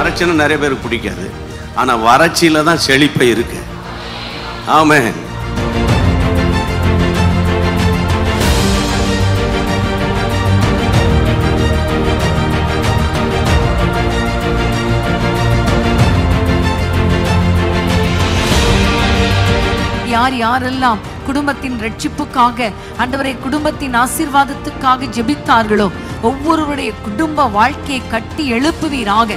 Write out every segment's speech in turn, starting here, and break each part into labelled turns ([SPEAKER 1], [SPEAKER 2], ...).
[SPEAKER 1] வறட்சின்னு நிறைய பேருக்கு பிடிக்காது ஆனா வறட்சியில தான் செழிப்பை இருக்கு ஆமென்
[SPEAKER 2] யார் யாரெல்லாம் குடும்பத்தின் ரட்சிப்புக்காக ஆண்டவரை குடும்பத்தின் ஆசீர்வாதத்துக்காக ஜெபித்தார்களோ ஒவ்வொருவருடைய குடும்ப வாழ்க்கையை கட்டி எழுப்புவீராக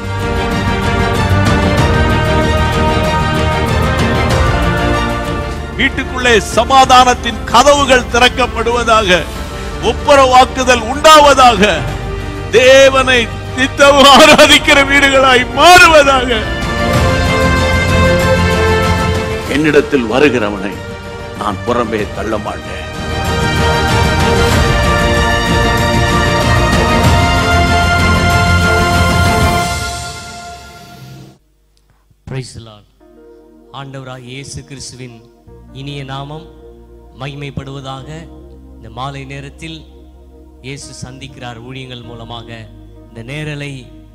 [SPEAKER 3] வீட்டுக்குள்ளே சமாதானத்தின் கதவுகள் திறக்கப்படுவதாக ஒப்புரவாக்குதல் உண்டாவதாக தேவனை நித்தமும் ஆராதிக்கிற வீடுகளாய் மாறுவதாக
[SPEAKER 1] என்னிடத்தில் வருகிறவனை நான் புறம்பே தள்ள மாட்டேன்
[SPEAKER 4] பிரைஸ் ஆண்டவராக இயேசு கிறிஸ்துவின் இனிய நாமம் மகிமைப்படுவதாக இந்த மாலை நேரத்தில் இயேசு சந்திக்கிறார் ஊழியங்கள் மூலமாக இந்த நேரலை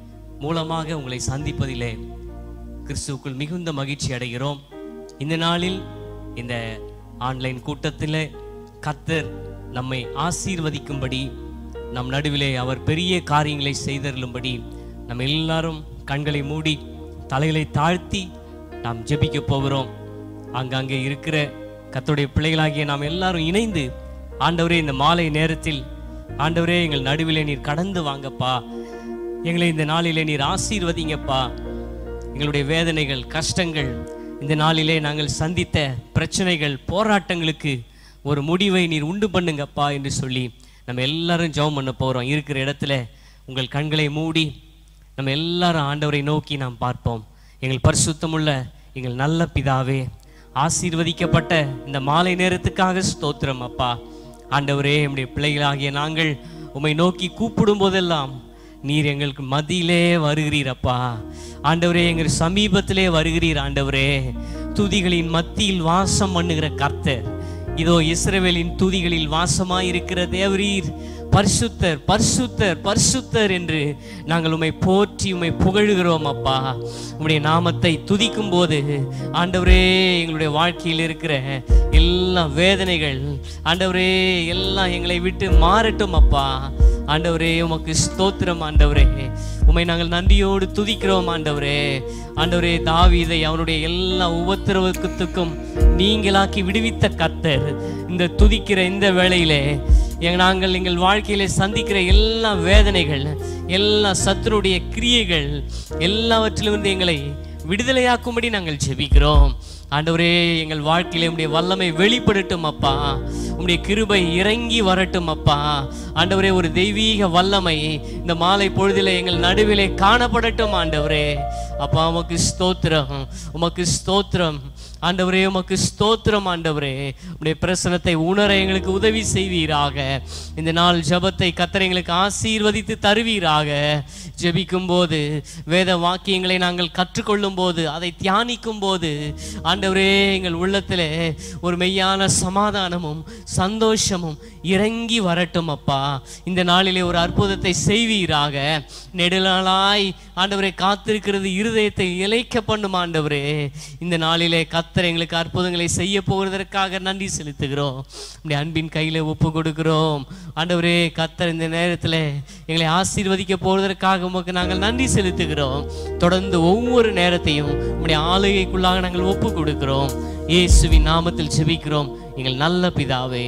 [SPEAKER 4] மூலமாக உங்களை சந்திப்பதிலே கிறிஸ்துவுக்குள் மிகுந்த மகிழ்ச்சி அடைகிறோம் இந்த நாளில் இந்த ஆன்லைன் கூட்டத்தில் கத்தர் நம்மை ஆசீர்வதிக்கும்படி நம் நடுவிலே அவர் பெரிய காரியங்களை செய்தருளும்படி நம்ம எல்லாரும் கண்களை மூடி தலைகளை தாழ்த்தி நாம் ஜெபிக்க போகிறோம் அங்கங்கே இருக்கிற கர்த்தருடைய பிள்ளைகளாகிய நாம் எல்லாரும் இணைந்து ஆண்டவரே இந்த மாலை நேரத்தில் ஆண்டவரே எங்கள் நடுவிலே நீர் கடந்து வாங்கப்பா எங்களை இந்த நாளிலே நீர் ஆசீர்வதிங்கப்பா எங்களுடைய வேதனைகள் கஷ்டங்கள் இந்த நாளிலே நாங்கள் சந்தித்த பிரச்சனைகள் போராட்டங்களுக்கு ஒரு முடிவை நீர் உண்டு பண்ணுங்கப்பா என்று சொல்லி நம்ம எல்லாரும் ஜெபம் பண்ண போகிறோம் இருக்கிற இடத்துல உங்கள் கண்களை மூடி நம்ம எல்லாரும் ஆண்டவரை நோக்கி நாம் பார்ப்போம் எங்கள் பரிசுத்தமுள்ள எங்கள் நல்ல பிதாவே ஆசீர்வதிக்கப்பட்ட இந்த மாலை நேரத்துக்காக ஸ்தோத்திரம் அப்பா ஆண்டவரே நம்முடைய பிள்ளைகளாகிய நாங்கள் உம்மை நோக்கி கூப்பிடும் போதெல்லாம் நீர் எங்களுக்கு மதியிலே வருகிறீர் அப்பா ஆண்டவரே எங்கள் சமீபத்திலே வருகிறீர் ஆண்டவரே துதிகளின் மத்தியில் வாசம் பண்ணுகிற கர்த்தர் இதோ இஸ்ரவேலின் துதிகளில் வாசமாயிருக்கிற தேவரீர் பரிசுத்தர் பரிசுத்தர் பரிசுத்தர் என்று நாங்கள் உம்மை போற்றி உம்மை புகழுகிறோம் அப்பா உம்முடைய நாமத்தை துதிக்கும் போது ஆண்டவரே எங்களுடைய வாழ்க்கையில் இருக்கிற எல்லா வேதனைகள் ஆண்டவரே எல்லாம் எங்களை விட்டு மாறட்டும் அப்பா ஆண்டவரே உமக்கு ஸ்தோத்திரம் ஆண்டவரே உம்மை நாங்கள் நன்றியோடு துதிக்கிறோம் ஆண்டவரே ஆண்டவரே தாவீதை அவனுடைய எல்லா உபத்திரவத்துக்கும் நீங்களாக்கி விடுவித்த கர்த்தர் இந்த துதிக்கிற இந்த வேளையிலே எங்க நாங்கள் எங்கள் வாழ்க்கையிலே சந்திக்கிற எல்லா வேதனைகள் எல்லா சத்துருடைய கிரியைகள் எல்லாவற்றிலிருந்து எங்களை விடுதலையாக்கும்படி நாங்கள் ஜெபிக்கிறோம் ஆண்டவரே எங்கள் வாழ்க்கையிலே உம்முடைய வல்லமை வெளிப்படட்டும் அப்பா உம்முடைய கிருபை இறங்கி வரட்டும் அப்பா ஆண்டவரே ஒரு தெய்வீக வல்லமை இந்த மாலை பொழுதிலே எங்கள் நடுவிலே காணப்படட்டும் ஆண்டவரே அப்பா உமக்கு ஸ்தோத்திரம் உமக்கு ஸ்தோத்திரம் ஆண்டவரே உமக்கு ஸ்தோத்திரம் ஆண்டவரே உடைய பிரசனத்தை உணர எங்களுக்கு உதவி செய்வீராக இந்த நாள் ஜெபத்தை கத்தர் எங்களுக்கு ஆசீர்வதித்து தருவீராக ஜெபிக்கும் போது வேத வாக்கியங்களை நாங்கள் கற்றுக்கொள்ளும் போது அதை தியானிக்கும் போது ஆண்டவரே எங்கள் உள்ளத்திலே ஒரு மெய்யான சமாதானமும் சந்தோஷமும் இறங்கி வரட்டும் அப்பா இந்த நாளிலே ஒரு அற்புதத்தை செய்வீராக நெடுநாளாய் ஆண்டவரை காத்திருக்கிறது இருதயத்தை இழைக்க பண்ணும் ஆண்டவரே இந்த நாளிலே கத்தர் எங்களுக்கு அற்புதங்களை செய்ய போகிறதற்காக நன்றி செலுத்துகிறோம் உடைய அன்பின் கையில் ஒப்பு கொடுக்கிறோம் ஆண்டவரே கத்தர் இந்த நேரத்தில் எங்களை ஆசீர்வதிக்க போவதற்காக உமக்கு நாங்கள் நன்றி செலுத்துகிறோம் தொடர்ந்து ஒவ்வொரு நேரத்தையும் உடைய ஆளுகைக்குள்ளாக நாங்கள் ஒப்பு கொடுக்கிறோம் இயேசுவின் நாமத்தில் ஜெபிக்கிறோம் எங்கள் நல்ல பிதாவே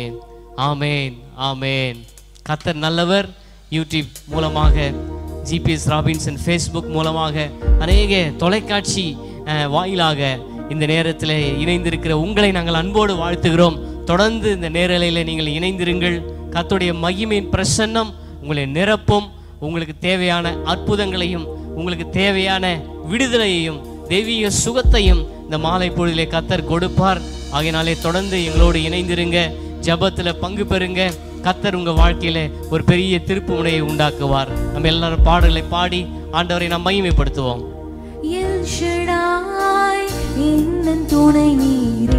[SPEAKER 4] ஆமேன் ஆமேன் கத்தர் நல்லவர் யூடியூப் மூலமாக ஜிபிஎஸ் ராபின்சன் ஃபேஸ்புக் மூலமாக அநேக தொலைக்காட்சி அஹ், வாயிலாக இந்த நேரத்தில் இணைந்திருக்கிற உங்களை நாங்கள் அன்போடு வாழ்த்துகிறோம் தொடர்ந்து இந்த நேரலையில் நீங்கள் இணைந்திருங்கள் கர்த்தருடைய மகிமையின் பிரசன்னம் உங்களை நிரப்பும் உங்களுக்கு தேவையான அற்புதங்களையும் உங்களுக்கு தேவையான விடுதலையையும் தெய்வீக சுகத்தையும் இந்த மாலை பொழுதிலே கத்தர் கொடுப்பார் ஆகையினாலே தொடர்ந்து எங்களோடு இணைந்திருங்க ஜெபத்துல பங்கு பெறுங்க கத்தர் உங்க வாழ்க்கையில ஒரு பெரிய திருப்பு முனையை உண்டாக்குவார் நம்ம எல்லாரும் பாடல்களை பாடி ஆண்டவரை நாம் மகிமைப்படுத்துவோம்
[SPEAKER 5] எல் ஷடாய் இன்னன் துணை நீரே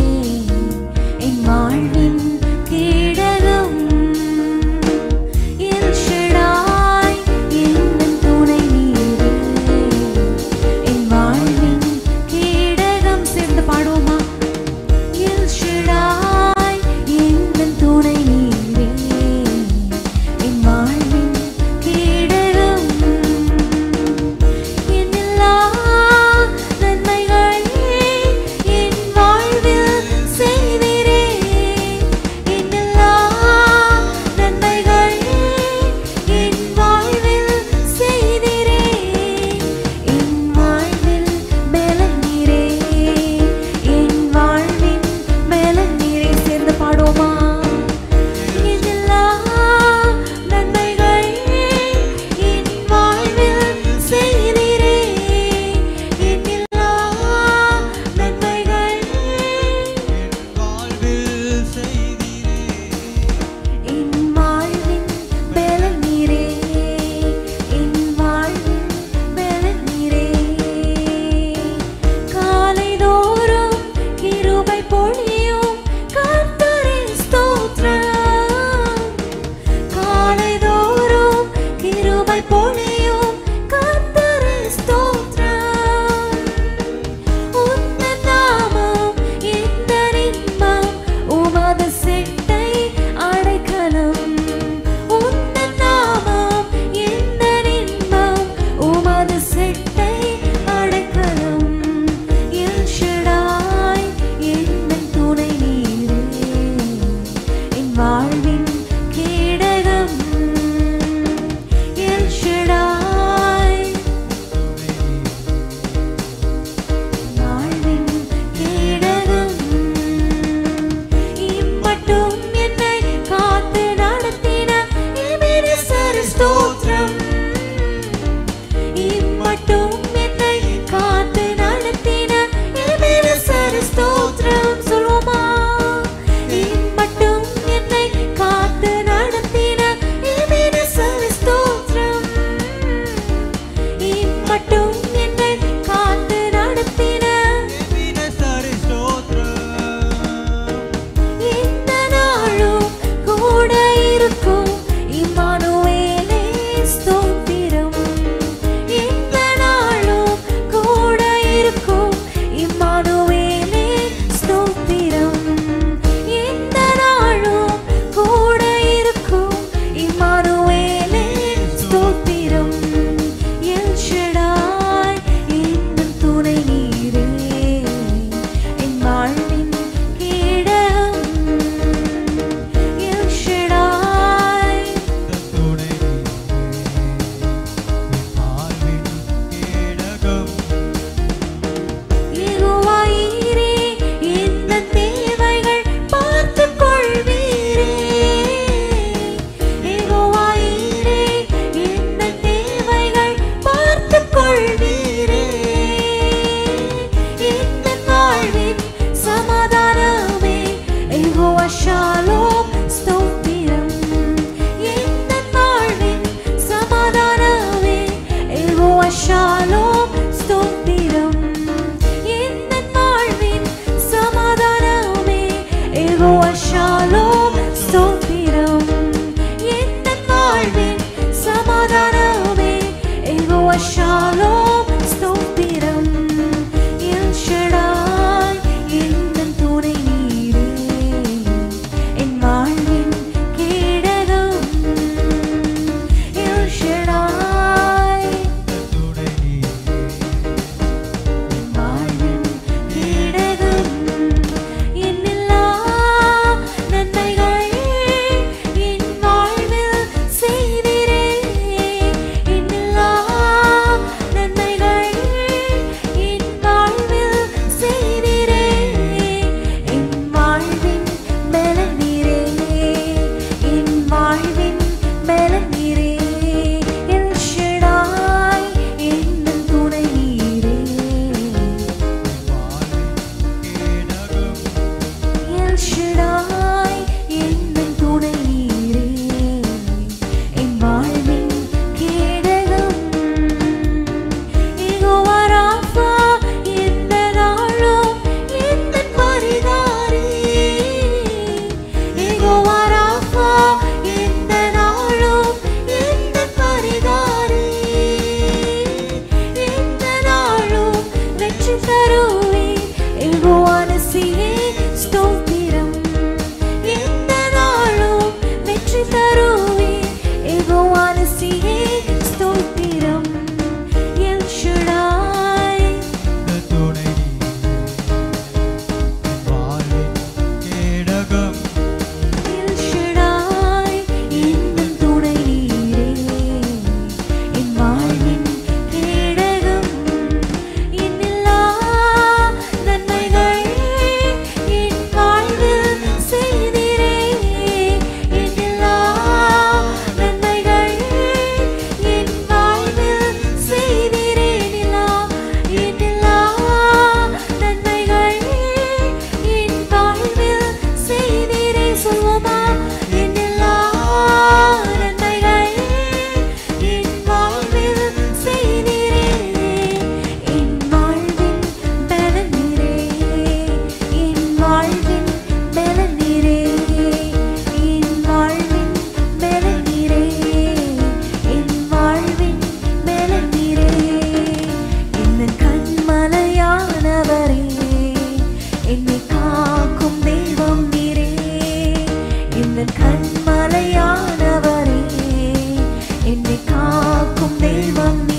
[SPEAKER 5] என் வாழ்வின் கேடகம் எல் ஷடாய் இன்னன் துணை நீரே மழையாய் பொழியும் கர்த்தரே ஸ்தோத்திரம் உந்தன் நாமம் எந்த இன்பம் உமது செட்டை அடைக்கலம் உந்தன் நாமம் எந்த இன்பம் உமது செட்டை அடைக்கலம் எல் ஷடாய் என்னன் துணை நீரே என் வாழ்வின் கேடகம் எல் ஷடாய் வாழ்வின் கேடகம் இம்மட்டும் என்னை காத்து நடத்தின எபிரேசர் ஸ்தோத்திரம் இம்மட்டும் என்னை காத்து நடத்தின எபிரேசர் ஸ்தோத்திரம் சொல்லுவோமா இம்மட்டும் என்னை காத்து நடத்தின எபிரேசர் ஸ்தோத்திரம் இம்மட்டும் என்னை காத்து நடத்தின இந்த நாளும் கூட இருக்கும் இம்மானுவேலே ஸ்தோத்திரம் இந்த நாளும் கூட இருக்கும் இம்மானுவேலே ஸ்தோத்திரம் இந்த நாளும் கூட இருக்கும் இம்மானுவேலே ஸ்தோத்திரம் எல் ஷடாய் என்னும் துணை நீரே என் வாழ்வின் கேடம் எல் ஷடாய் யெகோவாயீரே, எந்த தேவைகள் பார்த்துக் கொள்வீரே. யெகோவாயீரே, எந்த தேவைகள்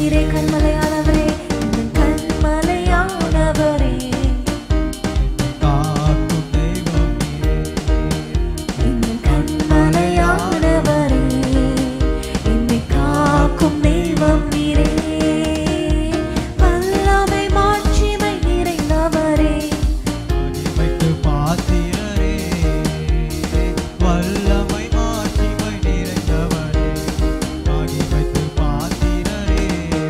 [SPEAKER 5] நீரே கண்மலையானவரே என் கண்மலையானவரே
[SPEAKER 6] காக்கும் தெய்வம் நீரே
[SPEAKER 5] என் கண்மலையானவரே என்னை காக்கும் தெய்வம் நீரே வல்லமை மாட்சிமை நிறைந்தவரே
[SPEAKER 6] மகிமைக்கு பாத்திரரே வல்லமை மாட்சிமை நிறைந்தவரே மகிமைக்கு பாத்திரரே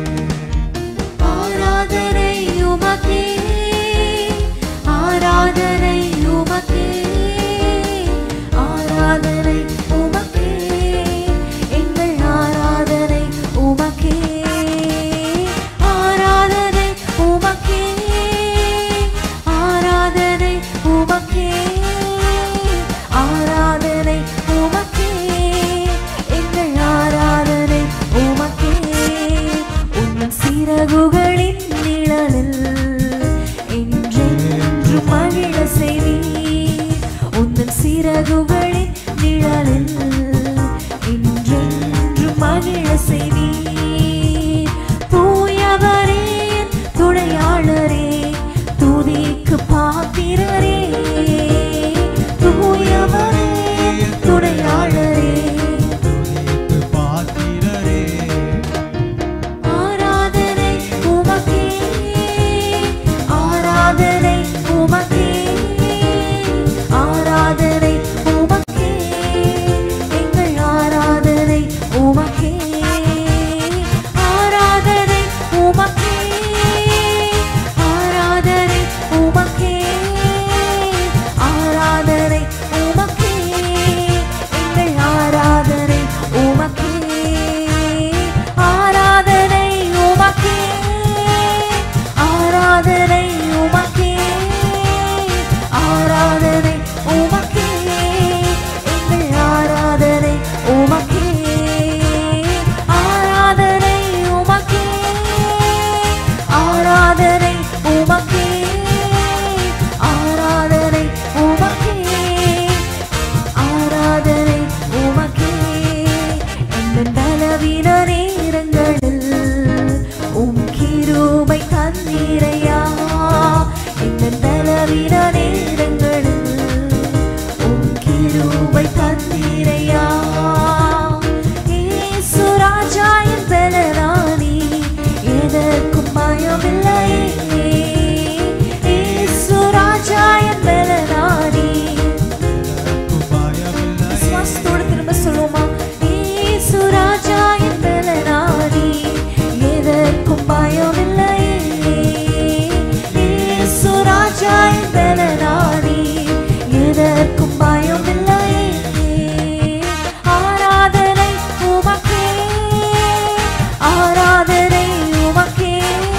[SPEAKER 5] ஆராதனை உமக்கே ஆராதனை உமக்கே ஆராதனை உமக்கே எங்கள் ஆராதனை உமக்கே ஆராதனை உமக்கே ஆராதனை உமக்கே ஆராதனை உமக்கே எங்கள் ஆராதனை உமக்கே உன் சிறகுகளின் நிழலில் என்றென்று மகிழ செய்வீர் உந்தன் சிறகுகளின் நிழலில் என்றென்று மகிழ செய்வீர் தூயவரே என் துணையாளரே துதிக்கு பாத்திரரே தூயவரே என் துணையாளரே
[SPEAKER 6] துதிக்கு பாத்திரரே
[SPEAKER 5] ஆராதனை உமக்கே ஆராதனை உமக்கே ஆராதனை உமக்கே எங்கள் ஆராதனை உமக்கே ஆராதனை உமக்கே ஆராதனை உமக்கே ஆராதனை உமக்கே எங்கள் ஆராதனை உமக்கே ஆராதனை உமக்கே ஆராதனை உமக்கே ஆராதனை உமக்கே எங்கள் ஆராதனை உமக்கே ஆராதனை உமக்கே ஆராதனை உமக்கே ஆராதனை உமக்கே ஆராதனை உமக்கே எங்கள் பலவீன நேரங்களில் உம் கிருபை தந்தீரையா எங்கள் பலவீன நேரங்களில் உம் கிருபை தந்தீரையா இயேசு ராஜா என் பலராணி எதற்கும் பயமில்லையே இயேசு ராஜா என் பலராணி
[SPEAKER 6] பயமில்லை
[SPEAKER 5] விசுவாசத்தோடு திரும்ப சொல்லுவோமா இயேசு ராஜா என் பலனாடி எதற்கும் பயமில்லை இயேசு ராஜா என் பலனாடி எதற்கும் பயமில்லை ஆராதனை உமக்கே ஆராதனை உமக்கே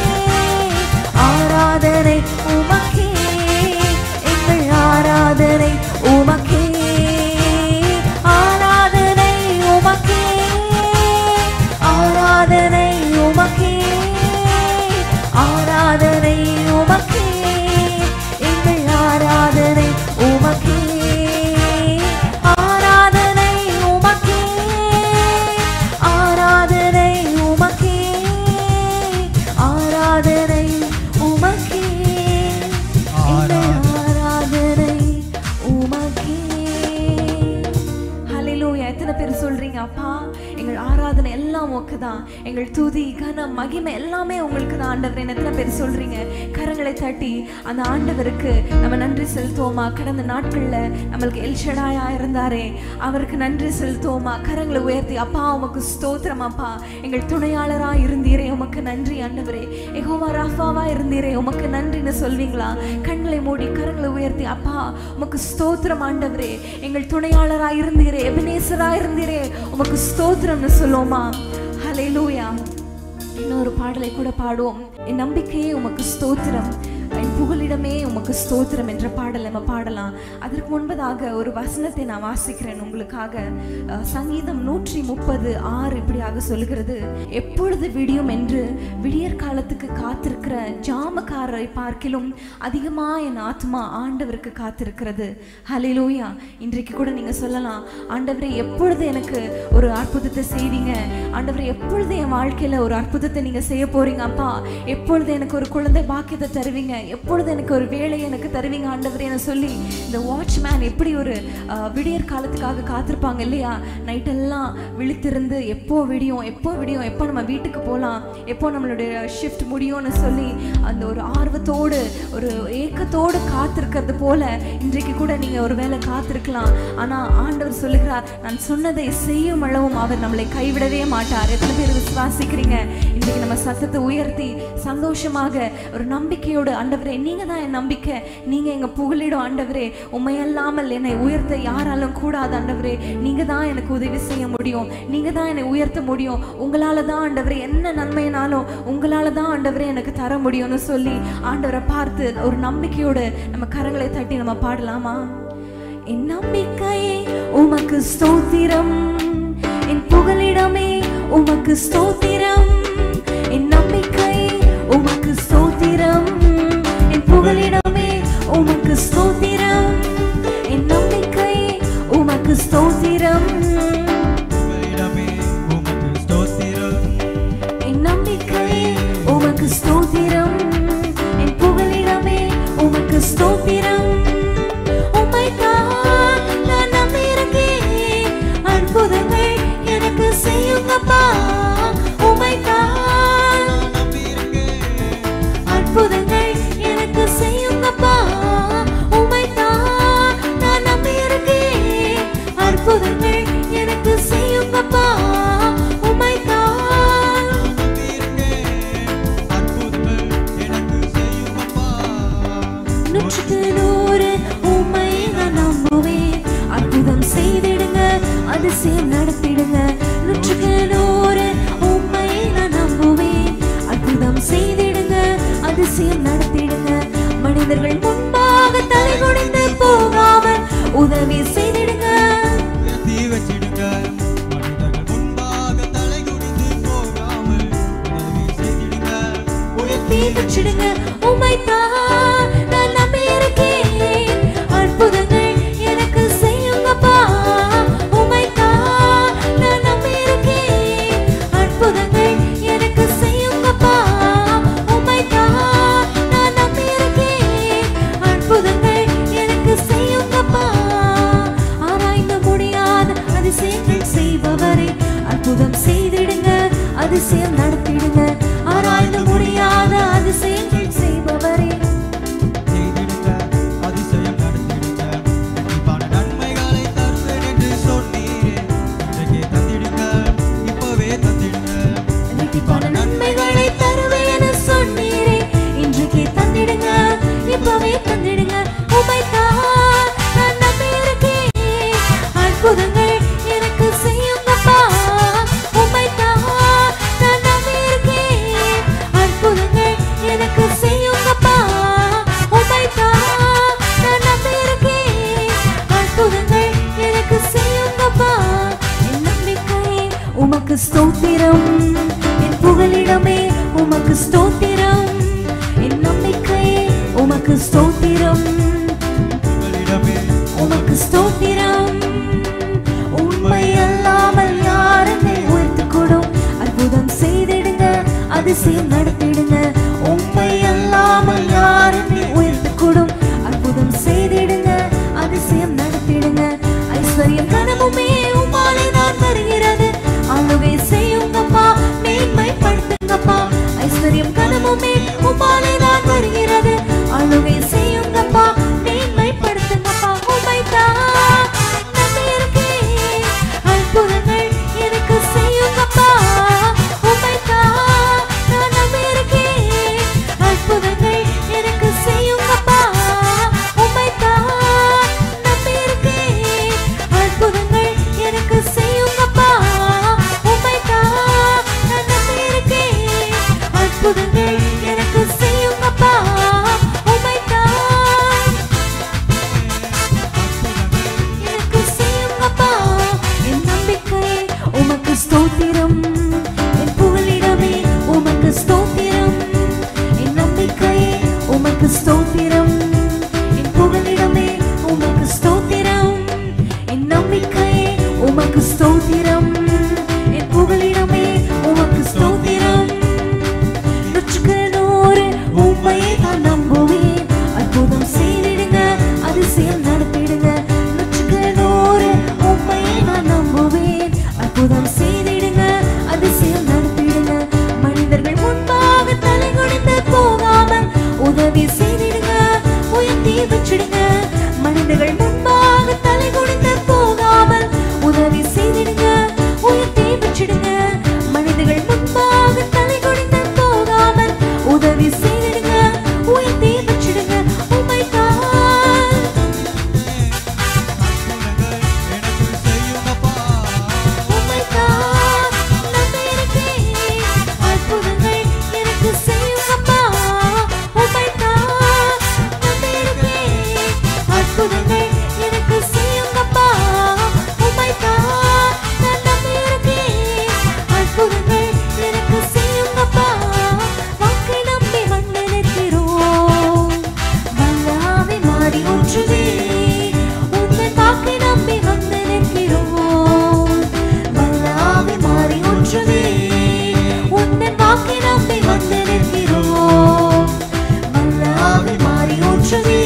[SPEAKER 5] ஆராதனை உமக்கே எங்கள் ஆராதனை உமக்கே ஆராதனை உமக்கே ஆராதனை உமக்கே ஆராதனை உமக்கே எங்கள் ஆராதனை உமக்கே ஆராதனை உமக்கே ஆராதனை உமக்கே ஆராதனை உமக்கே எங்கள் ஆராதனை உமக்கே ஹalleluya எத்தனை பேர் சொல்றீங்க அப்பா எங்கள் ஆராதனை எல்லாம் உமக்கு தான் எங்கள் துதி கனம் மகிமை எல்லாமே உங்களுக்கு தான் ஆண்டவரே எத்தனை பேர் சொல்றீங்க கரங்களை தட்டி அந்த ஆண்டவருக்கு நம்ம நன்றி செலுத்துவோமா கடந்த நாட்கள்ல நம்மளுக்கு எல்ஷடாயா இருந்தாரே அவருக்கு நன்றி செலுத்துவோமா கரங்களை உயர்த்தி அப்பா உமக்கு ஸ்தோத்திரம் அப்பா எங்கள் துணையாளரா இருந்தீரே உமக்கு நன்றி ஆண்டவரே எகோவா ராஃபாவா இருந்தீரே உமக்கு நன்றின்னு சொல்வீங்களா கண்களை மூடி கரங்களை உயர்த்தி அப்பா உமக்கு ஸ்தோத்திரம் ஆண்டவரே எங்கள் துணையாளரா இருந்தீரே எபினேசரா இருந்தீரே உமக்கு ஸ்தோத்திரம்னு சொல்லுவோமா ஹalleluya இன்னொரு பாடலை கூட பாடுவோம் என் நம்பிக்கையே உமக்கு ஸ்தோத்திரம் என் புகலிடமே உமக்கு ஸ்தோத்திரம் என்ற பாடல் நம்ம பாடலாம் அதற்கு முன்பதாக ஒரு வசனத்தை நான் வாசிக்கிறேன் உங்களுக்காக அஹ், சங்கீதம் நூற்றி முப்பது ஆறு இப்படியாக சொல்லுகிறது எப்பொழுது விடியும் என்று விடியற் காலத்துக்கு காத்திருக்கிற ஜாமக்காரரை பார்க்கிலும் அதிகமா என் ஆத்மா ஆண்டவருக்கு காத்திருக்கிறது ஹalleluya இன்றைக்கு கூட நீங்க சொல்லலாம் ஆண்டவரே எப்பொழுது எனக்கு ஒரு அற்புதத்தை செய்வீங்க ஆண்டவரே எப்பொழுது என் வாழ்க்கையில ஒரு அற்புதத்தை நீங்க செய்ய போறீங்க அப்பா எப்பொழுது எனக்கு ஒரு குழந்தை பாக்கியத்தை தருவீங்க எப்பொழுது எனக்கு ஒரு வேலையை எனக்கு தருவீங்க ஆண்டவரே என சொல்லி இந்த வாட்ச்மேன் எப்படி ஒரு அஹ், விடியற் காலத்துக்காக காத்திருப்பாங்க இல்லையா நைட்டெல்லாம் விழித்திருந்து எப்போ விடியும் எப்போ விடியும் எப்போ நம்ம வீட்டுக்கு போகலாம் எப்போ நம்மளுடைய ஷிஃப்ட் முடியும்னு சொல்லி அந்த ஒரு ஆர்வத்தோடு ஒரு ஏக்கத்தோடு காத்திருக்கிறது போல இன்றைக்கு கூட நீங்க ஒரு வேளை காத்திருக்கலாம் ஆனா ஆண்டவர் சொல்லுகிறார் நான் சொன்னதை செய்யும் அளவும் அவர் நம்மளை கைவிடவே மாட்டார் எத்தனை பேர் விசுவாசிக்கிறீங்க இன்றைக்கு நம்ம சத்தத்தை உயர்த்தி சந்தோஷமாக ஒரு நம்பிக்கையோடு ஆண்டவரே நீங்க தான் என் நம்பிக்கை நீங்க எங்க புகலிடும் ஆண்டவரே உண்மையல்லாமல் என்னை உயர்த்த யாராலும் கூடாது ஆண்டவரே நீங்க தான் எனக்கு உதவி செய்ய முடியும் நீங்க தான் என்னை உயர்த்த முடியும் உங்களால தான் ஆண்டவரே என்ன நன்மைனாலும் உங்களால தான் ஆண்டவரே எனக்கு தர முடியும்னு சொல்லி ஆண்டவரை பார்த்து ஒரு நம்பிக்கையோடு நம்ம கரங்களை தட்டி நம்ம பாடலாமா என் நம்பிக்கையே உமக்கு ஸ்தோத்திரம் என் புகலிடமே உமக்கு ஸ்தோத்திரம் என் நம்பிக்கையே உமக்கு ஸ்தோத்திரம் என் புகலிடமே உமக்கு ஸ்தோத்திரம் என் நம்பிக்கையே உமக்கு ஸ்தோத்திரம்
[SPEAKER 6] உங்களிடமே உமக்கு ஸ்தோத்திரம்
[SPEAKER 5] என் நம்பிக்கையே உமக்கு ஸ்தோத்திரம் என் புகலிடமே உமக்கு ஸ்தோத்திரம் உம்மைத்தான் நான் நம்பியிருக்கேன். அற்புதங்கள் எனக்கு செய்யுங்கப்பா உம்மைத்தான்
[SPEAKER 6] நான் நம்பியிருக்கேன்
[SPEAKER 5] அற்புதங்கள் எனக்கு செய்யுங்கப்பா உம்மைத்தான் நான் நம்பியிருக்கேன். அற்புதங்கள் எனக்கு செய்யுங்கப்பா உம்மைத்தான்
[SPEAKER 6] நான் நம்பியிருக்கேன் அற்புதங்கள் எனக்கு செய்யுங்கப்பா
[SPEAKER 5] நூற்றுக்கு நூறு உம்மை நான் நம்புவேன் அற்புதம் செய்திடுங்க அதிசயம் நடத்திடுங்க நூற்றுக்கு நூறு உம்மை நான் நம்புவேன் அற்புதம் செய்திடுங்க அதிசயம் நடத்திடுங்க மனிதர்கள் முன்பாக தலை குனிந்து போகாமல் உதவி செய்திடுங்க
[SPEAKER 6] உயர்த்தி வச்சிடுங்க மனிதர்கள் முன்பாக தலை குனிந்து போகாமல் உதவி செய்திடுங்க
[SPEAKER 5] உயர்த்தி வச்சிடுங்க உம்மைத்தான் நான் நம்பியிருக்கேன் அற்புதங்கள் எனக்கு செய்யுங்கப்பா உம்மைத்தான் நான் நம்பியிருக்கேன் அற்புதங்கள் எனக்கு செய்யுங்கப்பா உம்மைத்தான் நான் நம்பியிருக்கேன் அற்புதங்கள் எனக்கு செய்யுங்கப்பா ஆராய்ந்து முடியாத அதிசயங்கள் செய்பவரே அற்புதம் செய்திடுங்க அதிசயம் நடத்திடுங்க ஆராய்ந்து முடியாத அதிசயங்கள் செய்பவரே
[SPEAKER 6] செய்திடுங்க அதிசயம் நடத்திடுங்க கண்டிப்பான நன்மைகளை தருவேன் என்று சொன்னீரே இன்றைக்கே தந்திடுங்க இப்பவே தந்திடுங்க
[SPEAKER 5] இரட்டிப்பான நன்மைகளை தருவேன்னு சொன்னீரே இன்றைக்கே தந்திடுங்க இப்பவே தந்திடுங்க உமைத்தான் நான் நம்பியிருக்கேன் அற்புதங்கள் எனக்கு செய்யுங்கப்பா உமைத்தான் நான் நம்பியிருக்கேன் அற்புதங்கள் எனக்கு செய்யுங்கப்பா உமைத்தான் நான் நம்பியிருக்கேன் அற்புதங்கள் எனக்கு செய்யுங்கப்பா என் நம்பிக்கையே உமக்கு ஸ்தோத்திரம் என் புகலிடமே உமக்கு ஸ்தோத்திரம் என் நம்பிக்கையே உமக்கு ஸ்தோத்திரம்
[SPEAKER 6] உங்களிடமே
[SPEAKER 5] உமக்கு ஸ்தோத்திரம் உண்மை அல்லாமல் யாருமே உயர்த்து கூடும் அற்புதம் செய்திடுங்க அதிசயம் நடத்திடுங்க உண்மை அல்லாமல் யாருமே உயர்த்து கூடும் அற்புதம் செய்திடுங்க அதிசயம் நடத்திடுங்க ஐஸ்வர்யம் கனவுமே உமாலை நான் வருகிறது ஆளுகை செய்யுங்கப்பா மேன்மைப்படுத்துங்கப்பா ஐஸ்வர்யம் கனவுமே உமாலை நான் வருகிறது ஆளுகை செய்யுங்கப்பா மேன்மைப்படுத்துங்கப்பா உமைத்தான் நம்பியிருக்கேன் அற்புதங்கள் எனக்கு செய்யுங்கப்பா உமைத்தான் நான் நம்பியிருக்கேன் அற்புதங்கள் எனக்கு செய்யுங்கப்பா உமைத்தான் நம்பியிருக்கேன் அற்புதங்கள் எனக்கு செய்யுங்கப்பா உமைத்தான் நான் நம்பியிருக்கேன் அற்புதங்கள் எனக்கு செய்யுங்கப்பா உமக்கு ஸ்தோத்திரம் என் நம்பிக்கையே உமக்கு ஸ்தோத்திரம் என் புகலிடமே உமக்கு ஸ்தோத்திரம் என் நம்பிக்கையே உமக்கு ஸ்தோத்திரம் என் புகலிடமே உமக்கு ஸ்தோத்திரம் நூற்றுக்கு நூறு உண்மையை தான் நம்புவேன் அற்புதம் செய்திடுங்க அதிசயம் நடத்திடுங்க நூற்றுக்கு நூறு உண்மையை நான் நம்புவேன் அற்புதம் செய்திடுங்க அதிசயம் நடத்திடுங்க மனிதர்கள் முன்பாக தலை குனிந்து போகாமல் உதவி செய்திடுங்க உயர்த்தி வச்சிடுங்க மனிதர்கள் முன்பாக தலை குனிந்து போகாமல் உதவி செய்திடுங்க உயர்த்தி வச்சிடுங்க மனிதர்கள் முன்பாக தலை குனிந்து போகாமல் உதவி செய்திடுங்க உயர்த்தி வச்சிடுங்க உமை தான்
[SPEAKER 6] அற்புதங்கள் எனக்கு செய்யுங்கப்பா
[SPEAKER 5] உம்மைத்தான் நம்பியிருக்கேன். அற்புதங்கள் எனக்கு செய்யுங்கப்பா. உம்மைத்தான் நம்பியிருக்கேன். அற்புதங்கள் எனக்கு செய்யுங்கப்பா. உம்மைத்தான் நான் நம்பியிருக்கேன். அற்புதங்கள் எனக்கு செய்யுங்கப்பா. வாக்கை நம்பி வந்து நிற்கிறோம். வல்லாமை மாறி ஊற்றுவே. உந்தன் வாக்கை நம்பி வந்து நிற்கிறோம். வல்லாமை மாறி ஊற்றுவே. உந்தன் வாக்கை நம்பி வந்து நிற்கிறோம். வல்லாமை மாறி ஊற்றுவே.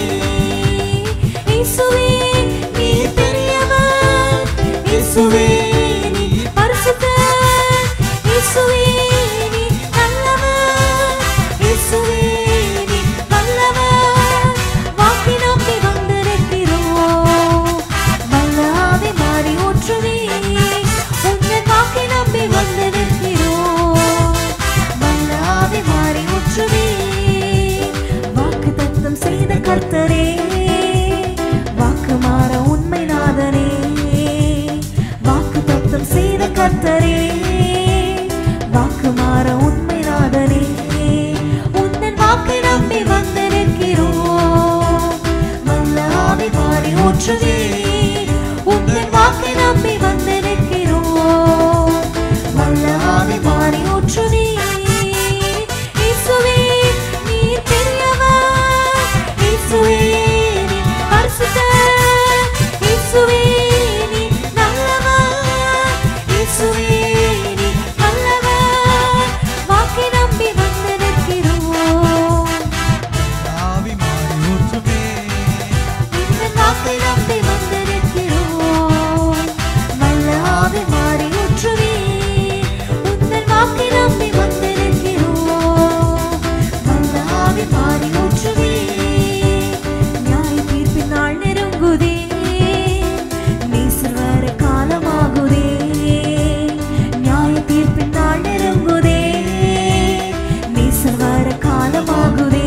[SPEAKER 5] இயேசுவே, நீர் பெரியவர். இயேசுவே, நீர் பரிசுத்தர். இயேசுவே, நீர் நல்லவர். இயேசுவே, நீர் வல்லவர். வாக்கை நம்பி வந்து நிற்கிறோம். வல்லாமை மாறி ஊற்றுவே. உந்தன் வாக்கை நம்பி வந்து நிற்கிறோம். வல்லாமை மாறி ஊற்றுவே. வாக்குத்தத்தம் செய்த கர்த்தரே வாக்கு மாற உண்மை நாதனே வாக்குத்தத்தம் செய்த கர்த்தரே வாக்கு மாற உண்மை நாதனே உந்தன் வாக்கை நம்பி வந்து நிற்கிறோம் வல்லாமை மாறி ஊற்றுவே உந்தன் வாக்கை நம்பி வந்து நிற்கிறோம் வல்லாமை மாறி ஊற்றுவே இயேசுவே நீர் பெரியவர் இயேசுவே நீர் பரிசுத்தர் இயேசுவே நீர் நல்லவர் இயேசுவே நீர் நல்லவர் வாக்கை நம்பி வந்து நிற்கிறோம்
[SPEAKER 6] ஆவி மாறி ஊற்றுமே
[SPEAKER 5] இந்த வாக்கை நம்பி வந்து நிற்கிறோம் நல்ல ஆவி மாறி ஊற்றுவே உந்தன் வாக்கை நம்பி வந்து நிற்கிறோம் நல்ல ஆவி மாறி ஊற்றுவே நியாய தீர்ப்பின் நாள் நெருங்குதே நேசர் வர காலமாகுதே நியாய தீர்ப்பின் நாள் நெருங்குதே நேசர் வர காலமாகுதே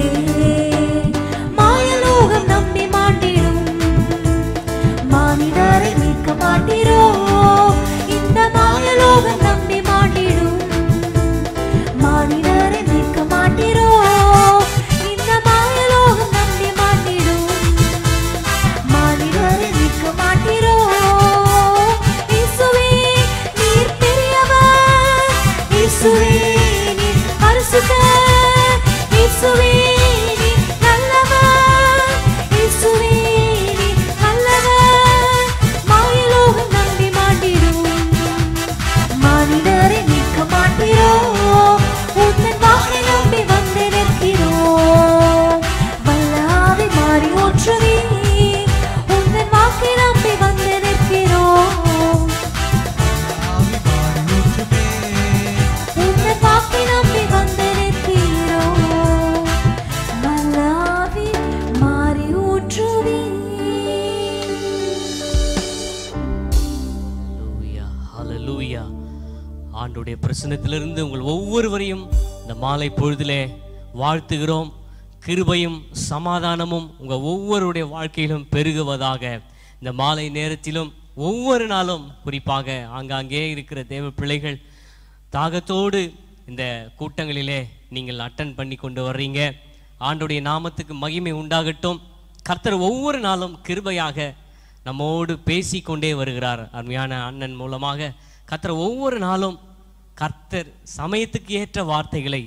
[SPEAKER 5] மாயலோகம் நம்பி மாட்டிடும் மானிடரை மீட்க மாட்டீரோ இந்த மாயலோகம் நம்பி மாட்டிடும் மானிடரை மீட்க மாட்டீரோ இந்த மாயலோகம் நம்பி மாட்டிடும் மானிடரை மீட்க மாட்டீரோ இயேசுவே நீர் பெரியவர் இயேசுவே நீர் பரிசுத்தர் இயேசுவே நீர் நல்லவர் இயேசுவே நீர் நல்லவர் மாயலோகம் நம்பி மாட்டிடும் மானிடரை மீட்க மாட்டீரோ உந்தன் வாக்கை நம்பி வந்து நிற்கிறோம் வல்லாவை மாறி ஊற்றுவே உந்தன் வாக்கை நம்பி வந்து நிற்கிறோம்
[SPEAKER 6] ஆவி மாறி ஊற்றுமே
[SPEAKER 5] உந்தன் வாக்கை நம்பி வந்து நிற்கிறோம் வல்லாவை மாறி ஊற்றுவே
[SPEAKER 4] ஹalleluya ஹalleluya ஆண்டுடைய பிரசன்னத்திலிருந்து உங்கள் ஒவ்வொருவரையும் இந்த மாலை பொழுதிலே வாழ்த்துகிறோம் கிருபையும் சமாதானமும் உங்கள் ஒவ்வொருடைய வாழ்க்கையிலும் பெருகுவதாக இந்த மாலை நேரத்திலும் ஒவ்வொரு நாளும் குறிப்பாக ஆங்காங்கே இருக்கிற தேவ பிள்ளைகள் தாகத்தோடு இந்த கூட்டங்களிலே நீங்கள் அட்டன் பண்ணி கொண்டு வர்றீங்க ஆண்டுடைய நாமத்துக்கு மகிமை உண்டாகட்டும் கர்த்தர் ஒவ்வொரு நாளும் கிருபையாக நம்மோடு பேசிக்கொண்டே வருகிறார் அருமையான அண்ணன் மூலமாக கர்த்தர் ஒவ்வொரு நாளும் கர்த்தர் சமயத்துக்கு ஏற்ற வார்த்தைகளை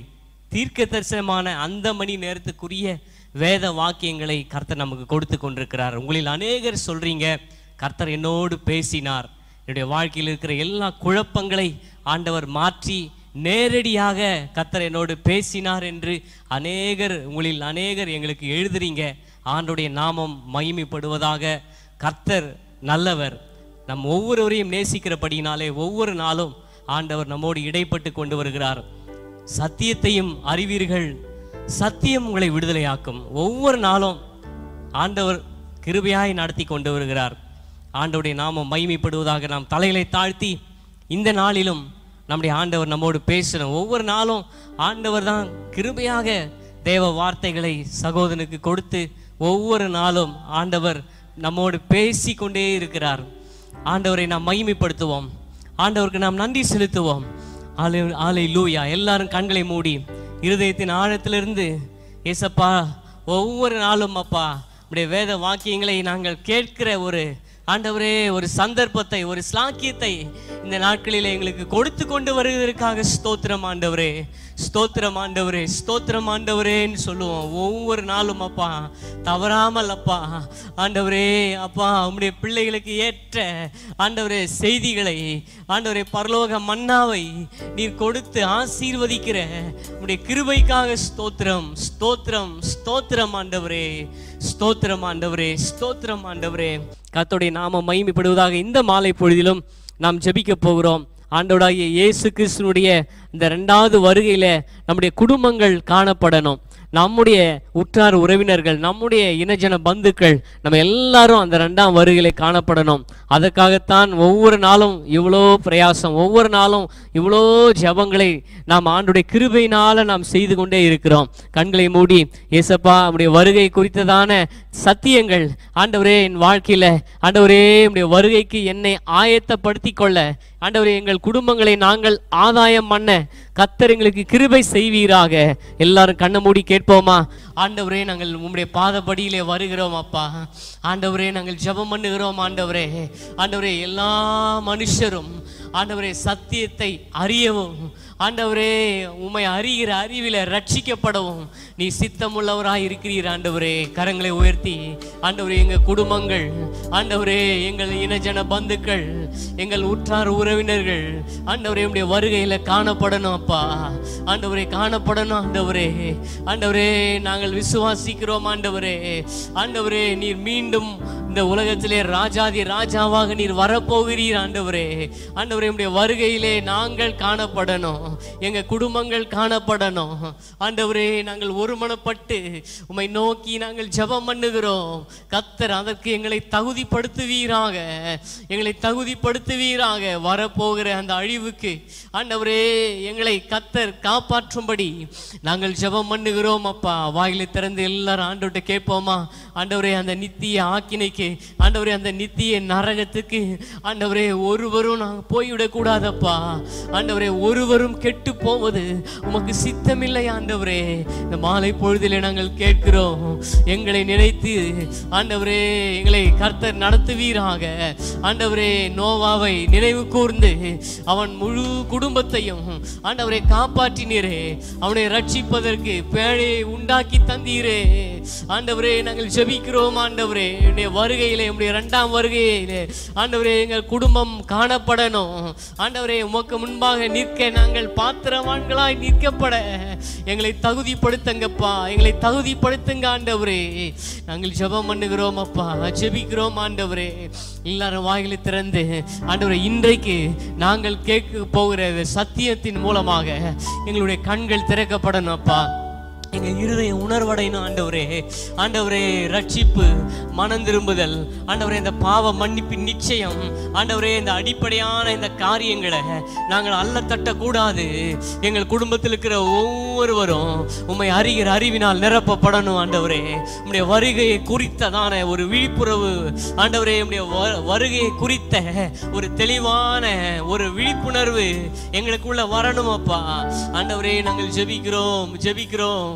[SPEAKER 4] தீர்க்க தரிசனமான அந்த மணி நேரத்துக்குரிய வேத வாக்கியங்களை கர்த்தர் நமக்கு கொடுத்து கொண்டிருக்கிறார் உங்களில் அநேகர் சொல்றீங்க கர்த்தர் என்னோடு பேசினார் என்னுடைய வாழ்க்கையில் இருக்கிற எல்லா குழப்பங்களை ஆண்டவர் மாற்றி நேரடியாக கர்த்தர் என்னோடு பேசினார் என்று அநேகர் உங்களில் அநேகர் எங்களுக்கு எழுதுறீங்க ஆண்டுடைய நாமம் மகிமைப்படுவதாக கர்த்தர் நல்லவர் நம் ஒவ்வொருவரையும் நேசிக்கிறபடினாலே ஒவ்வொரு நாளும் ஆண்டவர் நம்மோடு இடைப்பட்டு கொண்டு வருகிறார் சத்தியத்தையும் அறிவீர்கள் சத்தியம் உங்களை விடுதலையாக்கும் ஒவ்வொரு நாளும் ஆண்டவர் கிருபையாய் நடத்தி கொண்டு வருகிறார் ஆண்டவருடைய நாமம் மகிமைப்படுவதாக நாம் தலைகளை தாழ்த்தி இந்த நாளிலும் நம்முடைய ஆண்டவர் நம்மோடு பேசணும் ஒவ்வொரு நாளும் ஆண்டவர் தான் கிருபையாக தேவ வார்த்தைகளை சகோதரனுக்கு கொடுத்து ஒவ்வொரு நாளும் ஆண்டவர் நம்மோடு பேசி கொண்டே இருக்கிறார் ஆண்டவரை நாம் மகிமைப்படுத்துவோம் ஆண்டவருக்கு நாம் நன்றி செலுத்துவோம் ஆலை ஆலை லூயா எல்லாரும் கண்களை மூடி இருதயத்தின் ஆழத்திலிருந்து ஏசப்பா ஒவ்வொரு நாளும் அப்பா உடைய வேத வாக்கியங்களை நாங்கள் கேட்கிற ஒரு ஆண்டவரே ஒரு சந்தர்ப்பத்தை ஒரு ஸ்லாக்கியத்தை இந்த நாட்களில் எங்களுக்கு கொடுத்து கொண்டு வருவதற்காக ஸ்தோத்திரம் ஆண்டவரே ஸ்தோத்திரம் ஆண்டவரே ஸ்தோத்திரம் ஆண்டவரேன்னு சொல்லுவோம் ஒவ்வொரு நாளும் அப்பா தவறாமல் அப்பா ஆண்டவரே அப்பா உம்முடைய பிள்ளைகளுக்கு ஏற்ற ஆண்டவரே செய்திகளை ஆண்டவரே பரலோக மன்னாவை நீர் கொடுத்து ஆசீர்வதிக்கிற உம்முடைய கிருபைக்காக ஸ்தோத்திரம் ஸ்தோத்திரம் ஸ்தோத்திரம் ஆண்டவரே ஸ்தோத்திரம் ஆண்டவரே ஸ்தோத்திரம் ஆண்டவரே கர்த்தருடைய நாமம் மகிமைப்படுவதாக இந்த மாலை பொழுதிலும் நாம் ஜெபிக்க போகிறோம் ஆண்டவராகிய இயேசு கிறிஸ்துனுடைய இந்த ரெண்டாவது வருகையில நம்முடைய குடும்பங்கள் காணப்படணும் நம்முடைய உற்றார் உறவினர்கள் நம்முடைய இனஜன பந்துக்கள் நம்ம எல்லாரும் அந்த ரெண்டாம் வருகையில காணப்படணும் அதற்காகத்தான் ஒவ்வொரு நாளும் இவ்வளோ பிரயாசம் ஒவ்வொரு நாளும் இவ்வளோ ஜெபங்களை நாம் ஆண்டுடைய கிருபையினால நாம் செய்து கொண்டே இருக்கிறோம் கண்களை மூடி ஏசப்பா நம்முடைய வருகை குறித்ததான சத்தியங்கள் ஆண்டவரே என் வாழ்க்கையில ஆண்டவரே உடைய வருகைக்கு என்னை ஆயத்தப்படுத்தி கொள்ள ஆண்டவரே எங்கள் குடும்பங்களை நாங்கள் ஆதாயம் பண்ண கத்தர் எங்களுக்கு கிருபை செய்வீராக எல்லாரும் கண்ணை மூடி கேட்போமா ஆண்டவரே நாங்கள் உம்முடைய பாதப்படியிலே வருகிறோம் அப்பா ஆண்டவரே நாங்கள் ஜெபம் பண்ணுகிறோம் ஆண்டவரே ஆண்டவரே எல்லா மனுஷரும் ஆண்டவரே சத்தியத்தை அறியவும் ஆண்டவரே உம்மை அறிகிற அறிவில ரட்சிக்கப்படவும் நீ சித்தமுள்ளவராய் இருக்கிறீர் ஆண்டவரே கரங்களை உயர்த்தி ஆண்டவரே எங்க குடும்பங்கள் ஆண்டவரே எங்கள் இனஜன பந்துக்கள் எங்கள் உற்றார் உறவினர்கள் ஆண்டவரே உடைய வருகையில காணப்படணும் அப்பா ஆண்டவரே காணப்படணும் ஆண்டவரே ஆண்டவரே நாங்கள் விசுவாசிக்கிறோம் ஆண்டவரே ஆண்டவரே நீர் மீண்டும் இந்த உலகத்திலே ராஜாதி ராஜாவாக நீர் வரப்போகிறீர் ஆண்டவரே ஆண்டவரே உடைய வருகையிலே நாங்கள் காணப்படணும் எங்க குடும்பங்கள் காணப்படணும் ஆண்டவரே நாங்கள் ஒருமனப்பட்டு உம்மை நோக்கி நாங்கள் ஜெபம் பண்ணுகிறோம் கத்தர் அதற்கு எங்களை தகுதிப்படுத்துவீராக எங்களை தகுதிப்படுத்துவீராக வரப்போகிற அந்த அழிவுக்கு ஆண்டவரே எங்களை கத்தர் காப்பாற்றும்படி நாங்கள் ஜெபம் பண்ணுகிறோம் அப்பா வாயிலை திறந்து எல்லாரும் ஆண்டவர்கிட்ட கேட்போமா ஆண்டவரே அந்த நித்திய ஆக்கினைக்கு ஆண்டவரே அந்த நித்திய நரகத்துக்கு ஆண்டவரே ஒருவரும் நாங்கள் போய்விடக் கூடாதப்பா ஆண்டவரே ஒருவரும் கெட்டு போவது உமக்கு சித்தமில்லை ஆண்டவரே இந்த மாலை பொழுதிலே நாங்கள் கேட்கிறோம் எங்களை நினைத்து ஆண்டவரே எங்களை கர்த்தர் நடத்துவீராக ஆண்டவரே நோவாவை நினைவு கூர்ந்து அவன் முழு குடும்பத்தையும் ஆண்டவரை காப்பாற்றினீரே அவனை ரட்சிப்பதற்கு பேழையை உண்டாக்கி தந்தீரே ஆண்டவரே நாங்கள் ஜெபிக்கிறோம் ஆண்டவரே உடைய வருகையிலே உடைய இரண்டாம் வருகையிலே ஆண்டவரே எங்கள் குடும்பம் காணப்படணும் ஆண்டவரே உமக்கு முன்பாக நிற்க நாங்கள் பாத்திரவான்களாய் நிற்கப்பட எங்களை தகுதிப்படுத்துங்கப்பா எங்களை தகுதிப்படுத்துங்க ஆண்டவரே நாங்கள் ஜெபம் பண்ணுகிறோம் அப்பா ஜெபிக்கிறோம் ஆண்டவரே எல்லாரும் வாயிலை திறந்து ஆண்டவரே இன்றைக்கு நாங்கள் கேட்க போகிற இந்த சத்தியத்தின் மூலமாக எங்களுடைய கண்கள் திறக்கப்படணும் அப்பா எங்க இருதயம் உணர்வடையணும் ஆண்டவரே ஆண்டவரே ரட்சிப்பு மனம் திரும்புதல் ஆண்டவரே இந்த பாவ மன்னிப்பின் நிச்சயம் ஆண்டவரே இந்த அடிப்படையான இந்த காரியங்களை நாங்கள் அல்ல தட்டக்கூடாது எங்கள் குடும்பத்தில் இருக்கிற ஒவ்வொருவரும் உம்மை அறிகிற அறிவினால் நிரப்பப்படணும் ஆண்டவரே உம்முடைய வருகையை குறித்ததான ஒரு விழிப்புணர்வு ஆண்டவரே உம்முடைய வ- வருகையை குறித்த ஒரு தெளிவான ஒரு விழிப்புணர்வு எங்களுக்குள்ள வரணும் அப்பா ஆண்டவரே நாங்கள் ஜெபிக்கிறோம் ஜெபிக்கிறோம்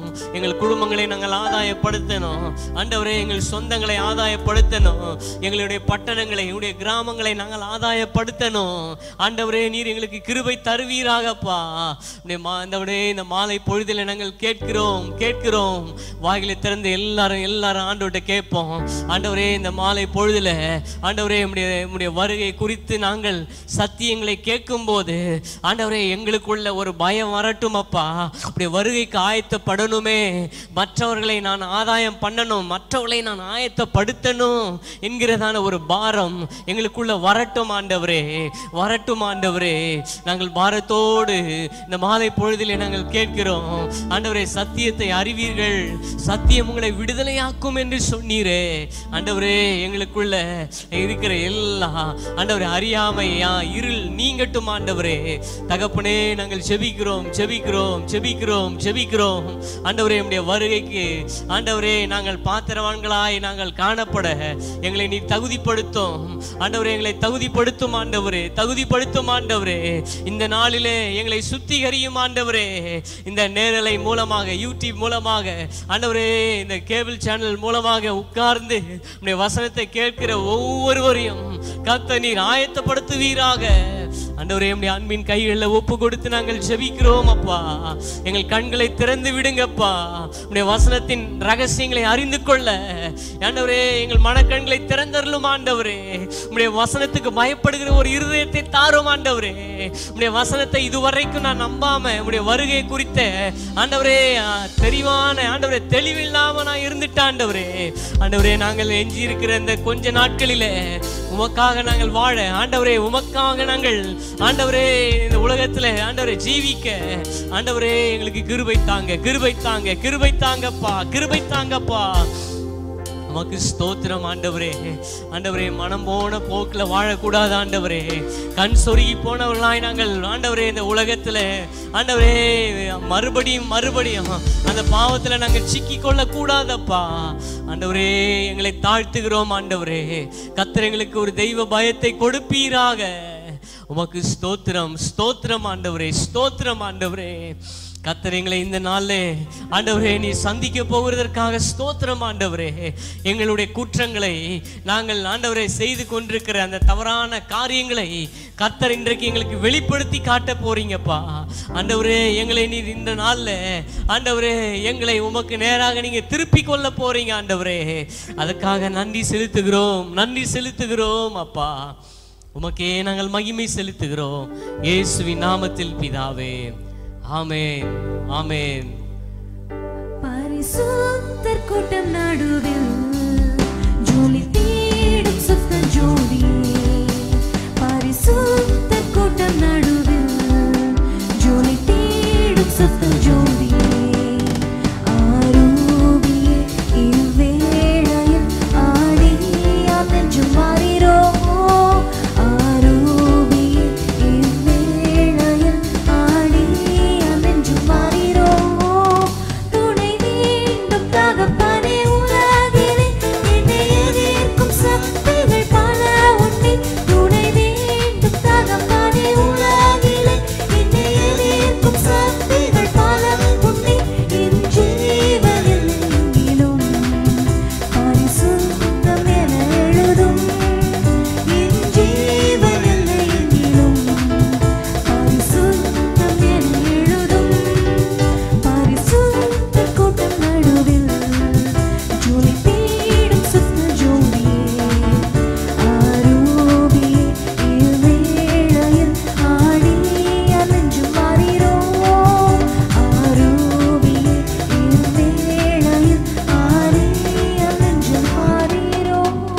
[SPEAKER 4] எங்கள் குடும்பங்களை நாங்கள் ஆதாயப்படுத்தணும் ஆண்டவரே எங்கள் சொந்தங்களை ஆதாயப்படுத்தணும் எங்களுடைய பட்டணங்களை எங்களுடைய கிராமங்களை நாங்கள் ஆதாயப்படுத்தணும் ஆண்டவரே நீர் எங்களுக்கு கிருபை தருவீராகப்பா உம்முடைய மா ஆண்டவரே இந்த மாலை பொழுதில் நாங்கள் கேட்கிறோம் கேட்கிறோம் வாயிலை திறந்து எல்லாரும் எல்லாரும் ஆண்டவர்கிட்ட கேட்போம் ஆண்டவரே இந்த மாலை பொழுதுல ஆண்டவரே உம்முடைய உம்முடைய வருகை குறித்து நாங்கள் சத்தியங்களை கேட்கும்போது ஆண்டவரே எங்களுக்குள்ள ஒரு பயம் வரட்டும் அப்பா உடைய வருகைக்கு ஆயத்தப்படணுமே மற்றவர்களை நான் ஆதாயம் பண்ணணும் மற்றவர்களை நான் ஆயத்தப்படுத்தணும் என்கிறதான ஒரு பாரம் எங்களுக்குள்ள வரட்டும் ஆண்டவரே வரட்டும் ஆண்டவரே நாங்கள் பாரத்தோடு இந்த மாலை பொழுதிலே நாங்கள் கேட்கிறோம் ஆண்டவரே சத்தியத்தை அறிவீர்கள் சத்தியம் உங்களை விடுதலையாக்கும் என்று சொன்னீரே ஆண்டவரே எங்களுக்குள்ள இருக்கிற எல்லா ஆண்டவரே அறியாமையா இருள் நீங்கட்டும் ஆண்டவரே தகப்பனே நாங்கள் செபிக்கிறோம் செபிக்கிறோம் செபிக்கிறோம் செபிக்கிறோம் ஆண்டவரே நம்முடைய வருகைக்கு ஆண்டவரே நாங்கள் பாத்திரவான்களாய் நாங்கள் காணப்பட எங்களை நீ தகுதிப்படுத்தும் ஆண்டவரே எங்களை தகுதிப்படுத்தும் ஆண்டவரே தகுதிப்படுத்தும் ஆண்டவரே இந்த நாளிலே எங்களை சுத்திகரியும் ஆண்டவரே இந்த நேரலை மூலமாக யூடியூப் மூலமாக ஆண்டவரே இந்த கேபிள் சேனல் மூலமாக உட்கார்ந்து உடைய வசனத்தை கேட்கிற ஒவ்வொருவரையும் கத்த நீர் ஆயத்தப்படுத்துவீராக ஆண்டவரே நம்முடைய அன்பின் கைகளில் ஒப்பு கொடுத்து நாங்கள் ஜெபிக்கிறோம் அப்பா எங்கள் கண்களை திறந்து விடுங்கப்பா உடைய வசனத்தின் ரகசியங்களை அறிந்து கொள்ள ஆண்டவரே எங்கள் மனக்கண்களை திறந்தருளும் ஆண்டவரே உடைய வசனத்துக்கு பயப்படுகிற ஒரு இருதயத்தை தாரும் ஆண்டவரே உடைய வசனத்தை இதுவரைக்கும் நான் நம்பாம உடைய வருகை குறித்த ஆண்டவரே ஆ, தெளிவான ஆண்டவரே தெளிவில்லாம நான் இருந்துட்டேன் ஆண்டவரே ஆண்டவரே நாங்கள் எஞ்சி இருக்கிற இந்த கொஞ்ச நாட்களிலே உமக்காக நாங்கள் வாழ ஆண்டவரே உமக்காக நாங்கள் ஆண்டவரே இந்த உலகத்துல ஆண்டவரே ஜீவிக்க ஆண்டவரே எங்களுக்கு கிருபை தாங்க கிருபை தாங்க கிருபை தாங்கப்பா கிருபை தாங்கப்பா உமக்கு ஸ்தோத்திரம் ஆண்டவரே ஆண்டவரே மனம் போன போக்கில் வாழக்கூடாது ஆண்டவரே கண் சொருகி போனவர்களாய் நாங்கள் ஆண்டவரே இந்த உலகத்துல ஆண்டவரே மறுபடியும் மறுபடியும் அந்த பாவத்துல நாங்கள் சிக்கி கொள்ள கூடாதப்பா ஆண்டவரே எங்களை தாழ்த்துகிறோம் ஆண்டவரே கத்தர் எங்களுக்கு ஒரு தெய்வ பயத்தை கொடுப்பீராக உமக்கு ஸ்தோத்திரம் ஸ்தோத்திரம் ஆண்டவரே ஸ்தோத்திரம் ஆண்டவரே கத்தர் எங்களை இந்த நாள்ல ஆண்டவரே நீ சந்திக்க போகிறதற்காக ஸ்தோத்திரம் ஆண்டவரே எங்களுடைய குற்றங்களை நாங்கள் ஆண்டவரே செய்து கொண்டிருக்கிற அந்த தவறான காரியங்களை கத்தர் இன்றைக்கு எங்களுக்கு வெளிப்படுத்தி காட்ட போறீங்கப்பா ஆண்டவரே எங்களை நீ இந்த நாள்ல ஆண்டவரே எங்களை உமக்கு நேராக நீங்க திருப்பி கொள்ள போறீங்க ஆண்டவரே அதுக்காக நன்றி செலுத்துகிறோம் நன்றி செலுத்துகிறோம் அப்பா உமக்கே நாங்கள் மகிமை செலுத்துகிறோம் இயேசுவின் நாமத்தில் பிதாவே ஆமென் ஆமென்
[SPEAKER 5] பரிசுத்தர் கூட்டம் நடுவில் ஜோலி தேடும் சுத்த ஜோடி பரிசுத்தர் கூட்டம் நடுவில் ஜோலி தேடும் சுத்த ஜோடி ஆரூபியே இவ்வேளையில் ஆடியா நெஞ்சும் மாறிரோ ஆரூபியே இவ்வேளையில் ஆடியா நெஞ்சும் மாறிரோ துணை வேண்டும் தகப்பனே உலகிலே என்னை எதிர்க்கும் சக்திகள் பல உண்டே துணை வேண்டும் தகப்பனே உலகிலே என்னை எதிர்க்கும் சக்திகள் பல உண்டே என் ஜீவனில் எங்கிலும் பரிசுத்தம் என எழுதும் என் ஜீவனில் எங்கிலும் பரிசுத்தம் என எழுதும் பரிசுத்த கூட்டம் நடுவில் ஜோலி தேடும் சுத்த ஜோடியே ஆரூபியே இவ்வேளையில் ஆடி அலைஞ்சு மாறிரோ ஆரூபியே இவ்வேளையில் ஆடி அலைஞ்சு மாறிரோ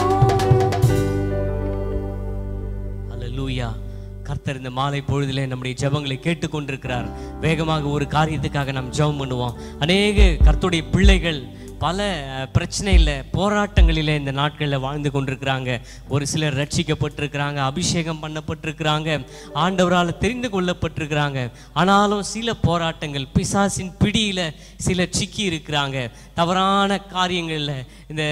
[SPEAKER 4] அல்லேலூயா கர்த்தர் இந்த மாலை பொழுதிலே நம்முடைய ஜெபங்களை கேட்டுக்கொண்டிருக்கிறார் வேகமாக ஒரு காரியத்துக்காக நாம் ஜெபம் பண்ணுவோம் அநேக கர்த்தருடைய பிள்ளைகள் பல அஹ், பிரச்சனையில போராட்டங்களில இந்த நாட்களில் வாழ்ந்து கொண்டிருக்கிறாங்க ஒரு சிலர் ரட்சிக்கப்பட்டிருக்கிறாங்க அபிஷேகம் பண்ணப்பட்டிருக்கிறாங்க ஆண்டவரால் தெரிந்து கொள்ளப்பட்டிருக்கிறாங்க ஆனாலும் சில போராட்டங்கள் பிசாசின் பிடியில சிலர் சிக்கி இருக்கிறாங்க தவறான காரியங்களில் இந்த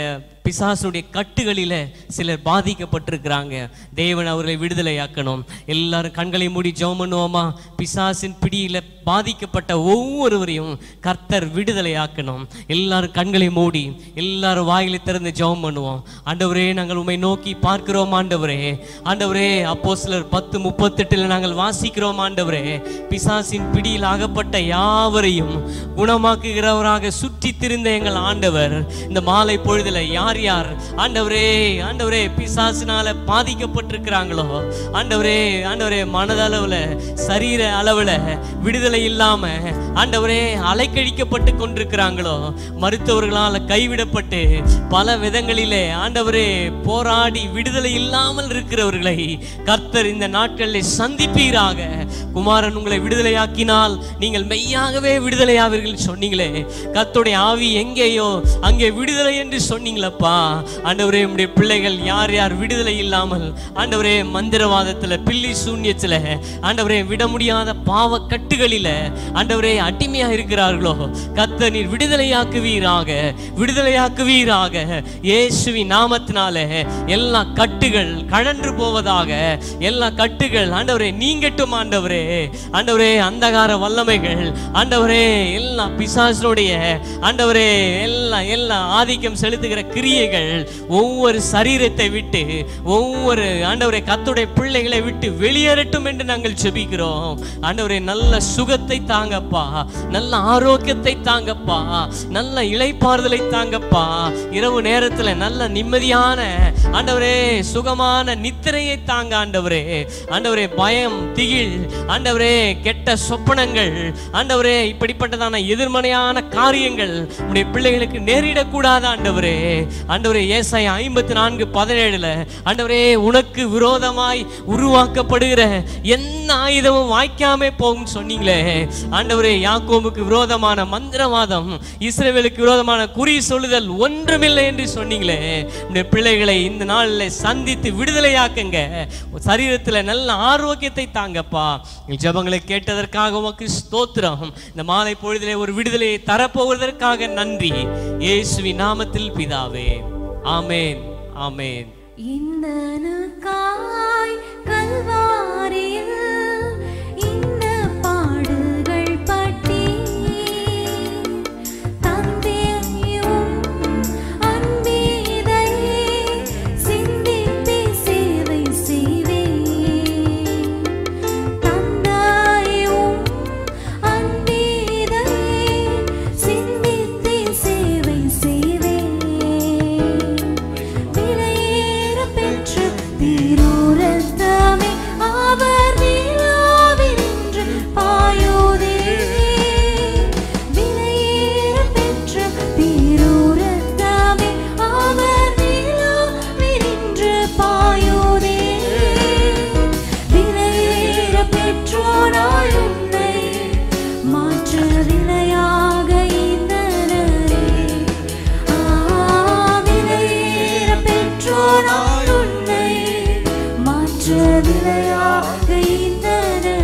[SPEAKER 4] பிசாசுடைய கட்டுகளில சிலர் பாதிக்கப்பட்டிருக்கிறாங்க தேவன் அவர்களை விடுதலையாக்கணும் எல்லாரும் கண்களை மூடி ஜெபம் பண்ணுவோமா பிசாசின் பிடியில பாதிக்கப்பட்ட ஒவ்வொருவரையும் கர்த்தர் விடுதலையாக்கணும் எல்லாரும் கண்களை மூடி எல்லாரும் வாயிலை திறந்து ஜெபம் பண்ணுவோம் ஆண்டவரே நாங்கள் உம்மை நோக்கி பார்க்கிறோம் ஆண்டவரே ஆண்டவரே அப்போ சிலர் பத்து முப்பத்தெட்டுல நாங்கள் வாசிக்கிறோம் ஆண்டவரே பிசாசின் பிடியில் ஆகப்பட்ட யாவரையும் குணமாக்குகிறவராக சுற்றி திரிந்த எங்கள் ஆண்டவர் இந்த மாலை பொழுதுல யார் யார் ஆண்டவரே ஆண்டவரே பிசாசினால பாதிக்கப்பட்டிருக்கிறாங்களோ ஆண்டவரே ஆண்டவரே மனதளவுல சரீர அளவுல விடுதலை இல்லாம ஆண்டவரே அலைக்கழிக்கப்பட்டு கொண்டிருக்கிறாங்களோ மருத்துவர்களால் கைவிடப்பட்டு பல விதங்களிலே ஆண்டவரே போராடி விடுதலை இல்லாமல் இருக்கிறவர்களை கர்த்தர் இந்த நாட்களில் சந்திப்பீராக குமாரன் உங்களை விடுதலையாக்கினால் நீங்கள் மெய்யாகவே விடுதலையாவீர்கள் சொன்னீங்களே கர்த்தருடைய ஆவி எங்கேயோ அங்கே விடுதலை என்று சொன்னீங்களப்பா ஆண்டவரே உம்முடைய பிள்ளைகள் யார் யார் விடுதலை இல்லாமல் ஆண்டவரே மந்திரவாதத்துல பில்லி சூன்யத்துல ஆண்டவரே விட முடியாத பாவ கட்டுகளில ஆண்டவரே அடிமையா இருக்கிறார்களோ கத்த நீர் விடுதலையாக்குவீராக விடுதலையாக்குவீராக இயேசுவின் நாமத்தினால எல்லா கட்டுகள் கழன்று போவதாக எல்லா கட்டுகள் ஆண்டவரே நீங்கட்டும் ஆண்டவரே ஆண்டவரே அந்தகார வல்லமைகள் ஆண்டவரே எல்லா பிசாசனுடைய ஆண்டவரே எல்லா எல்லா ஆதிக்கம் செலுத்துகிற கிரியைகள் ஒவ்வொரு சரீரத்தை விட்டு ஒவ்வொரு ஆண்டவரே கத்துடைய பிள்ளைகளை விட்டு வெளியேறட்டும் என்று நாங்கள் ஜெபிக்கிறோம் ஆண்டவரே நல்ல சுகத்தை தாங்கப்பா நல்ல ஆரோக்கியத்தை தாங்கப்பா நல்ல இளைப்பாறுதலை தாங்கப்பா இரவு நேரத்துல நல்ல நிம்மதியான ஆண்டவரே சுகமான நித்திரையை தாங்க ஆண்டவரே ஆண்டவரே பயம் திகில் ஆண்டவரே கெட்ட சொப்பனங்கள் ஆண்டவரே இப்படிப்பட்டதான எதிர்மறையான காரியங்கள் உடைய பிள்ளைகளுக்கு நேரிடக்கூடாது ஆண்டவரே ஆண்டவரே ஏசாய் ஐம்பத்தி நான்கு பதினேழுல ஆண்டவரே உனக்கு விரோதமாய் உருவாக்கப்படுகிற என்ன ஆயுதமும் வாய்க்காமே போகும் சொன்னீங்களே ஆண்டவரே யாக்கோபுக்கு விரோதமான மந்திரவாதம் இஸ்ரவேலுக்கு விரோதமான குறி சொல்லுதல் ஒன்றுமில்லை என்று சொன்னீங்களே உடைய பிள்ளைகளை இந்த நாளில் சந்தித்து விடுதலையாக்குங்க சரீரத்தில் நல்ல ஆரோக்கியத்தை தாங்கப்பா எங்கள் ஜெபங்களை கேட்டதற்காக உமக்கு ஸ்தோத்திரம் இந்த மாலை பொழுதிலே ஒரு விடுதலையை தரப்போவதற்காக நன்றி இயேசுவின் நாமத்தில் பிதாவே ஆமேன் ஆமேன்
[SPEAKER 5] இன்னனுக்காய் கல்வாரியில் இன்ன பாடுகள் பட்டி தந்தையும் அன்பீதையே சிந்தித்து சேவை செய்வேன் தந்தையும் அன்பீதையே சிந்தித்து சேவை செய்வேன் விலையேற பெற்ற திருரத்தமே அவர் நிலாவினின்று பாயோதே விலையேற பெற்ற திருரத்தமே அவர் நிலாவினின்று பாயோதே விலையேற பெற்றோராய் உன்னை மாற்ற விலையாக இந்தனரே ஆவிலையேற பெற்றோராய் உன்னை மாற்ற விலையாக இந்தனரே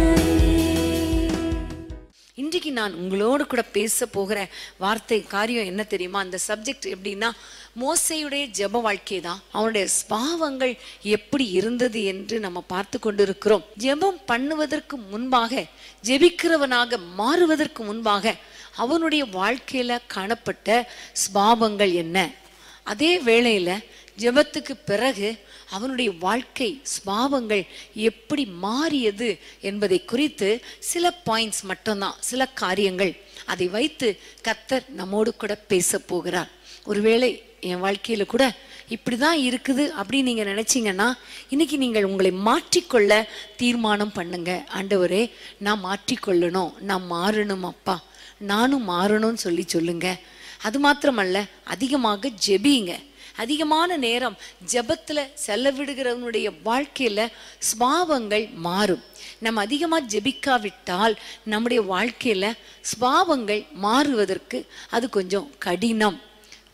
[SPEAKER 2] இன்றைக்கு நான் உங்களோடு கூட பேச போகிற வார்த்தை காரியம் என்ன தெரியுமா அந்த சப்ஜெக்ட் எப்படின்னா மோசையுடைய ஜெப வாழ்க்கை தான் அவனுடைய ஸ்பாவங்கள் எப்படி இருந்தது என்று நம்ம பார்த்து கொண்டிருக்கிறோம் ஜெபம் பண்ணுவதற்கு முன்பாக ஜெபிக்கிறவனாக மாறுவதற்கு முன்பாக அவனுடைய வாழ்க்கையில காணப்பட்ட ஸ்பாவங்கள் என்ன அதே வேளையில ஜெபத்துக்கு பிறகு அவனுடைய வாழ்க்கை ஸ்பாவங்கள் எப்படி மாறியது என்பதை குறித்து சில பாயிண்ட்ஸ் மட்டும்தான் சில காரியங்கள் அதை வைத்து கத்தர் நம்மோடு கூட பேச போகிறார் ஒருவேளை என் வாழ்க்கையில கூட இப்படிதான் இருக்குது அப்படின்னு நீங்க நினைச்சீங்கன்னா இன்னைக்கு நீங்கள் உங்களை மாற்றிக்கொள்ள தீர்மானம் பண்ணுங்க ஆண்டவரே நான் மாற்றிக்கொள்ளணும் நான் மாறணும் அப்பா நானும் மாறணும்னு சொல்லி சொல்லுங்க அது மாத்திரமல்ல அதிகமாக ஜெபிங்க அதிகமான நேரம் ஜெபத்துல செலவிடுகிறவனுடைய வாழ்க்கையில ஸ்பாவங்கள் மாறும் நம்ம அதிகமா ஜெபிக்காவிட்டால் நம்முடைய வாழ்க்கையில ஸ்பாவங்கள் மாறுவதற்கு அது கொஞ்சம் கடினம்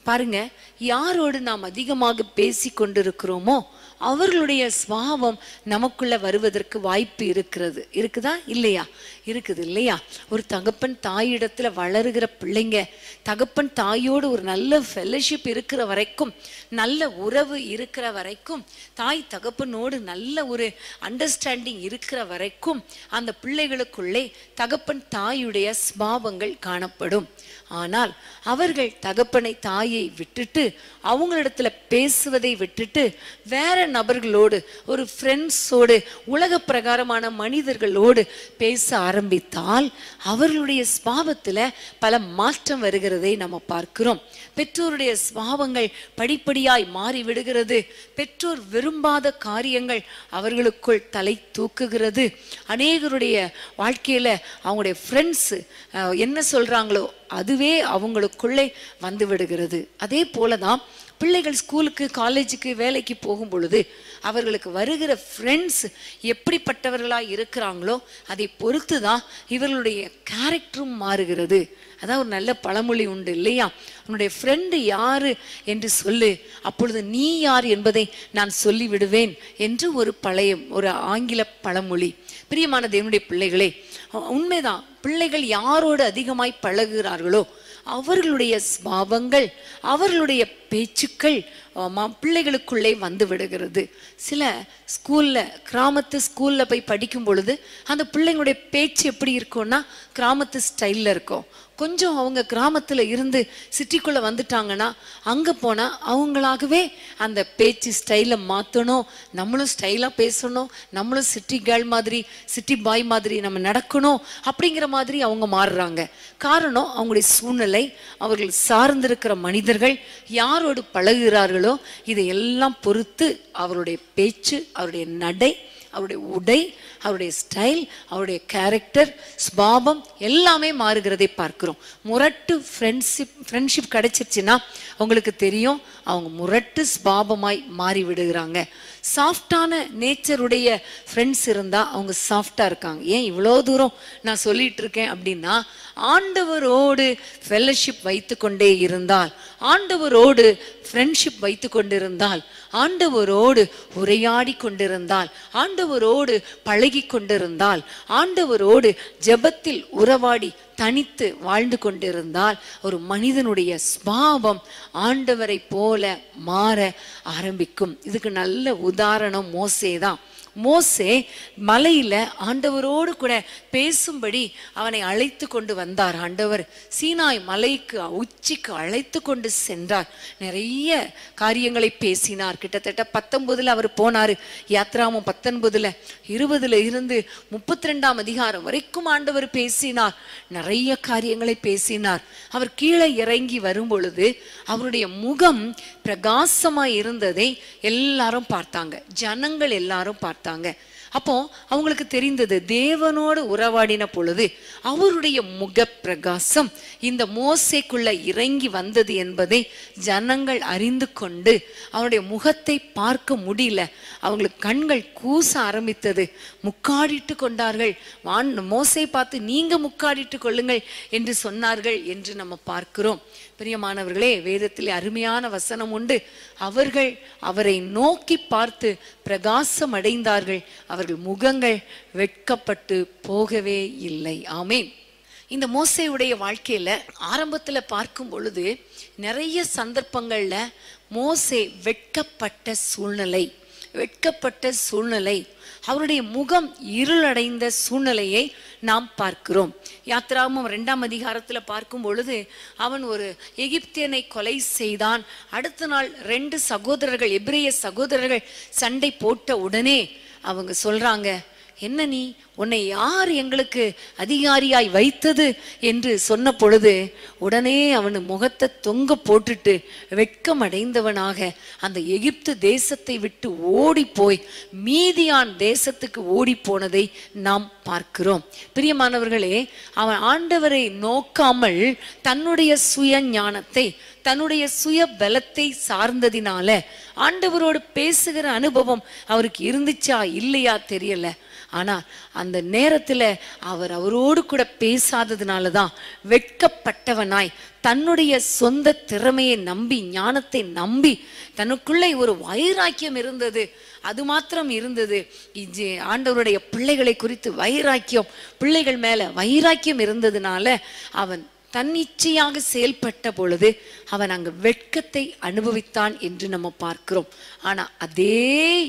[SPEAKER 2] பாருங்க யாரோடு நாம் அதிகமாக பேசி கொண்டிருக்கிறோமோ அவர்களுடைய சுவாபம் நமக்குள்ள வருவதற்கு வாய்ப்பு இருக்கிறது இருக்குதா இல்லையா இருக்குது இல்லையா ஒரு தகப்பன் தாயிடத்துல வளருகிற பிள்ளைங்க தகப்பன் தாயோடு ஒரு நல்ல ஃபெல்லோஷிப் இருக்கிற வரைக்கும் நல்ல உறவு இருக்கிற வரைக்கும் தாய் தகப்பனோடு நல்ல ஒரு அண்டர்ஸ்டாண்டிங் இருக்கிற வரைக்கும் அந்த பிள்ளைகளுக்குள்ளே தகப்பன் தாயுடைய ஸ்பாவங்கள் காணப்படும் ஆனால் அவர்கள் தகப்பனை தாயை விட்டுட்டு அவங்களிடத்துல பேசுவதை விட்டுட்டு வேற நபர்களோடு ஒரு ஃப்ரெண்ட்ஸோடு உலக பிரகாரமான மனிதர்களோடு பேச ஆரம்பித்தால் அவர்களுடைய ஸ்பாவத்துல பல மாற்றம் வருகிறதை நம்ம பார்க்கிறோம் பெற்றோருடைய ஸ்பாவங்கள் படிப்படியாய் மாறி விடுகிறது பெற்றோர் விரும்பாத காரியங்கள் அவர்களுக்குள் தலை தூக்குகிறது அநேகருடைய வாழ்க்கையில அவங்களுடைய ஃப்ரெண்ட்ஸ் என்ன சொல்றாங்களோ அதுவே அவங்களுக்குள்ளே வந்து விடுகிறது அதே போலதான் பிள்ளைகள் ஸ்கூலுக்கு காலேஜுக்கு வேலைக்கு போகும் பொழுது அவர்களுக்கு வருகிற ஃப்ரெண்ட்ஸ் எப்படிப்பட்டவர்களாக இருக்கிறாங்களோ அதை பொறுத்து தான் இவர்களுடைய கேரக்டரும் மாறுகிறது அதான் ஒரு நல்ல பழமொழி உண்டு இல்லையா உன்னுடைய ஃப்ரெண்டு யாரு என்று சொல்லு அப்பொழுது நீ யார் என்பதை நான் சொல்லி விடுவேன் என்று ஒரு பழைய ஒரு ஆங்கில பழமொழி பிரியமான தேவனுடைய பிள்ளைகளே உண்மைதான் பிள்ளைகள் யாரோடு அதிகமாய் பழகுகிறார்களோ அவர்களுடைய ஸ்பாவங்கள் அவர்களுடைய பேச்சுக்கள் ஆமா, பிள்ளைகளுக்குள்ளே வந்து விடுகிறது சில ஸ்கூல்ல கிராமத்து ஸ்கூல்ல போய் படிக்கும் பொழுது அந்த பிள்ளைங்களுடைய பேச்சு எப்படி இருக்கும்னா கிராமத்து ஸ்டைல்ல இருக்கும் கொஞ்சம் அவங்க கிராமத்துல இருந்து சிட்டிக்குள்ள வந்துட்டாங்கன்னா அங்க போனா அவங்களாகவே அந்த பேச்சு ஸ்டைலை மாத்தணும் நம்மளும் ஸ்டைலா பேசணும் நம்மளும் சிட்டி கேர்ள் மாதிரி சிட்டி பாய் மாதிரி நம்ம நடக்கணும் அப்படிங்கிற மாதிரி அவங்க மாறுறாங்க காரணம் அவங்களுடைய சூழ்நிலை அவர்கள் சார்ந்திருக்கிற மனிதர்கள் யாரோடு பழகுகிறார்களோ இதையெல்லாம் பொறுத்து அவருடைய பேச்சு அவருடைய நடை அவருடைய உடை அவருடைய ஸ்டைல் அவருடைய கேரக்டர் ஸ்பாபம் எல்லாமே மாறுகிறதை பார்க்கிறோம் முரட்டு ஃப்ரெண்ட்ஷிப் ஃப்ரெண்ட்ஷிப் கிடைச்சிருச்சுன்னா உங்களுக்கு தெரியும் அவங்க முரட்டு ஸ்பாபமாய் மாறி விடுகிறாங்க சாஃப்டான நேச்சருடைய ஃப்ரெண்ட்ஸ் இருந்தால் அவங்க சாஃப்டாக இருக்காங்க ஏன் இவ்வளோ தூரம் நான் சொல்லிட்டு இருக்கேன் அப்படின்னா ஆண்டவரோடு ஃபெல்லோஷிப் வைத்து கொண்டே இருந்தால் ஆண்டவரோடு ஃப்ரெண்ட்ஷிப் வைத்து கொண்டிருந்தால் ஆண்டவரோடு உரையாடி கொண்டிருந்தால் ஆண்டவரோடு பழகி கொண்டிருந்தால் ஆண்டவரோடு ஜெபத்தில் உறவாடி தனித்து வாழ்ந்து கொண்டிருந்தால் ஒரு மனிதனுடைய ஸ்பாவம் ஆண்டவரை போல மாற ஆரம்பிக்கும் இதுக்கு நல்ல உதாரணம் மோசே தான் மோசே மலையில ஆண்டவரோடு கூட பேசும்படி அவனை அழைத்து கொண்டு வந்தார் ஆண்டவர் சீனாய் மலைக்கு உச்சிக்கு அழைத்து கொண்டு சென்றார் நிறைய காரியங்களை பேசினார் கிட்டத்தட்ட பத்தொன்பதுல அவர் போனாரு யாத்ராமம் பத்தொன்பதுல இருபதுல இருந்து முப்பத்தி ரெண்டாம் அதிகாரம் வரைக்கும் ஆண்டவர் பேசினார் நிறைய காரியங்களை பேசினார் அவர் கீழே இறங்கி வரும் பொழுது அவருடைய முகம் பிரகாசமாய் இருந்ததை எல்லாரும் பார்த்தாங்க ஜனங்கள் எல்லாரும் பார்த்தாங்க அப்போ அவங்களுக்கு தெரிந்தது தேவனோடு உறவாடின பொழுது அவருடைய முக பிரகாசம் இந்த மோசைக்குள்ள இறங்கி வந்தது என்பதை ஜனங்கள் அறிந்து கொண்டு அவருடைய முகத்தை பார்க்க முடியல அவங்களுக்கு கண்கள் கூச ஆரம்பித்தது முக்காடிட்டு கொண்டார்கள் வான் மோசை பார்த்து நீங்க முக்காடிட்டு கொள்ளுங்கள் என்று சொன்னார்கள் என்று நம்ம பார்க்கிறோம் பிரியமானவர்களே வேதத்திலே அருமையான வசனம் உண்டு அவர்கள் அவரை நோக்கி பார்த்து பிரகாசம் அடைந்தார்கள் அவர்கள் முகங்கள் வெட்கப்பட்டு போகவே இல்லை ஆமென் இந்த மோசையுடைய வாழ்க்கையில ஆரம்பத்துல பார்க்கும் பொழுது நிறைய சந்தர்ப்பங்கள்ல மோசே வெட்கப்பட்ட சூழ்நிலை வெட்கப்பட்ட சூழ்நிலை அவருடைய முகம் இருளடைந்த சூழ்நிலையை நாம் பார்க்கிறோம் யாத்ராமம் ரெண்டாம் அதிகாரத்துல பார்க்கும் பொழுது அவன் ஒரு எகிப்தியனை கொலை செய்தான் அடுத்த நாள் ரெண்டு சகோதரர்கள் எபிரேய சகோதரர்கள் சண்டை போட்ட உடனே அவங்க சொல்றாங்க என்ன நீ உன்னை யார் எங்களுக்கு அதிகாரியாய் வைத்தது என்று சொன்ன பொழுது உடனே அவன் முகத்தை தொங்க போட்டுட்டு வெட்கம் அடைந்தவனாக அந்த எகிப்து தேசத்தை விட்டு ஓடி போய் மீதியான் தேசத்துக்கு ஓடி போனதை நாம் பார்க்கிறோம் பிரியமானவர்களே அவன் ஆண்டவரை நோக்காமல் தன்னுடைய சுய ஞானத்தை தன்னுடைய சுய பலத்தை சார்ந்ததினால ஆண்டவரோடு பேசுகிற அனுபவம் அவருக்கு இருந்துச்சா இல்லையா தெரியல ஆனா அந்த நேரத்துல அவர் அவரோடு கூட பேசாததுனால தான் வெட்கப்பட்டவனாய் தன்னுடைய சொந்த திறமையை நம்பி ஞானத்தை நம்பி தனக்குள்ளே ஒரு வைராக்கியம் இருந்தது அது மாத்திரம் இருந்தது இது ஆண்டவருடைய பிள்ளைகளை குறித்து வைராக்கியம் பிள்ளைகள் மேல வைராக்கியம் இருந்ததுனால அவன் தன்னிச்சையாக செயல்பட்ட பொழுது அவன் அங்கு வெட்கத்தை அனுபவித்தான் என்று நம்ம பார்க்கிறோம் ஆனா அதே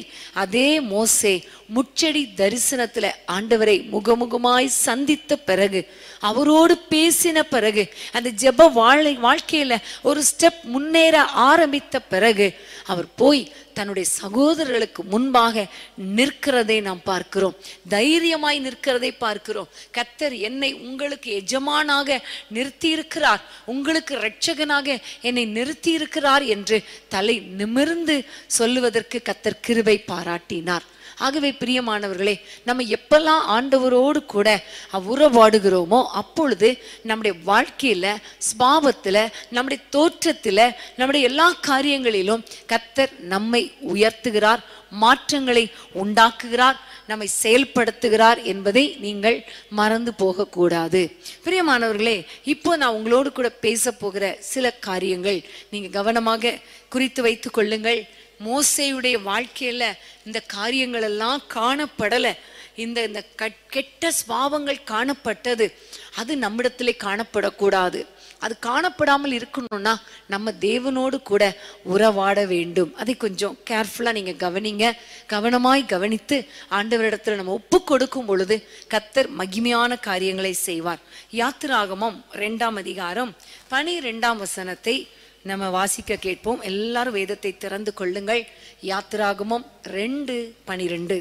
[SPEAKER 2] அதே மோசே முச்செடி தரிசனத்துல ஆண்டவரை முகமுகமாய் சந்தித்த பிறகு அவரோடு பேசின பிறகு அந்த ஜெப வாழை வாழ்க்கையில ஒரு ஸ்டெப் முன்னேற ஆரம்பித்த பிறகு அவர் போய் தன்னுடைய சகோதரர்களுக்கு முன்பாக நிற்கிறதை நாம் பார்க்கிறோம் தைரியமாய் நிற்கிறதை பார்க்கிறோம் கத்தர் என்னை உங்களுக்கு எஜமானாக நிறுத்தியிருக்கிறார் உங்களுக்கு இரட்சகனாக என்னை நிறுத்தியிருக்கிறார் என்று தலை நிமிர்ந்து சொல்லுவதற்கு கத்தர் கிருபை பாராட்டினார் ஆகவே பிரியமானவர்களே நம்ம எப்பெல்லாம் ஆண்டவரோடு கூட உறவாடுகிறோமோ அப்பொழுது நம்முடைய வாழ்க்கையில ஸ்பாவத்துல நம்முடைய தோற்றத்துல நம்முடைய எல்லா காரியங்களிலும் கத்தர் நம்மை உயர்த்துகிறார் மாற்றங்களை உண்டாக்குகிறார் நம்மை செயல்படுத்துகிறார் என்பதை நீங்கள் மறந்து போகக்கூடாது பிரியமானவர்களே இப்போ நான் உங்களோடு கூட பேச போகிற சில காரியங்கள் நீங்க கவனமாக குறித்து வைத்துக் கொள்ளுங்கள் மோசையுடைய வாழ்க்கையில இந்த காரியங்கள் எல்லாம் காணப்படல இந்த இந்த கட்- கெட்ட சுபாவங்கள் காணப்பட்டது அது நம்மிடத்திலே காணப்படக்கூடாது அது காணப்படாமல் இருக்கணும்னா நம்ம தேவனோடு கூட உறவாட வேண்டும் அதை கொஞ்சம் கேர்ஃபுல்லா நீங்க கவனிங்க கவனமாய் கவனித்து ஆண்டவரிடத்துல நம்ம ஒப்பு கொடுக்கும் பொழுது கத்தர் மகிமையான காரியங்களை செய்வார் யாத்திராகமம் ரெண்டாம் அதிகாரம் பனிரெண்டாம் வசனத்தை நம்ம வாசிக்க கேட்போம் எல்லாரும் வேதத்தை திறந்து கொள்ளுங்கள் யாத்திராகமம் ரெண்டு பனிரெண்டு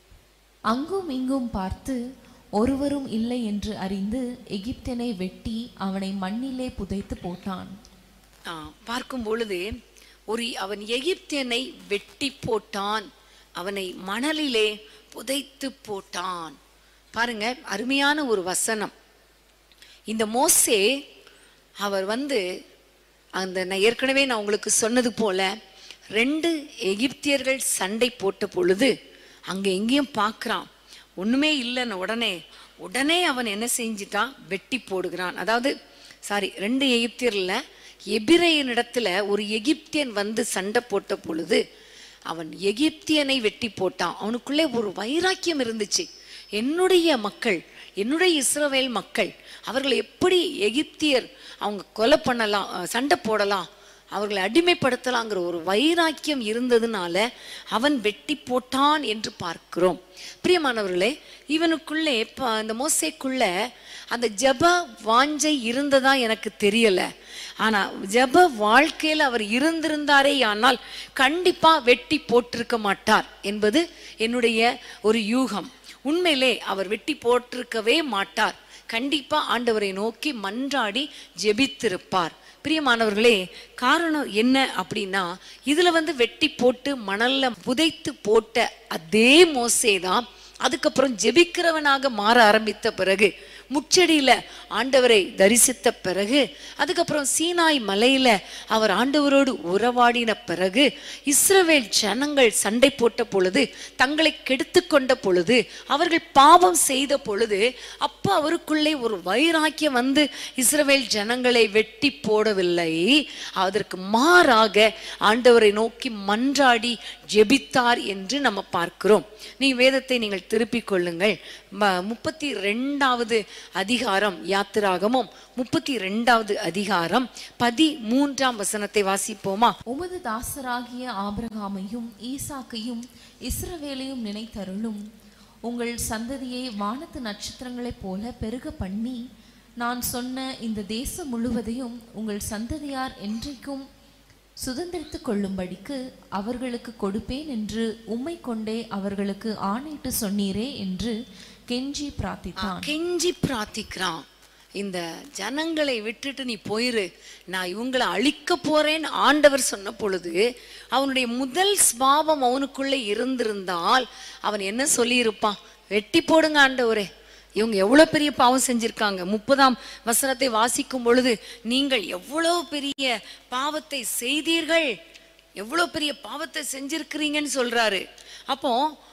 [SPEAKER 7] அங்கும் இங்கும் பார்த்து ஒருவரும் இல்லை என்று அறிந்து எகிப்தியனை வெட்டி அவனை மண்ணிலே புதைத்து போட்டான்
[SPEAKER 2] ஆ, பார்க்கும் பொழுது ஒரு அவன் எகிப்தியனை வெட்டி போட்டான் அவனை மணலிலே புதைத்து போட்டான் பாருங்க அருமையான ஒரு வசனம் இந்த மோசே அவர் வந்து அந்த நான் ஏற்கனவே நான் உங்களுக்கு சொன்னது போல ரெண்டு எகிப்தியர்கள் சண்டை போட்ட பொழுது அங்க எங்கேயும் பார்க்கறான் ஒண்ணுமே இல்லைன்னு உடனே உடனே அவன் என்ன செஞ்சிட்டான் வெட்டி போடுகிறான் அதாவது சாரி ரெண்டு எகிப்தியர்ல எபிரேயனிடத்துல ஒரு எகிப்தியன் வந்து சண்டை போட்ட பொழுது அவன் எகிப்தியனை வெட்டி போட்டான் அவனுக்குள்ளே ஒரு வைராக்கியம் இருந்துச்சு என்னுடைய மக்கள் என்னுடைய இஸ்ரவேல் மக்கள் அவர்களை எப்படி எகிப்தியர் அவங்க கொலை பண்ணலாம் அஹ், சண்டை போடலாம் அவர்களை அடிமைப்படுத்தலாங்கிற ஒரு வைராக்கியம் இருந்ததுனால அவன் வெட்டி போட்டான் என்று பார்க்கிறோம் பிரியமானவர்களே இவனுக்குள்ளே இப்போ அந்த மோசைக்குள்ள அந்த ஜெப வாஞ்சை இருந்ததா எனக்கு தெரியல ஆனா ஜெப வாழ்க்கையில் அவர் இருந்திருந்தாரே ஆனால் கண்டிப்பா வெட்டி போட்டிருக்க மாட்டார் என்பது என்னுடைய ஒரு யூகம் உண்மையிலே அவர் வெட்டி போட்டிருக்கவே மாட்டார் கண்டிப்பா ஆண்டவரை நோக்கி மன்றாடி ஜெபித்திருப்பார் பிரியமானவர்களே காரணம் என்ன அப்படின்னா இதுல வந்து வெட்டி போட்டு மணல்ல புதைத்து போட்ட அதே மோசே தான் அதுக்கப்புறம் ஜெபிக்கிறவனாக மாற ஆரம்பித்த பிறகு முச்செடியில ஆண்டவரை தரிசித்த பிறகு அதுக்கப்புறம் சீனாய் மலையில அவர் ஆண்டவரோடு உறவாடின பிறகு இஸ்ரவேல் ஜனங்கள் சண்டை போட்ட பொழுது தங்களை கெடுத்து கொண்ட பொழுது அவர்கள் பாவம் செய்த பொழுது அப்போ அவருக்குள்ளே ஒரு வைராக்கியம் வந்து இஸ்ரவேல் ஜனங்களை வெட்டி போடவில்லை அதற்கு மாறாக ஆண்டவரை நோக்கி மன்றாடி ஜெபித்தார் என்று நம்ம பார்க்கிறோம் நீ வேதத்தை நீங்கள் திருப்பிக் கொள்ளுங்கள் ம- முப்பத்தி ரெண்டாவது அதிகாரம் யாத்திராகமும் முப்பத்தி ரெண்டாவது அதிகாரம் பதிமூன்றாம் வசனத்தை வாசிப்போமா
[SPEAKER 7] உமது தாசராகிய ஆபிரகாமையும் ஈசாக்கையும் இஸ்ரவேலையும் நினைத்தருளும் உங்கள் சந்ததியை வானத்து நட்சத்திரங்களைப் போல பெருக பண்ணி நான் சொன்ன இந்த தேசம் முழுவதையும் உங்கள் சந்ததியார் என்றைக்கும் சுதந்திரித்துக் கொள்ளும்படிக்கு அவர்களுக்கு கொடுப்பேன் என்று உம்மை கொண்டே அவர்களுக்கு ஆணையிட்டு சொன்னீரே என்று கெஞ்சி பிரார்த்தித்தான்
[SPEAKER 2] கெஞ்சி பிரார்த்திக்கிறான் இந்த ஜனங்களை விட்டுட்டு நீ போயிரு நான் இவங்களை அழிக்க போறேன்னு ஆண்டவர் சொன்ன பொழுது அவனுடைய முதல் ஸ்பாவம் அவனுக்குள்ள இருந்திருந்தால் அவன் என்ன சொல்லியிருப்பான் வெட்டி போடுங்க ஆண்டவரே இவங்க எவ்வளவு பெரிய பாவம் செஞ்சிருக்காங்க முப்பதாம் வசனத்தை வாசிக்கும் பொழுது நீங்கள் எவ்வளவு பெரிய பாவத்தை செய்தீர்கள் எவ்வளவு பெரிய பாவத்தை செஞ்சிருக்கிறீங்கன்னு சொல்றாரு அப்போ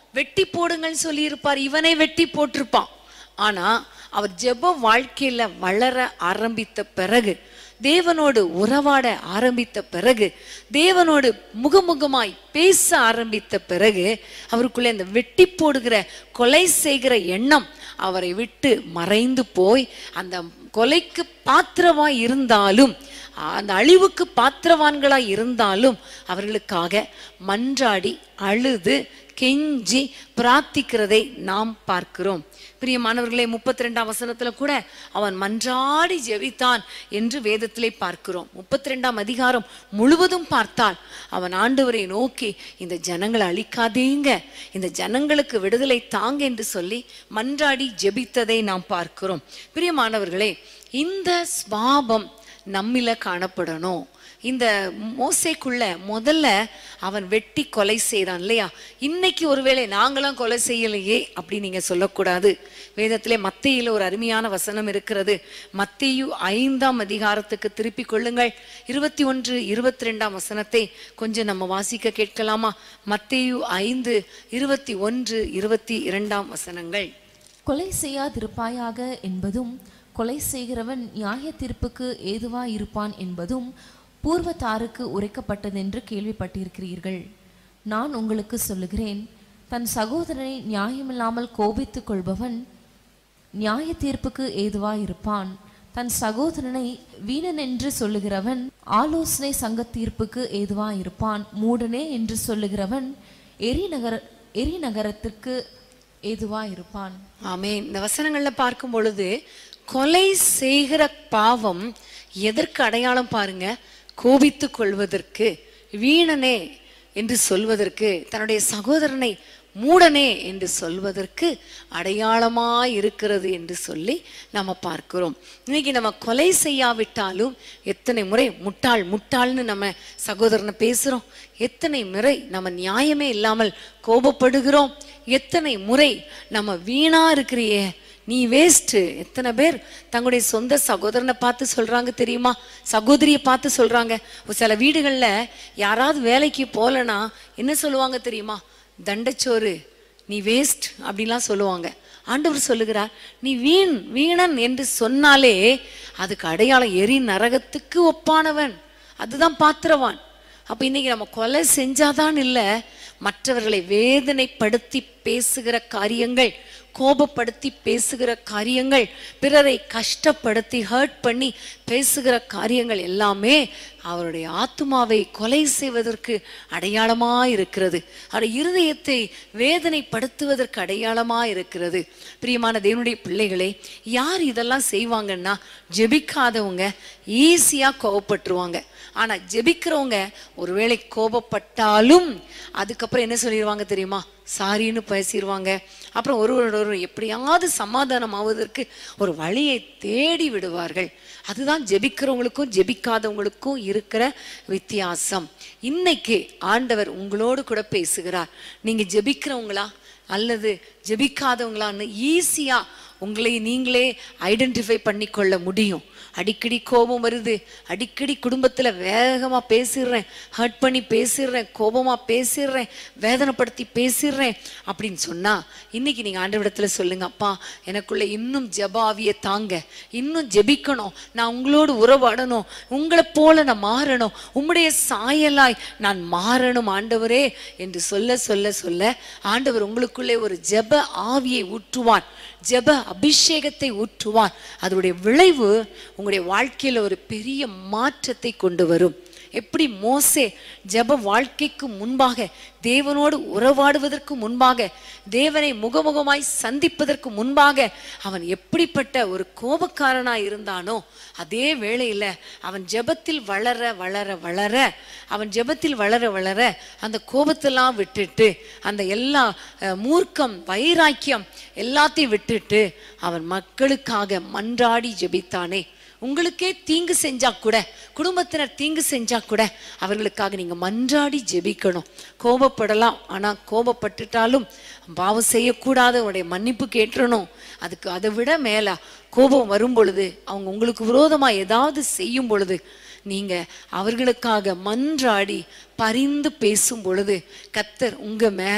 [SPEAKER 2] வெட்டி போடுங்கன்னு சொல்லி இருப்பார் இவனை வெட்டி போட்டிருப்பான் ஆனா அவர் ஜெப வாழ்க்கையில வளர ஆரம்பித்த பிறகு தேவனோடு உறவாட ஆரம்பித்த பிறகு தேவனோடு முகமுகமாய் பேச ஆரம்பித்த பிறகு அவருக்குள்ள இந்த வெட்டி போடுகிற கொலை செய்கிற எண்ணம் அவரை விட்டு மறைந்து போய் அந்த கொலைக்கு பாத்திரமாய் இருந்தாலும் அந்த அழிவுக்கு பாத்திரவான்களாய் இருந்தாலும் அவர்களுக்காக மன்றாடி அழுது கெஞ்சி பிரார்த்திக்கிறதை நாம் பார்க்கிறோம் பிரியமானவர்களே முப்பத்தி ரெண்டாம் வசனத்துல கூட அவன் மன்றாடி ஜெபித்தான் என்று வேதத்திலே பார்க்கிறோம் முப்பத்தி ரெண்டாம் அதிகாரம் முழுவதும் பார்த்தால் அவன் ஆண்டவரை நோக்கி இந்த ஜனங்களை அழிக்காதீங்க இந்த ஜனங்களுக்கு விடுதலை தாங்க என்று சொல்லி மன்றாடி ஜெபித்ததை நாம் பார்க்கிறோம் பிரியமானவர்களே இந்த ஸ்வாபம் நம்மில காணப்படணும் இந்த மோசைக்குள்ள முதல்ல அவன் வெட்டி கொலை செய்தான் இல்லையா இன்னைக்கு ஒருவேளை நாங்களாம் கொலை செய்யலையே அப்படி நீங்க சொல்லக்கூடாது வேதத்திலே மத்தியில ஒரு அருமையான வசனம் இருக்கிறது மத்தியு ஐந்தாம் அதிகாரத்துக்கு திருப்பி கொள்ளுங்கள் இருபத்தி ஒன்று இருபத்தி ரெண்டாம் வசனத்தை கொஞ்சம் நம்ம வாசிக்க கேட்கலாமா மத்தியு ஐந்து இருபத்தி ஒன்று இருபத்தி இரண்டாம் வசனங்கள்
[SPEAKER 7] கொலை செய்யாதிருப்பாயாக என்பதும் கொலை செய்கிறவன் நியாய தீர்ப்புக்கு ஏதுவாயிருப்பான் என்பதும் பூர்வத்தாருக்கு உரைக்கப்பட்டதென்று கேள்விப்பட்டிருக்கிறீர்கள் நான் உங்களுக்கு சொல்லுகிறேன் தன் சகோதரனை நியாயமில்லாமல் கோபித்துக் கொள்பவன் நியாய தீர்ப்புக்கு ஏதுவாயிருப்பான் தன் சகோதரனை வீணன் என்று சொல்லுகிறவன் ஆலோசனை சங்க தீர்ப்புக்கு ஏதுவாயிருப்பான் மூடனே என்று சொல்லுகிறவன் எரிநகர எரிநகரத்திற்கு ஏதுவாயிருப்பான்
[SPEAKER 2] ஆமென் இந்த வசனங்கள்ல பார்க்கும் பொழுது கொலை செய்கிற பாவம் எதற்கு அடையாளம் பாருங்க கோபித்துக் கொள்வதற்கு வீணனே என்று சொல்வதற்கு தன்னுடைய சகோதரனை மூடனே என்று சொல்வதற்கு அடையாளமாய் இருக்கிறது என்று சொல்லி நம்ம பார்க்கிறோம் இன்னைக்கு நம்ம கொலை செய்யாவிட்டாலும் எத்தனை முறை முட்டாள் முட்டாள்னு நம்ம சகோதரனை பேசுறோம் எத்தனை முறை நம்ம நியாயமே இல்லாமல் கோபப்படுகிறோம் எத்தனை முறை நம்ம வீணா இருக்கிறியே நீ வேஸ்ட் எத்தனை பேர் தங்களுடைய சொந்த சகோதரனை பார்த்து சொல்றாங்க தெரியுமா சகோதரியை பார்த்து சொல்றாங்க ஒரு சில வீடுகள்ல யாராவது வேலைக்கு போகலனா என்ன சொல்லுவாங்க தெரியுமா தண்டச்சோறு நீ வேஸ்ட் அப்படிலாம் சொல்லுவாங்க ஆண்டவர் சொல்லுகிறார் நீ வீண் வீணன் என்று சொன்னாலே அதுக்கு அடையாளம் எரி நரகத்துக்கு ஒப்பானவன் அதுதான் பாத்திரவான் அப்ப இன்னைக்கு நம்ம கொலை செஞ்சாதான் இல்ல மற்றவர்களை வேதனைப்படுத்தி பேசுகிற காரியங்கள் கோபப்படுத்தி பேசுகிற காரியங்கள் பிறரை கஷ்டப்படுத்தி ஹர்ட் பண்ணி பேசுகிற காரியங்கள் எல்லாமே அவருடைய ஆத்துமாவை கொலை செய்வதற்கு அடையாளமா இருக்கிறது அவருடைய இருதயத்தை வேதனைப்படுத்துவதற்கு அடையாளமா இருக்கிறது பிரியமான தேவனுடைய பிள்ளைகளே யார் இதெல்லாம் செய்வாங்கன்னா ஜெபிக்காதவங்க ஈஸியா கோவப்பட்டுருவாங்க ஆனா ஜெபிக்கிறவங்க ஒருவேளை கோபப்பட்டாலும் அதுக்கப்புறம் என்ன சொல்லிடுவாங்க தெரியுமா சாரின்னு பேசிடுவாங்க அப்புறம் ஒருவரோட ஒருவர் எப்படியாவது சமாதானம் ஆவதற்கு ஒரு வழியை தேடி விடுவார்கள் அதுதான் ஜெபிக்கிறவங்களுக்கும் ஜெபிக்காதவங்களுக்கும் இருக்கிற வித்தியாசம் இன்னைக்கு ஆண்டவர் உங்களோடு கூட பேசுகிறார் நீங்க ஜெபிக்கிறவங்களா அல்லது ஜெபிக்காதவங்களான்னு ஈஸியா உங்களை நீங்களே ஐடென்டிஃபை பண்ணிக்கொள்ள முடியும் அடிக்கடி கோபம் வருது அடிக்கடி குடும்பத்துல வேகமா பேசிடுறேன் ஹர்ட் பண்ணி பேசிடுறேன் கோபமா பேசிடுறேன் வேதனைப்படுத்தி பேசிடுறேன் அப்படின்னு சொன்னா இன்னைக்கு நீங்க ஆண்டவிடத்துல சொல்லுங்க அப்பா எனக்குள்ள இன்னும் ஜெபாவிய தாங்க இன்னும் ஜெபிக்கணும் நான் உங்களோடு உறவாடணும் உங்களை போல நான் மாறணும் உம்முடைய சாயலாய் நான் மாறணும் ஆண்டவரே என்று சொல்ல சொல்ல சொல்ல ஆண்டவர் உங்களுக்குள்ளே ஒரு ஜெப ஆவியை ஊற்றுவார் ஜெப அபிஷேகத்தை ஊற்றுவார் அதனுடைய விளைவு உங்களுடைய வாழ்க்கையில ஒரு பெரிய மாற்றத்தை கொண்டு வரும் எப்படி மோசே ஜெப வாழ்க்கைக்கு முன்பாக தேவனோடு உறவாடுவதற்கு முன்பாக தேவனை முகமுகமாய் சந்திப்பதற்கு முன்பாக அவன் எப்படிப்பட்ட ஒரு கோபக்காரனாய் இருந்தானோ அதே வேளையில அவன் ஜெபத்தில் வளர வளர வளர அவன் ஜெபத்தில் வளர வளர அந்த கோபத்தெல்லாம் விட்டுட்டு அந்த எல்லா அஹ், மூர்க்கம் வைராக்கியம் எல்லாத்தையும் விட்டுட்டு அவன் மக்களுக்காக மன்றாடி ஜெபித்தானே உங்களுக்கே தீங்கு செஞ்சா கூட குடும்பத்தினர் தீங்கு செஞ்சா கூட அவர்களுக்காக நீங்க மன்றாடி ஜெபிக்கணும் கோபப்படலாம் ஆனா கோபப்பட்டுட்டாலும் பாவம் செய்யக்கூடாத உடைய மன்னிப்பு கேட்டுறணும் அதுக்கு அதை விட மேல கோபம் வரும் பொழுது அவங்க உங்களுக்கு விரோதமா ஏதாவது செய்யும் பொழுது நீங்க அவர்களுக்காக மன்றாடி பரிந்து பேசும் பொழுது கத்தர் உங்க மேல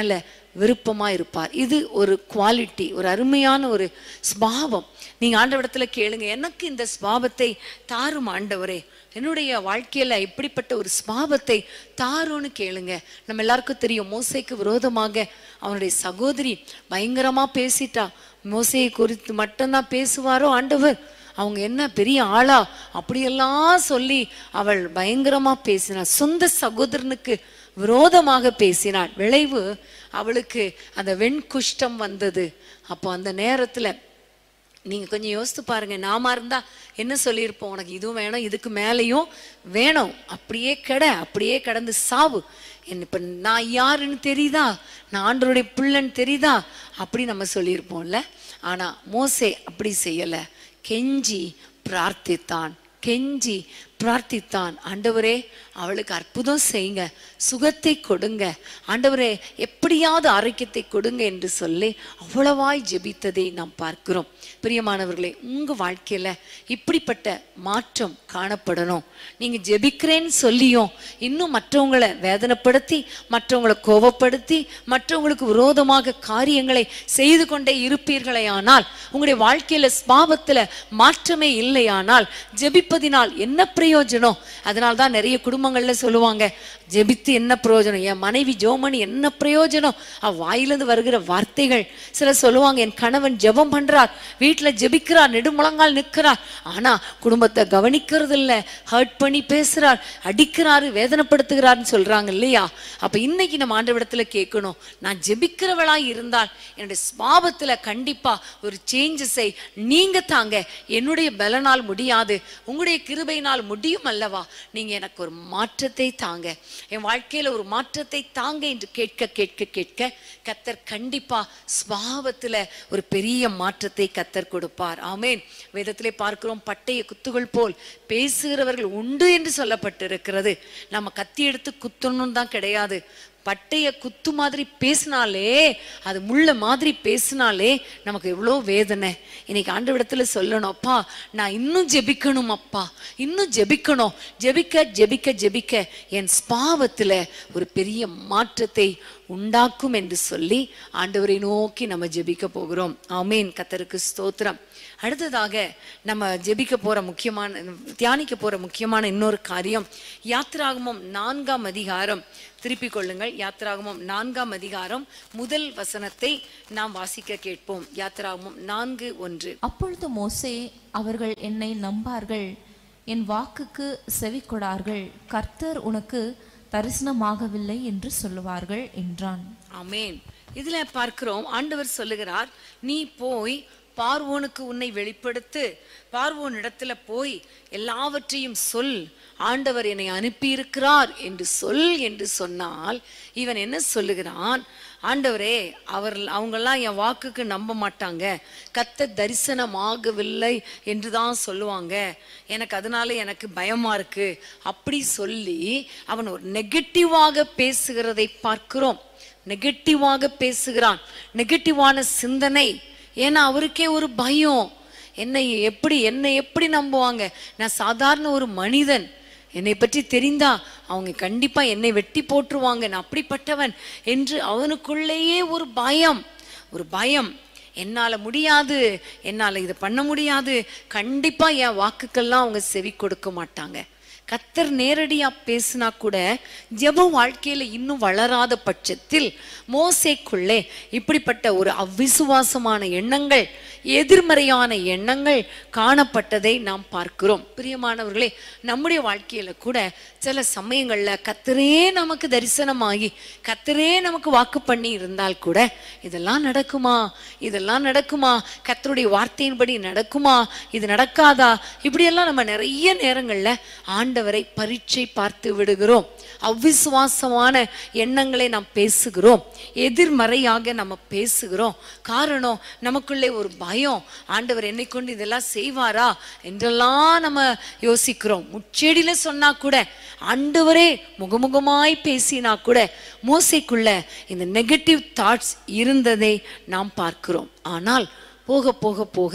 [SPEAKER 2] விருப்பமா இருப்பார் இது ஒரு குவாலிட்டி ஒரு அருமையான ஒரு ஸ்பாவம் நீங்க ஆண்டவரிடத்துல கேளுங்க எனக்கு இந்த ஸ்பாவத்தை தாரும் ஆண்டவரே என்னுடைய வாழ்க்கையில இப்படிப்பட்ட ஒரு ஸ்பாவத்தை தாருன்னு கேளுங்க நம்ம எல்லாருக்கும் தெரியும் மோசைக்கு விரோதமாக அவனுடைய சகோதரி பயங்கரமா பேசிட்டா மோசையை குறித்து மட்டும்தான் பேசுவாரோ ஆண்டவர் அவங்க என்ன பெரிய ஆளா அப்படியெல்லாம் சொல்லி அவள் பயங்கரமா பேசினாள் சொந்த சகோதரனுக்கு விரோதமாக பேசினாள் விளைவு அவளுக்கு அந்த வெண்குஷ்டம் வந்தது அப்போ அந்த நேரத்துல நீங்க கொஞ்சம் யோசித்து பாருங்க நாம இருந்தா என்ன சொல்லியிருப்போம் உனக்கு இதுவும் வேணும் இதுக்கு மேலேயும் வேணும் அப்படியே கெட அப்படியே கடந்து சாவு என்ன இப்ப நான் யாருன்னு தெரியுதா நான் ஆண்டருடைய பிள்ளைன்னு தெரியுதா அப்படி நம்ம சொல்லியிருப்போம்ல ஆனா மோசே அப்படி செய்யல கெஞ்சி பிரார்த்தித்தான் கெஞ்சி பிரார்த்தித்தான் ஆண்டவரே அவளுக்கு அற்புதம் செய்யுங்க சுகத்தை கொடுங்க ஆண்டவரே எப்படியாவது ஆரோக்கியத்தை கொடுங்க என்று சொல்லி அவ்வளவாய் ஜெபித்ததை நாம் பார்க்கிறோம் பிரியமானவர்களே உங்க வாழ்க்கையில இப்படிப்பட்ட மாற்றம் காணப்படணும் நீங்க ஜெபிக்கிறேன்னு சொல்லியும் இன்னும் மற்றவங்களை வேதனைப்படுத்தி மற்றவங்களை கோபப்படுத்தி மற்றவங்களுக்கு விரோதமாக காரியங்களை செய்து கொண்டே இருப்பீர்களே ஆனால் உங்களுடைய வாழ்க்கையில ஸ்பாவத்துல மாற்றமே இல்லையானால் ஜெபிப்பதினால் என்ன பிரயோஜனம் அதனால தான் நிறைய குடும்பங்கள்ல சொல்லுவாங்க ஜெபித்து என்ன பிரயோஜனம் என் மனைவி ஜோமணி என்ன பிரயோஜனம் அவ வாயிலிருந்து வருகிற வார்த்தைகள் சில சொல்லுவாங்க என் கணவன் ஜெபம் பண்றார் வீட்டுல ஜெபிக்கிறார் நெடுமுழங்கால் நிற்கிறார் ஆனா குடும்பத்தை கவனிக்கிறது இல்ல ஹர்ட் பண்ணி பேசுறார் அடிக்கிறாரு வேதனைப்படுத்துகிறார்னு சொல்றாங்க இல்லையா அப்ப இன்னைக்கு நம்ம ஆண்டவிடத்துல கேட்கணும் நான் ஜெபிக்கிறவளா இருந்தால் என்னுடைய ஸ்வாபத்துல கண்டிப்பா ஒரு சேஞ்சஸை நீங்க தாங்க என்னுடைய பலனால் முடியாது உங்களுடைய கிருபையினால் முடியும் அல்லவா நீங்க எனக்கு ஒரு மாற்றத்தை தாங்க என் வாழ்க்கையில ஒரு மாற்றத்தை தாங்க என்று கேட்க கேட்க கேட்க கத்தர் கண்டிப்பா ஸ்வாபத்துல ஒரு பெரிய மாற்றத்தை கத்தர் கொடுப்பார் ஆமேன் வேதத்திலே பார்க்கிறோம் பட்டய குத்துகள் போல் பேசுகிறவர்கள் உண்டு என்று சொல்லப்பட்டிருக்கிறது நம்ம கத்தி எடுத்து குத்தணும் தான் கிடையாது பட்டைய குத்து மாதிரி பேசினாலே அது முள்ள மாதிரி பேசினாலே நமக்கு எவ்வளோ வேதனை இன்னைக்கு ஆண்டவிடத்துல சொல்லணும் அப்பா நான் இன்னும் ஜெபிக்கணும் அப்பா இன்னும் ஜெபிக்கணும் ஜெபிக்க ஜெபிக்க ஜெபிக்க என் ஸ்பாவத்துல ஒரு பெரிய மாற்றத்தை உண்டாக்கும் என்று சொல்லி ஆண்டவரை நோக்கி நம்ம ஜெபிக்க போகிறோம் ஆமேன் கத்தருக்கு ஸ்தோத்திரம் அடுத்ததாக நம்ம ஜெபிக்க போற முக்கியமான தியானிக்க போற முக்கியமான இன்னொரு காரியம் யாத்ராகமம் நான்காம் அதிகாரம் திருப்பிக் கொள்ளுங்கள் யாத்ராகமம் நான்காம் அதிகாரம் முதல் வசனத்தை நாம் வாசிக்க கேட்போம் யாத்ராகமம் நான்கு ஒன்று
[SPEAKER 7] அப்பொழுது மோசே அவர்கள் என்னை நம்பார்கள் என் வாக்குக்கு செவிக்கொடார்கள் கர்த்தர் உனக்கு தரிசனமாகவில்லை என்று சொல்லுவார்கள் என்றான்
[SPEAKER 2] ஆமென் இதுல பார்க்கிறோம் ஆண்டவர் சொல்லுகிறார் நீ போய் பார்வோனுக்கு உன்னை வெளிப்படுத்து பார்வோன் இடத்துல போய் எல்லாவற்றையும் சொல் ஆண்டவர் என்னை அனுப்பியிருக்கிறார் என்று சொல் என்று சொன்னால் இவன் என்ன சொல்லுகிறான் ஆண்டவரே அவர் அவங்கெல்லாம் என் வாக்குக்கு நம்ப மாட்டாங்க கத்த தரிசனமாகவில்லை என்று தான் சொல்லுவாங்க எனக்கு அதனால எனக்கு பயமா இருக்கு அப்படி சொல்லி அவன் ஒரு நெகட்டிவாக பேசுகிறதை பார்க்கிறோம் நெகட்டிவாக பேசுகிறான் நெகட்டிவான சிந்தனை ஏன்னா அவருக்கே ஒரு பயம் என்னை எப்படி என்னை எப்படி நம்புவாங்க நான் சாதாரண ஒரு மனிதன் என்னை பற்றி தெரிந்தா அவங்க கண்டிப்பா என்னை வெட்டி போட்டுருவாங்க நான் அப்படிப்பட்டவன் என்று அவனுக்குள்ளேயே ஒரு பயம் ஒரு பயம் என்னால முடியாது என்னால இதை பண்ண முடியாது கண்டிப்பா என் வாக்குக்கெல்லாம் அவங்க செவி கொடுக்க மாட்டாங்க கத்தர் நேரடியா பேசினா கூட ஜெப வாழ்க்கையில இன்னும் வளராத பட்சத்தில் மோசேக்குள்ளே இப்படிப்பட்ட ஒரு அவ்விசுவாசமான எண்ணங்கள் எதிர்மறையான எண்ணங்கள் காணப்பட்டதை நாம் பார்க்கிறோம் பிரியமானவர்களே நம்முடைய வாழ்க்கையில கூட சில சமயங்கள்ல கத்தரே நமக்கு தரிசனமாகி கத்தரே நமக்கு வாக்கு பண்ணி இருந்தால் கூட இதெல்லாம் நடக்குமா இதெல்லாம் நடக்குமா கத்தருடைய வார்த்தையின்படி நடக்குமா இது நடக்காதா இப்படியெல்லாம் நம்ம நிறைய நேரங்கள்ல ஆண்டவரை பரீட்சை பார்த்து விடுகிறோம் அவ்விசுவாசமான எண்ணங்களை நாம் பேசுகிறோம் எதிர்மறையாக நம்ம பேசுகிறோம் காரணம் நமக்குள்ளே ஒரு பயம் ஆண்டவர் என்னை கொண்டு இதெல்லாம் செய்வாரா என்றெல்லாம் நம்ம யோசிக்கிறோம் முச்செடியில சொன்னா கூட ஆண்டவரே முகமுகமாய் பேசினா கூட மோசைக்குள்ள இந்த நெகட்டிவ் தாட்ஸ் இருந்ததை நாம் பார்க்கிறோம் ஆனால் போக போக போக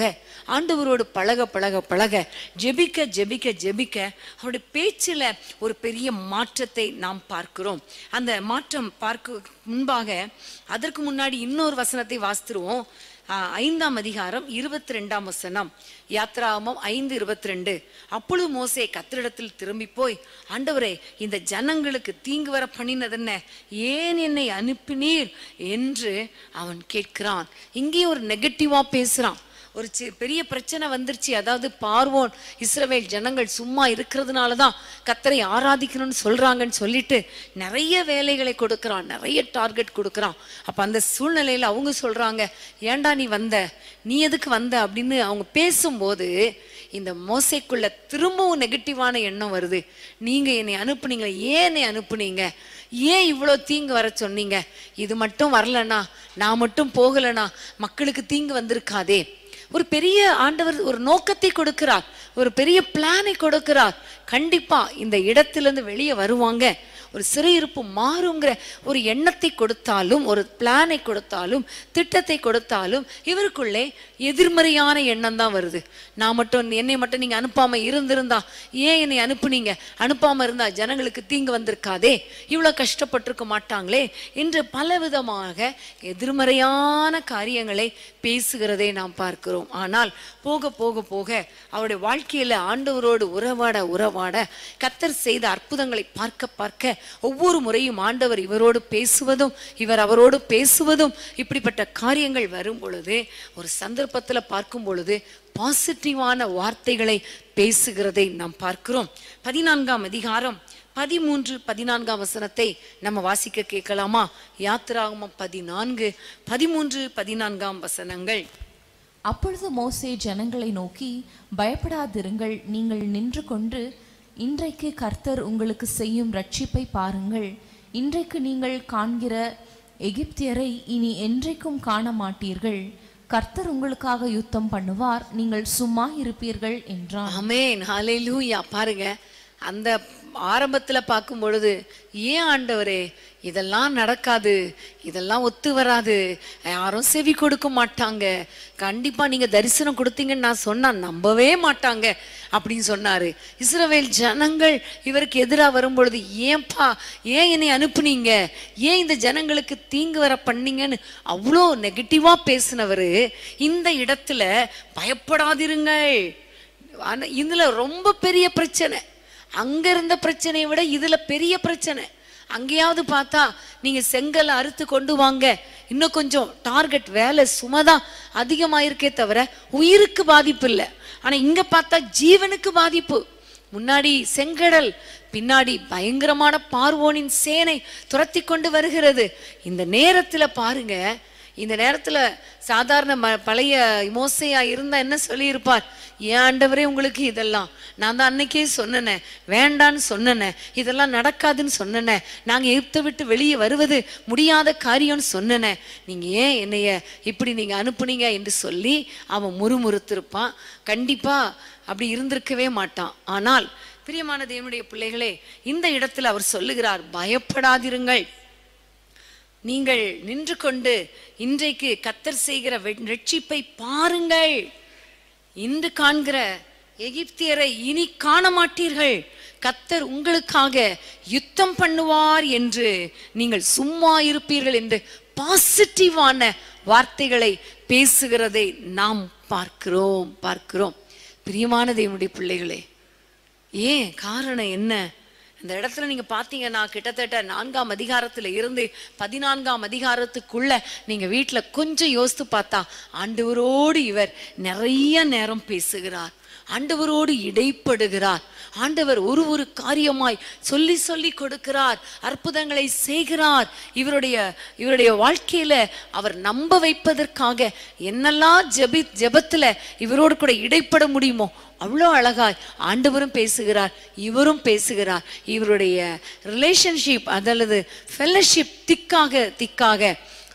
[SPEAKER 2] ஆண்டவரோடு பழக பழக பழக ஜெபிக்க ஜெபிக்க ஜெபிக்க அவருடைய பேச்சில் ஒரு பெரிய மாற்றத்தை நாம் பார்க்கிறோம் அந்த மாற்றம் பார்க்க முன்பாக அதற்கு முன்னாடி இன்னொரு வசனத்தை வாசித்துருவோம் ஆஹ் ஐந்தாம் அதிகாரம் இருபத்தி ரெண்டாம் வசனம் யாத்ராமம் ஐந்து இருபத்தி ரெண்டு அப்பொழுது மோசே கத்திரிடத்தில் திரும்பி போய் ஆண்டவரே இந்த ஜனங்களுக்கு தீங்கு வர பண்ணினதென்ன ஏன் என்னை அனுப்பினீர் என்று அவன் கேட்கிறான் இங்கே ஒரு நெகட்டிவா பேசுறான் ஒரு சி பெரிய பிரச்சனை வந்துருச்சு அதாவது பார்வோன் இஸ்ரவேல் ஜனங்கள் சும்மா இருக்கிறதுனால தான் கத்தரை ஆராதிக்கணும்னு சொல்றாங்கன்னு சொல்லிட்டு நிறைய வேலைகளை கொடுக்குறான் நிறைய டார்கெட் கொடுக்குறான் அப்ப அந்த சூழ்நிலையில அவங்க சொல்றாங்க ஏன்டா நீ வந்த நீ எதுக்கு வந்த அப்படின்னு அவங்க பேசும்போது இந்த மோசைக்குள்ள திரும்பவும் நெகட்டிவான எண்ணம் வருது நீங்க என்னை அனுப்புனீங்க ஏன் என்னை அனுப்புனீங்க ஏன் இவ்வளோ தீங்கு வர சொன்னீங்க இது மட்டும் வரலனா நான் மட்டும் போகலனா மக்களுக்கு தீங்கு வந்திருக்காதே ஒரு பெரிய ஆண்டவர் ஒரு நோக்கத்தை கொடுக்கிறார் ஒரு பெரிய பிளானை கொடுக்கிறார் கண்டிப்பா இந்த இடத்திலிருந்து வெளியே வருவாங்க ஒரு சிறையிருப்பு மாறுங்கிற ஒரு எண்ணத்தை கொடுத்தாலும் ஒரு பிளானை கொடுத்தாலும் திட்டத்தை கொடுத்தாலும் இவருக்குள்ளே எதிர்மறையான எண்ணம் தான் வருது நான் மட்டும் என்னை மட்டும் நீங்க அனுப்பாம இருந்திருந்தா ஏன் என்னை அனுப்புனீங்க அனுப்பாம இருந்தா ஜனங்களுக்கு தீங்கு வந்திருக்காதே இவ்வளவு கஷ்டப்பட்டிருக்க மாட்டாங்களே என்று பலவிதமாக எதிர்மறையான காரியங்களை பேசுகிறதை நாம் பார்க்கிறோம் ஆனால் போக போக போக அவருடைய வாழ்க்கையில ஆண்டவரோடு உறவாட உறவாட கத்தர் செய்த அற்புதங்களை பார்க்க பார்க்க ஒவ்வொரு முறையும் ஆண்டவர் இவரோடு பேசுவதும் இவர் அவரோடு பேசுவதும் இப்படிப்பட்ட காரியங்கள் வரும் பொழுது ஒரு சந்தர்ப்பத்துல பார்க்கும் பொழுது பாசிட்டிவான வார்த்தைகளை பேசுகிறதை நாம் பார்க்கிறோம் பதினான்காம் அதிகாரம் பதிமூன்று பதினான்காம் வசனத்தை நம்ம வாசிக்க கேட்கலாமா யாத்திராகமம் பதினான்கு பதிமூன்று பதினான்காம் வசனங்கள்
[SPEAKER 7] அப்பொழுது மோசே ஜனங்களை நோக்கி பயப்படாதிருங்கள் நீங்கள் நின்று கொண்டு இன்றைக்கு கர்த்தர் உங்களுக்கு செய்யும் ரட்சிப்பை பாருங்கள் இன்றைக்கு நீங்கள் காண்கிற எகிப்தியரை இனி என்றைக்கும் காண மாட்டீர்கள் கர்த்தர் உங்களுக்காக யுத்தம் பண்ணுவார் நீங்கள் சும்மா இருப்பீர்கள் என்றான்
[SPEAKER 2] ஆமென் ஹalleluya பாருங்க அந்த ஆரம்பத்துல பார்க்கும் பொழுது ஏன் ஆண்டவரே இதெல்லாம் நடக்காது இதெல்லாம் ஒத்து வராது யாரும் செவி கொடுக்க மாட்டாங்க கண்டிப்பா நீங்க தரிசனம் கொடுத்தீங்கன்னு நான் சொன்னா நம்பவே மாட்டாங்க அப்படின்னு சொன்னாரு இஸ்ரவேல் ஜனங்கள் இவருக்கு எதிராக வரும் பொழுது ஏன்பா ஏன் என்னை அனுப்புனீங்க ஏன் இந்த ஜனங்களுக்கு தீங்கு வர பண்ணீங்கன்னு அவ்வளோ நெகட்டிவா பேசினவர் இந்த இடத்துல பயப்படாதிருங்கள் ஆனா இதுல ரொம்ப பெரிய பிரச்சனை அங்க இருந்த பிரச்சனையை விட இதுல பெரிய பிரச்சனை அங்கேயாவது பார்த்தா நீங்க செங்கல் அறுத்து கொண்டு வாங்க இன்னும் கொஞ்சம் டார்கெட் வேலை சுமதான் அதிகமாயிருக்கே தவிர உயிருக்கு பாதிப்பு இல்லை ஆனா இங்க பார்த்தா ஜீவனுக்கு பாதிப்பு முன்னாடி செங்கடல் பின்னாடி பயங்கரமான பார்வோனின் சேனை துரத்தி கொண்டு வருகிறது இந்த நேரத்துல பாருங்க இந்த நேரத்துல சாதாரண ம பழைய மோசையா இருந்தா என்ன சொல்லியிருப்பார் ஏன் ஆண்டவரே உங்களுக்கு இதெல்லாம் நான் தான் அன்னைக்கே சொன்னனே வேண்டான்னு சொன்னனே இதெல்லாம் நடக்காதுன்னு சொன்னனே நாங்க எகிப்தை விட்டு வெளியே வருவது முடியாத காரியம்னு சொன்னனே நீங்க ஏன் என்னைய இப்படி நீங்க அனுப்புனீங்க என்று சொல்லி அவன் முறுமுறுத்திருப்பான் கண்டிப்பா அப்படி இருந்திருக்கவே மாட்டான் ஆனால் பிரியமான தேவனுடைய பிள்ளைகளே இந்த இடத்துல அவர் சொல்லுகிறார் பயப்படாதிருங்கள் நீங்கள் நின்று கொண்டு இன்றைக்கு கத்தர் செய்கிற வெ- ரட்சிப்பை பாருங்கள் இன்று காண்கிற எகிப்தியரை இனி காண மாட்டீர்கள் கத்தர் உங்களுக்காக யுத்தம் பண்ணுவார் என்று நீங்கள் சும்மா இருப்பீர்கள் என்று பாசிட்டிவான வார்த்தைகளை பேசுகிறதை நாம் பார்க்கிறோம் பார்க்கிறோம் பிரியமான தேவனுடைய பிள்ளைகளே ஏன் காரணம் என்ன இந்த இடத்துல நீங்க பாத்தீங்கன்னா கிட்டத்தட்ட நான்காம் அதிகாரத்துல இருந்து பதினான்காம் அதிகாரத்துக்குள்ள நீங்க வீட்டுல கொஞ்சம் யோசித்து பார்த்தா ஆண்டவரோடு இவர் நிறைய நேரம் பேசுகிறார் ஆண்டவரோடு இடைப்படுகிறார் ஆண்டவர் ஒரு ஒரு காரியமாய் சொல்லி சொல்லி கொடுக்கிறார் அற்புதங்களை செய்கிறார் இவருடைய இவருடைய வாழ்க்கையில அவர் நம்ப வைப்பதற்காக என்னெல்லாம் ஜெபி ஜெபத்துல இவரோடு கூட இடைப்பட முடியுமோ அவ்வளோ அழகாய் ஆண்டவரும் பேசுகிறார் இவரும் பேசுகிறார் இவருடைய ரிலேஷன்ஷிப் அதல்லது ஃபெல்லோஷிப் திக்காக திக்காக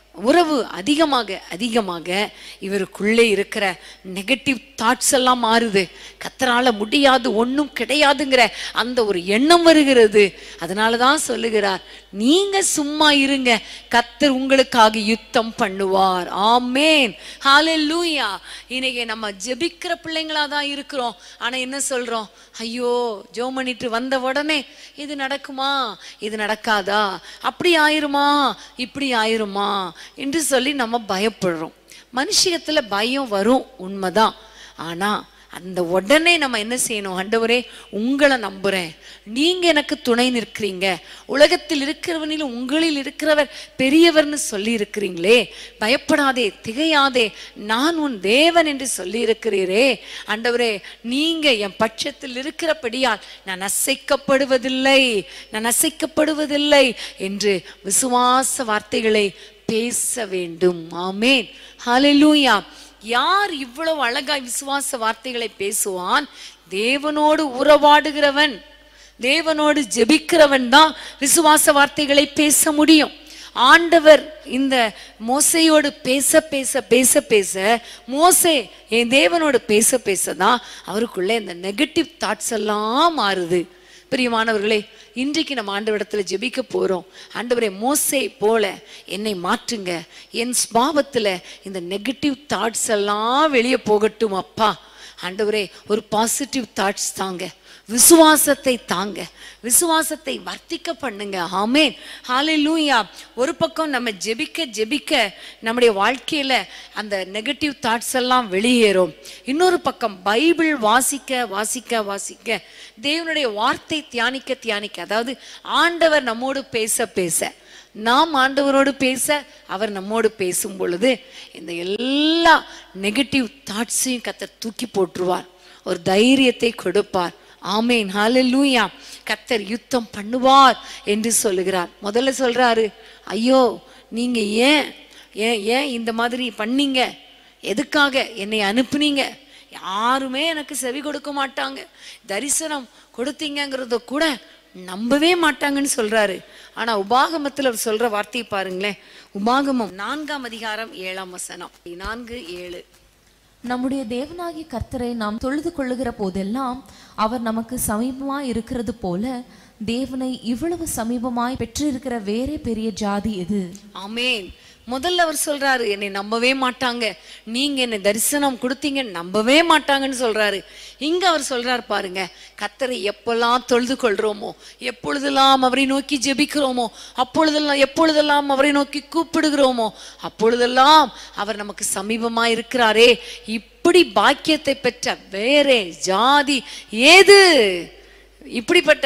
[SPEAKER 2] உறவு அதிகமாக அதிகமாக இவருக்குள்ளே இருக்கிற நெகட்டிவ் தாட்ஸ் எல்லாம் மாறுது கத்தரால முடியாது ஒன்றும் கிடையாதுங்கிற அந்த ஒரு எண்ணம் வருகிறது அதனால தான் சொல்லுகிறார் நீங்க சும்மா இருங்க கத்தர் உங்களுக்காக யுத்தம் பண்ணுவார் ஆமேன் ஹalleluya இன்னைக்கு நம்ம ஜெபிக்கிற பிள்ளைங்களா தான் இருக்கிறோம் ஆனா என்ன சொல்றோம் ஐயோ ஜோ பண்ணிட்டு வந்த உடனே இது நடக்குமா இது நடக்காதா அப்படி ஆயிருமா இப்படி ஆயிருமா என்று சொல்லி நம்ம பயப்படுறோம் மனுஷியத்துல பயம் வரும் உண்மைதான் ஆனா அந்த உடனே நம்ம என்ன செய்யணும் ஆண்டவரே உங்களை நம்புறேன் நீங்க எனக்கு துணை நிற்கிறீங்க உலகத்தில் இருக்கிறவனிலும் உங்களில் இருக்கிறவர் பெரியவர்னு சொல்லி இருக்கிறீங்களே பயப்படாதே திகையாதே நான் உன் தேவன் என்று சொல்லி இருக்கிறீரே ஆண்டவரே நீங்க என் பட்சத்தில் இருக்கிறபடியால் நான் அசைக்கப்படுவதில்லை நான் அசைக்கப்படுவதில்லை என்று விசுவாச வார்த்தைகளை பேச வேண்டும் ஆமேன் ஹalleluya யார் இவ்வளவு அழகாய் விசுவாச வார்த்தைகளை பேசுவான் தேவனோடு உறவாடுகிறவன் தேவனோடு ஜெபிக்கிறவன் தான் விசுவாச வார்த்தைகளை பேச முடியும் ஆண்டவர் இந்த மோசையோடு பேச பேச பேச பேச மோசே என் தேவனோடு பேச பேச தான் அவருக்குள்ளே இந்த நெகட்டிவ் தாட்ஸ் எல்லாம் மாறுது பிரியமானவர்களே இன்றைக்கு நம்ம ஆண்டவரிடத்துல ஜெபிக்க போறோம் ஆண்டவரே மோசே போல என்னை மாற்றுங்க என் ஸ்பாவத்துல இந்த நெகட்டிவ் தாட்ஸ் எல்லாம் வெளியே போகட்டும் அப்பா ஆண்டவரே ஒரு பாசிட்டிவ் தாட்ஸ் தாங்க விசுவாசத்தை தாங்க விசுவாசத்தை வர்த்திக்க பண்ணுங்க ஆமேன் ஹalleluya ஒரு பக்கம் நம்ம ஜெபிக்க ஜெபிக்க நம்முடைய வாழ்க்கையில அந்த நெகட்டிவ் தாட்ஸ் எல்லாம் வெளியேறும் இன்னொரு பக்கம் பைபிள் வாசிக்க வாசிக்க வாசிக்க தேவனுடைய வார்த்தை தியானிக்க தியானிக்க அதாவது ஆண்டவர் நம்மோடு பேச பேச நாம் ஆண்டவரோடு பேச அவர் நம்மோடு பேசும் பொழுது இந்த எல்லா நெகட்டிவ் தாட்ஸையும் கத்தர் தூக்கி போட்டுருவார் ஒரு தைரியத்தை கொடுப்பார் ஆமேன் ஹalleluya கத்தர் யுத்தம் பண்ணுவார் என்று சொல்லுகிறார் முதல்ல சொல்றாரு ஐயோ நீங்க ஏன் ஏன் ஏன் இந்த மாதிரி பண்ணீங்க எதுக்காக என்னை அனுப்புனீங்க யாருமே எனக்கு செவி கொடுக்க மாட்டாங்க தரிசனம் கொடுத்தீங்கங்கிறத கூட நம்பவே மாட்டாங்கன்னு சொல்றாரு ஆனா உபாகமத்துல அவர் சொல்ற வார்த்தையை பாருங்களேன் உபாகமம் நான்காம் அதிகாரம் ஏழாம் வசனம் நான்கு ஏழு
[SPEAKER 7] நம்முடைய தேவனாகிய கர்த்தரை நாம் தொழுது கொள்ளுகிற போதெல்லாம் அவர் நமக்கு சமீபமாய் இருக்கிறது போல தேவனை இவ்வளவு சமீபமாய் பெற்றிருக்கிற வேறே பெரிய ஜாதி எது
[SPEAKER 2] ஆமேன் முதல்ல அவர் சொல்றாரு என்னை நம்பவே மாட்டாங்க நீங்க என்னை தரிசனம் கொடுத்தீங்க நம்பவே மாட்டாங்கன்னு சொல்றாரு இங்க அவர் சொல்றாரு பாருங்க கத்தரை எப்பெல்லாம் தொழுது கொள்றோமோ எப்பொழுதெல்லாம் அவரை நோக்கி ஜெபிக்கிறோமோ அப்பொழுதெல்லாம் எப்பொழுதெல்லாம் அவரை நோக்கி கூப்பிடுகிறோமோ அப்பொழுதெல்லாம் அவர் நமக்கு சமீபமா இருக்கிறாரே இப்படி பாக்கியத்தை பெற்ற வேறே ஜாதி ஏது இப்படிப்பட்ட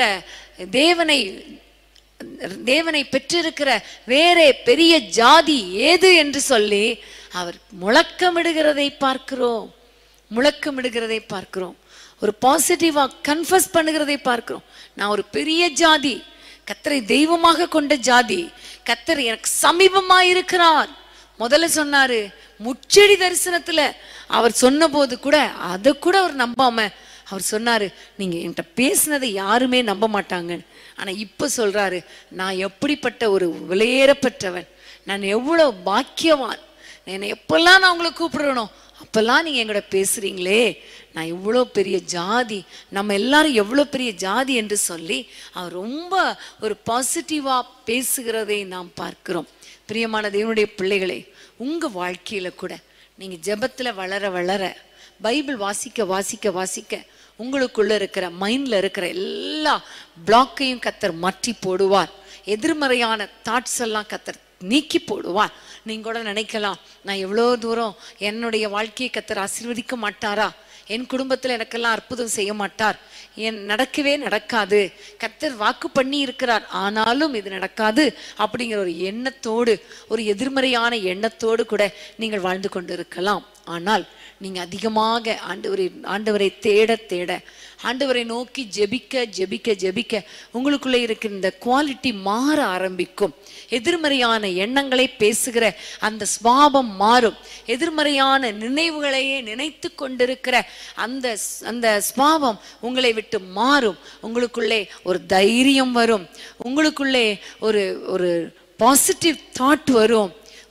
[SPEAKER 2] தேவனை தேவனை பெற்றிருக்கிற வேறே பெரிய ஜாதி ஏது என்று சொல்லி அவர் முழக்கமிடுகிறதை பார்க்கிறோம் முழக்கமிடுகிறதை பார்க்கிறோம் ஒரு பாசிட்டிவா கன்ஃபஸ் பண்ணுகிறதை பார்க்கிறோம் நான் ஒரு பெரிய ஜாதி கத்தரை தெய்வமாக கொண்ட ஜாதி கத்தர் எனக்கு சமீபமா இருக்கிறார் முதல்ல சொன்னாரு முச்செடி தரிசனத்துல அவர் சொன்னபோது கூட அதை கூட அவர் நம்பாம அவர் சொன்னாரு நீங்க என்கிட்ட பேசினதை யாருமே நம்ப மாட்டாங்கன்னு ஆனா இப்ப சொல்றாரு நான் எப்படிப்பட்ட ஒரு விலையேறப்பட்டவன் நான் எவ்வளவு பாக்கியவான் என்னை எப்பெல்லாம் நான் உங்களை கூப்பிடுறனோ அப்பெல்லாம் நீங்க எங்கூட பேசுறீங்களே நான் இவ்வளோ பெரிய ஜாதி நம்ம எல்லாரும் எவ்வளோ பெரிய ஜாதி என்று சொல்லி அவர் ரொம்ப ஒரு பாசிட்டிவா பேசுகிறதை நாம் பார்க்கிறோம் பிரியமான தேவனுடைய பிள்ளைகளே உங்க வாழ்க்கையில கூட நீங்க ஜெபத்துல வளர வளர பைபிள் வாசிக்க வாசிக்க வாசிக்க உங்களுக்குள்ள இருக்கிற மைண்ட்ல இருக்கிற எல்லா பிளாக்கையும் கத்தர் மாற்றி போடுவார் எதிர்மறையான தாட்ஸ் எல்லாம் கத்தர் நீக்கி போடுவார் நீங்க கூட நினைக்கலாம் நான் எவ்வளோ தூரம் என்னுடைய வாழ்க்கையை கத்தர் ஆசீர்வதிக்க மாட்டாரா என் குடும்பத்தில் எனக்கெல்லாம் அற்புதம் செய்ய மாட்டார் என் நடக்கவே நடக்காது கத்தர் வாக்கு பண்ணி இருக்கிறார் ஆனாலும் இது நடக்காது அப்படிங்கிற ஒரு எண்ணத்தோடு ஒரு எதிர்மறையான எண்ணத்தோடு கூட நீங்கள் வாழ்ந்து கொண்டு இருக்கலாம் ஆனால் நீங்க அதிகமாக ஆண்டவரை ஆண்டவரை தேட தேட ஆண்டவரை நோக்கி ஜெபிக்க ஜெபிக்க ஜெபிக்க உங்களுக்குள்ளே இருக்கிற இந்த குவாலிட்டி மாற ஆரம்பிக்கும் எதிர்மறையான எண்ணங்களை பேசுகிற அந்த ஸ்வாபம் மாறும் எதிர்மறையான நினைவுகளையே நினைத்து கொண்டிருக்கிற அந்த அந்த ஸ்வாபம் உங்களை விட்டு மாறும் உங்களுக்குள்ளே ஒரு தைரியம் வரும் உங்களுக்குள்ளே ஒரு ஒரு பாசிட்டிவ் தாட் வரும்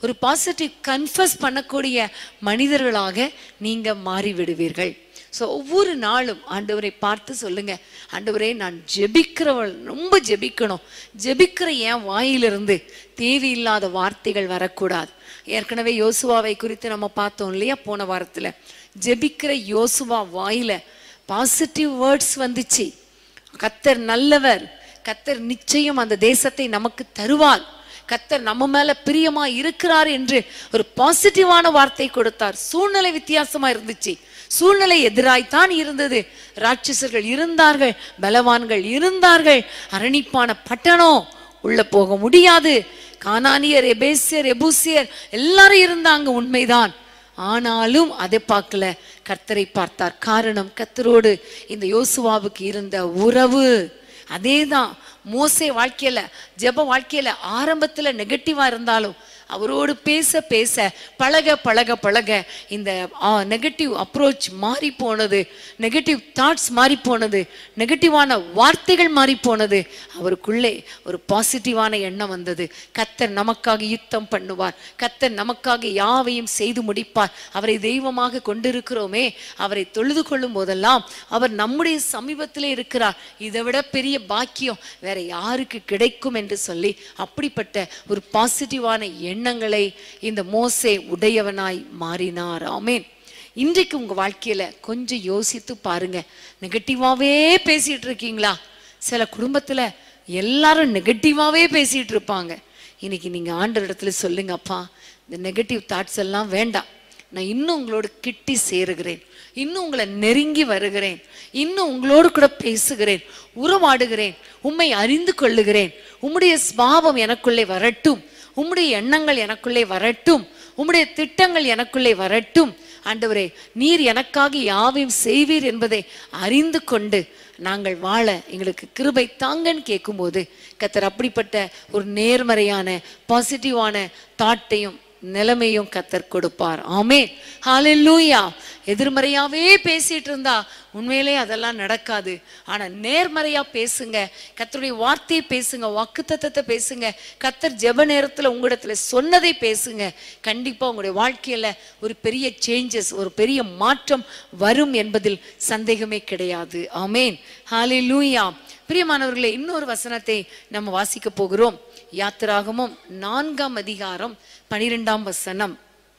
[SPEAKER 2] ஒரு பாசிட்டிவ் கன்ஃபஸ் பண்ணக்கூடிய மனிதர்களாக நீங்க மாறி விடுவீர்கள் ஸோ ஒவ்வொரு நாளும் ஆண்டவரை பார்த்து சொல்லுங்க ஆண்டவரே நான் ஜெபிக்கிறவள் ரொம்ப ஜெபிக்கணும் ஜெபிக்கிற என் வாயிலிருந்து தேவையில்லாத வார்த்தைகள் வரக்கூடாது ஏற்கனவே யோசுவாவை குறித்து நம்ம பார்த்தோம் இல்லையா போன வாரத்துல ஜெபிக்கிற யோசுவா வாயில பாசிட்டிவ் வேர்ட்ஸ் வந்துச்சு கத்தர் நல்லவர் கத்தர் நிச்சயம் அந்த தேசத்தை நமக்கு தருவார் கத்தர் நம்ம மேல பிரியமா இருக்கிறார் என்று ஒரு பாசிட்டிவான வார்த்தை கொடுத்தார் சூழ்நிலை வித்தியாசமா இருந்துச்சு சூழ்நிலை எதிராய்த்தான் இருந்தது ராட்சசர்கள் இருந்தார்கள் பலவான்கள் இருந்தார்கள் அரணிப்பான பட்டணம் உள்ள போக முடியாது கானானியர் எபேசியர் எபூசியர் எல்லாரும் இருந்தாங்க உண்மைதான் ஆனாலும் அதை பார்க்கல கர்த்தரை பார்த்தார் காரணம் கர்த்தரோடு இந்த யோசுவாவுக்கு இருந்த உறவு அதேதான் மோசே வாழ்க்கையில ஜெப வாழ்க்கையில ஆரம்பத்துல நெகட்டிவா இருந்தாலும் அவரோடு பேச பேச பழக பழக பழக இந்த நெகட்டிவ் அப்ரோச் மாறி போனது நெகட்டிவ் தாட்ஸ் மாறி போனது நெகட்டிவான வார்த்தைகள் மாறி போனது அவருக்குள்ளே ஒரு பாசிட்டிவான எண்ணம் வந்தது கத்தர் நமக்காக யுத்தம் பண்ணுவார் கத்தர் நமக்காக யாவையும் செய்து முடிப்பார் அவரை தெய்வமாக கொண்டிருக்கிறோமே அவரை தொழுது கொள்ளும் போதெல்லாம் அவர் நம்முடைய சமீபத்திலே இருக்கிறார் இதை விட பெரிய பாக்கியம் வேற யாருக்கு கிடைக்கும் என்று சொல்லி அப்படிப்பட்ட ஒரு பாசிட்டிவான எண்ணங்களை இந்த மோசே உடையவனாய் மாறினார் ஆமேன் இன்றைக்கு உங்க வாழ்க்கையில கொஞ்சம் யோசித்து பாருங்க நெகட்டிவாவே பேசிட்டு இருக்கீங்களா சில குடும்பத்துல எல்லாரும் நெகட்டிவாவே பேசிட்டு இருப்பாங்க இன்னைக்கு நீங்க ஆண்டவர் இடத்துல சொல்லுங்க அப்பா இந்த நெகட்டிவ் தாட்ஸ் எல்லாம் வேண்டாம் நான் இன்னும் உங்களோட கிட்டி சேருகிறேன் இன்னும் உங்களை நெருங்கி வருகிறேன் இன்னும் உங்களோடு கூட பேசுகிறேன் உறவாடுகிறேன் உம்மை அறிந்து கொள்ளுகிறேன் உம்முடைய ஸ்பாவம் எனக்குள்ளே வரட்டும் உம்முடைய எண்ணங்கள் எனக்குள்ளே வரட்டும் உம்முடைய திட்டங்கள் எனக்குள்ளே வரட்டும் ஆண்டவரே நீர் எனக்காக யாவையும் செய்வீர் என்பதை அறிந்து கொண்டு நாங்கள் வாழ எங்களுக்கு கிருபை தாங்கன்னு கேட்கும்போது கத்தர் அப்படிப்பட்ட ஒரு நேர்மறையான பாசிட்டிவான தாட்டையும் நிலைமையும் கத்தர் கொடுப்பார் ஆமே ஹalleluya எதிர்மறையாவே பேசிட்டு இருந்தா உண்மையிலே அதெல்லாம் நடக்காது ஆனா நேர்மறையா பேசுங்க கத்தருடைய வார்த்தையை பேசுங்க வாக்குத்தத்தத்தை பேசுங்க கத்தர் ஜெப நேரத்துல உங்களிடத்துல சொன்னதை பேசுங்க கண்டிப்பா உங்களுடைய வாழ்க்கையில ஒரு பெரிய சேஞ்சஸ் ஒரு பெரிய மாற்றம் வரும் என்பதில் சந்தேகமே கிடையாது ஆமேன் ஹalleluya பிரியமானவர்களே இன்னொரு வசனத்தை நம்ம வாசிக்க போகிறோம் யாத்திராகமும் நான்காம் அதிகாரம் பனிரெண்டாம் வசனம்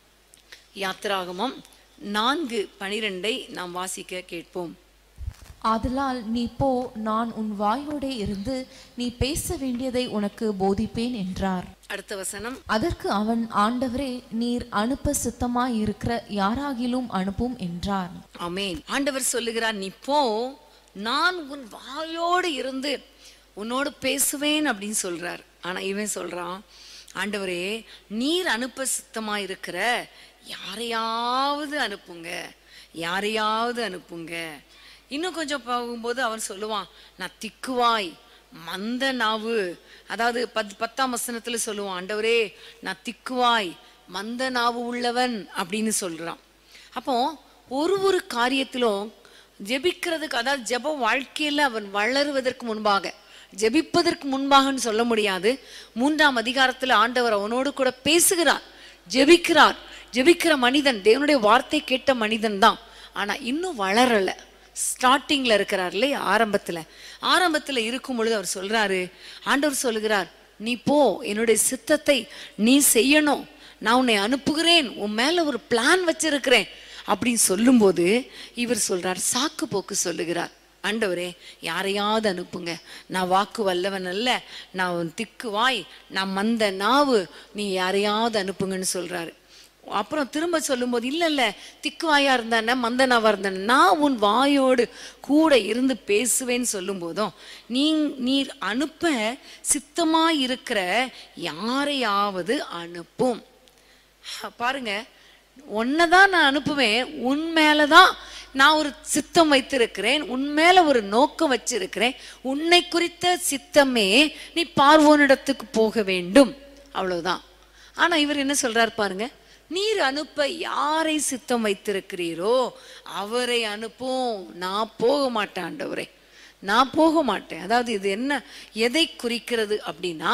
[SPEAKER 2] யாத்திராகமம் நான்கு பனிரெண்டை நாம் வாசிக்க கேட்போம்
[SPEAKER 7] ஆதலால் நீ போ நான் உன் வாயோடே இருந்து நீ பேச வேண்டியதை உனக்கு போதிப்பேன் என்றார்
[SPEAKER 2] அடுத்த வசனம்
[SPEAKER 7] அதற்கு அவன் ஆண்டவரே நீர் அனுப்ப சித்தமாய் இருக்கிற யாராகிலும் அனுப்பும் என்றார்
[SPEAKER 2] ஆமென் ஆண்டவர் சொல்லுகிறார் நீ போ நான் உன் வாயோடு இருந்து உன்னோடு பேசுவேன் அப்படின்னு சொல்றார் ஆனா இவன் சொல்றான் ஆண்டவரே நீர் அனுப்ப சித்தமா இருக்கிற யாரையாவது அனுப்புங்க யாரையாவது அனுப்புங்க இன்னும் கொஞ்சம் போகும்போது அவன் சொல்லுவான் நான் திக்குவாய் மந்த நாவு அதாவது பத் பத்தாம் வசனத்துல சொல்லுவான் ஆண்டவரே நான் திக்குவாய் மந்த நாவு உள்ளவன் அப்படின்னு சொல்றான் அப்போ ஒரு ஒரு காரியத்திலும் ஜெபிக்கிறதுக்கு அதாவது ஜெப வாழ்க்கையில அவன் வளருவதற்கு முன்பாக ஜெபிப்பதற்கு முன்பாகன்னு சொல்ல முடியாது மூன்றாம் அதிகாரத்துல ஆண்டவர் அவனோடு கூட பேசுகிறார் ஜெபிக்கிறார் ஜெபிக்கிற மனிதன் தேவனுடைய வார்த்தை கேட்ட மனிதன் தான் ஆனா இன்னும் வளரல ஸ்டார்டிங்ல இருக்கிறார் இல்லையா ஆரம்பத்துல ஆரம்பத்துல இருக்கும் பொழுது அவர் சொல்றாரு ஆண்டவர் சொல்லுகிறார் நீ போ என்னுடைய சித்தத்தை நீ செய்யணும் நான் உன்னை அனுப்புகிறேன் உன் மேல ஒரு பிளான் வச்சிருக்கிறேன் அப்படின்னு சொல்லும்போது இவர் சொல்றார் சாக்கு போக்கு சொல்லுகிறார் ஆண்டவரே யாரையாவது அனுப்புங்க நான் வாக்கு வல்லவன் அல்ல நான் உன் திக்கு வாய் நான் மந்த நாவு நீ யாரையாவது அனுப்புங்கன்னு சொல்றாரு அப்புறம் திரும்ப சொல்லும்போது இல்ல இல்ல திக்குவாயா இருந்தானே மந்தனாவா இருந்தானே நான் உன் வாயோடு கூட இருந்து பேசுவேன்னு சொல்லும் போதும் நீ நீர் அனுப்ப சித்தமா இருக்கிற யாரையாவது அனுப்பும் பாருங்க உன்னைதான் நான் அனுப்புவேன் உன் மேலதான் நான் ஒரு சித்தம் வைத்திருக்கிறேன் உன் மேல ஒரு நோக்கம் வச்சிருக்கிறேன் உன்னை குறித்த சித்தமே நீ பார்வோனிடத்துக்கு போக வேண்டும் அவ்வளவுதான் ஆனா இவர் என்ன சொல்றாரு பாருங்க நீர் அனுப்ப யாரை சித்தம் வைத்திருக்கிறீரோ அவரை அனுப்பும் நான் போக மாட்டேன் ஆண்டவரே நான் போக மாட்டேன் அதாவது இது என்ன எதை குறிக்கிறது அப்படின்னா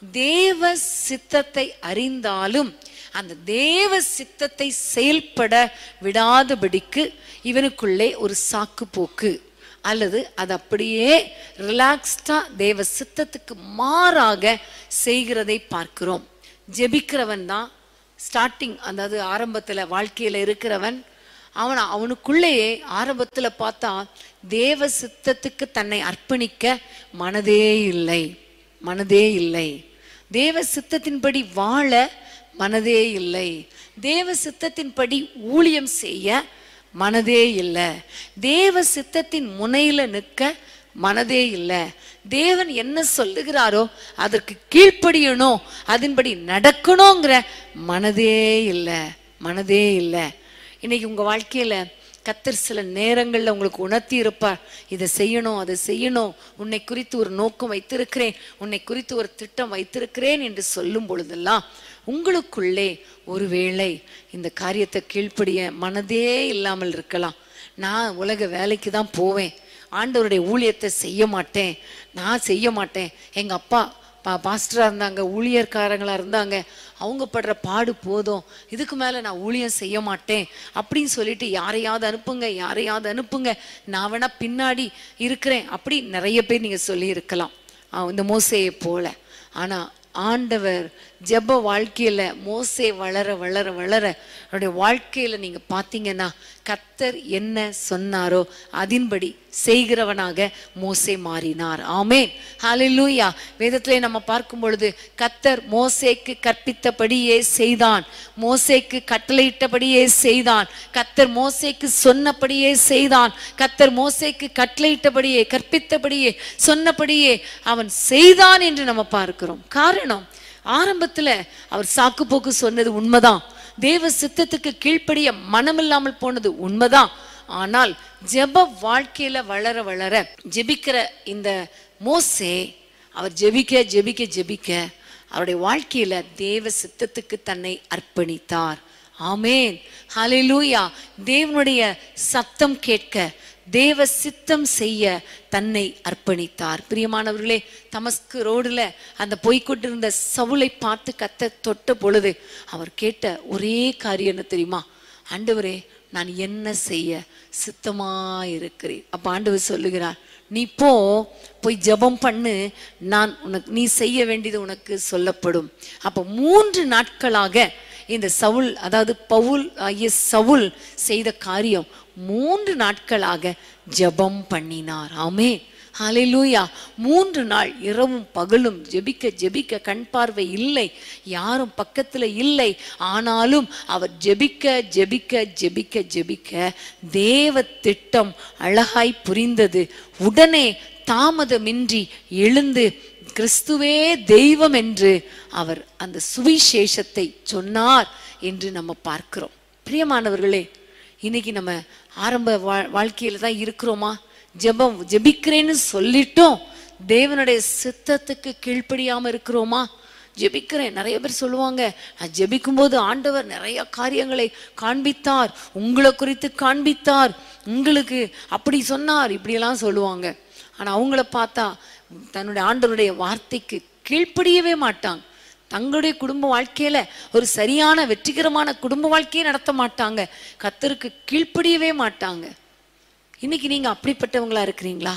[SPEAKER 2] தேவ சித்தத்தை அறிந்தாலும் அந்த தேவ சித்தத்தை செயல்பட விடாதபடிக்கு இவனுக்குள்ளே ஒரு சாக்கு போக்கு அல்லது அது அப்படியே ரிலாக்ஸ்டா தேவ சித்தத்துக்கு மாறாக செய்கிறதை பார்க்கிறோம் ஜெபிக்கிறவன் தான் ஸ்டார்டிங் அதாவது ஆரம்பத்துல வாழ்க்கையில இருக்கிறவன் அவன் அவனுக்குள்ளேயே ஆரம்பத்துல பார்த்தா தேவ சித்தத்துக்கு தன்னை அர்ப்பணிக்க மனதே இல்லை மனதே இல்லை தேவ சித்தத்தின்படி வாழ மனதே இல்லை தேவ சித்தத்தின்படி ஊழியம் செய்ய மனதே இல்லை தேவ சித்தத்தின் முனையில நிற்க மனதே இல்லை தேவன் என்ன சொல்லுகிறாரோ அதற்கு கீழ்ப்படியணும் அதன்படி நடக்கணுங்கிற மனதே இல்லை மனதே இல்லை இன்னைக்கு உங்க வாழ்க்கையில கத்தர் சில நேரங்கள்ல உங்களுக்கு உணர்த்தி இருப்பார் இதை செய்யணும் அதை செய்யணும் உன்னை குறித்து ஒரு நோக்கம் வைத்திருக்கிறேன் உன்னை குறித்து ஒரு திட்டம் வைத்திருக்கிறேன் என்று சொல்லும் பொழுதெல்லாம் உங்களுக்குள்ளே ஒருவேளை இந்த காரியத்தை கீழ்ப்படிய மனதே இல்லாமல் இருக்கலாம் நான் உலக வேலைக்கு தான் போவேன் ஆண்டவருடைய ஊழியத்தை செய்ய மாட்டேன் நான் செய்ய மாட்டேன் எங்க அப்பா பா பாஸ்டராக இருந்தாங்க ஊழியர்காரங்களா இருந்தாங்க அவங்க படுற பாடு போதும் இதுக்கு மேலே நான் ஊழியம் செய்ய மாட்டேன் அப்படின்னு சொல்லிட்டு யாரையாவது அனுப்புங்க யாரையாவது அனுப்புங்க நான் வேணா பின்னாடி இருக்கிறேன் அப்படி நிறைய பேர் நீங்கள் சொல்லியிருக்கலாம் ஆஹ் இந்த மோசையை போல ஆனால் ஆண்டவர் ஜெப வாழ்க்கையில மோசே வளர வளர வளர அவருடைய வாழ்க்கையில நீங்க பார்த்தீங்கன்னா கத்தர் என்ன சொன்னாரோ அதின்படி செய்கிறவனாக மோசே மாறினார் ஆமேன் ஹalleluya வேதத்திலே நம்ம பார்க்கும் பொழுது கத்தர் மோசேக்கு கற்பித்தபடியே செய்தான் மோசேக்கு கட்டளையிட்டபடியே செய்தான் கத்தர் மோசேக்கு சொன்னபடியே செய்தான் கத்தர் மோசேக்கு கட்டளையிட்டபடியே கற்பித்தபடியே சொன்னபடியே அவன் செய்தான் என்று நம்ம பார்க்கிறோம் காரணம் ஆரம்பத்துல அவர் சாக்கு போக்கு சொன்னது உண்மைதான் தேவ சித்தத்துக்கு கீழ்ப்படிய மனமில்லாமல் போனது உண்மைதான் ஆனால் ஜெப வாழ்க்கையில வளர வளர ஜெபிக்கிற இந்த மோசே அவர் ஜெபிக்க ஜெபிக்க ஜெபிக்க அவருடைய வாழ்க்கையில தேவ சித்தத்துக்கு தன்னை அர்ப்பணித்தார் ஆமேன் ஹalleluya தேவனுடைய சத்தம் கேட்க தேவ சித்தம் செய்ய தன்னை அர்ப்பணித்தார் பிரியமானவர்களே தமஸ்கு ரோடுல அந்த போய்க்கொண்டிருந்த சவுலை பார்த்து கத்த தொட்ட பொழுது அவர் கேட்ட ஒரே காரியம் என்ன தெரியுமா ஆண்டவரே நான் என்ன செய்ய சித்தமா இருக்கிறேன் அப்ப ஆண்டவர் சொல்லுகிறார் நீ போ போய் ஜெபம் பண்ணு நான் உனக்கு நீ செய்ய வேண்டியது உனக்கு சொல்லப்படும் அப்ப மூன்று நாட்களாக இந்த சவுல் அதாவது பவுல் ஆகிய சவுல் செய்த காரியம் மூன்று நாட்களாக ஜெபம் பண்ணினார் ஆமே ஹalleluya மூன்று நாள் இரவும் பகலும் ஜெபிக்க ஜெபிக்க கண் பார்வை இல்லை யாரும் பக்கத்துல இல்லை ஆனாலும் அவர் ஜெபிக்க ஜெபிக்க ஜெபிக்க ஜெபிக்க தேவ திட்டம் அழகாய் புரிந்தது உடனே தாமதமின்றி எழுந்து கிறிஸ்துவே தெய்வம் என்று அவர் அந்த சுவிசேஷத்தை சொன்னார் என்று நம்ம பார்க்கிறோம் பிரியமானவர்களே இன்னைக்கு நம்ம ஆரம்ப வா- வாழ்க்கையில தான் இருக்கிறோமா ஜெபம் ஜெபிக்கிறேன்னு சொல்லிட்டோம் தேவனுடைய சித்தத்துக்கு கீழ்ப்படியாம இருக்கிறோமா ஜெபிக்கிறேன் நிறைய பேர் சொல்லுவாங்க நான் ஜெபிக்கும்போது ஆண்டவர் நிறைய காரியங்களை காண்பித்தார் உங்களை குறித்து காண்பித்தார் உங்களுக்கு அப்படி சொன்னார் இப்படியெல்லாம் சொல்லுவாங்க ஆனா அவங்கள பார்த்தா தன்னுடைய ஆண்டவருடைய வார்த்தைக்கு கீழ்ப்படியவே மாட்டாங்க தங்களுடைய குடும்ப வாழ்க்கையில ஒரு சரியான வெற்றிகரமான குடும்ப வாழ்க்கையை நடத்த மாட்டாங்க கத்தருக்கு கீழ்ப்படியவே மாட்டாங்க இன்னைக்கு நீங்க அப்படிப்பட்டவங்களா இருக்கிறீங்களா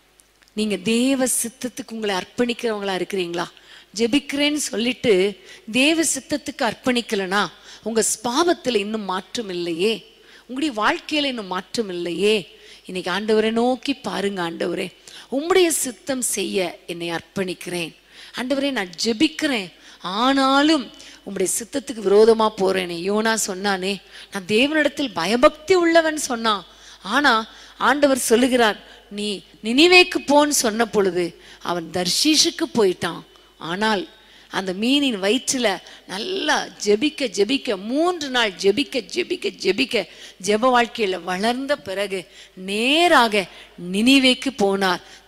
[SPEAKER 2] நீங்க தேவ சித்தத்துக்கு உங்களை அர்ப்பணிக்கிறவங்களா இருக்கிறீங்களா ஜெபிக்கிறேன்னு சொல்லிட்டு தேவ சித்தத்துக்கு அர்ப்பணிக்கலனா உங்க ஸ்பாவத்துல இன்னும் மாற்றம் இல்லையே உங்களுடைய வாழ்க்கையில இன்னும் மாற்றம் இல்லையே இன்னைக்கு ஆண்டவரை நோக்கி பாருங்க ஆண்டவரே உம்முடைய சித்தம் செய்ய என்னை அர்ப்பணிக்கிறேன் ஆண்டவரே நான் ஜெபிக்கிறேன் ஆனாலும் உம்முடைய சித்தத்துக்கு விரோதமா போறேனே யோனா சொன்னானே நான் தேவனிடத்தில் பயபக்தி உள்ளவன் சொன்னான் ஆனா ஆண்டவர் சொல்லுகிறார் நீ நினிவேக்கு போன்னு சொன்ன பொழுது அவன் தர்ஷீஷுக்கு போயிட்டான் ஆனால் அந்த மீனின் வயிற்றுல நல்லா ஜெபிக்க ஜெபிக்க மூன்று நாள் ஜெபிக்க ஜெபிக்க ஜெபிக்க ஜெப வாழ்க்கையில வளர்ந்த பிறகு நேராக நினிவேக்கு போனார்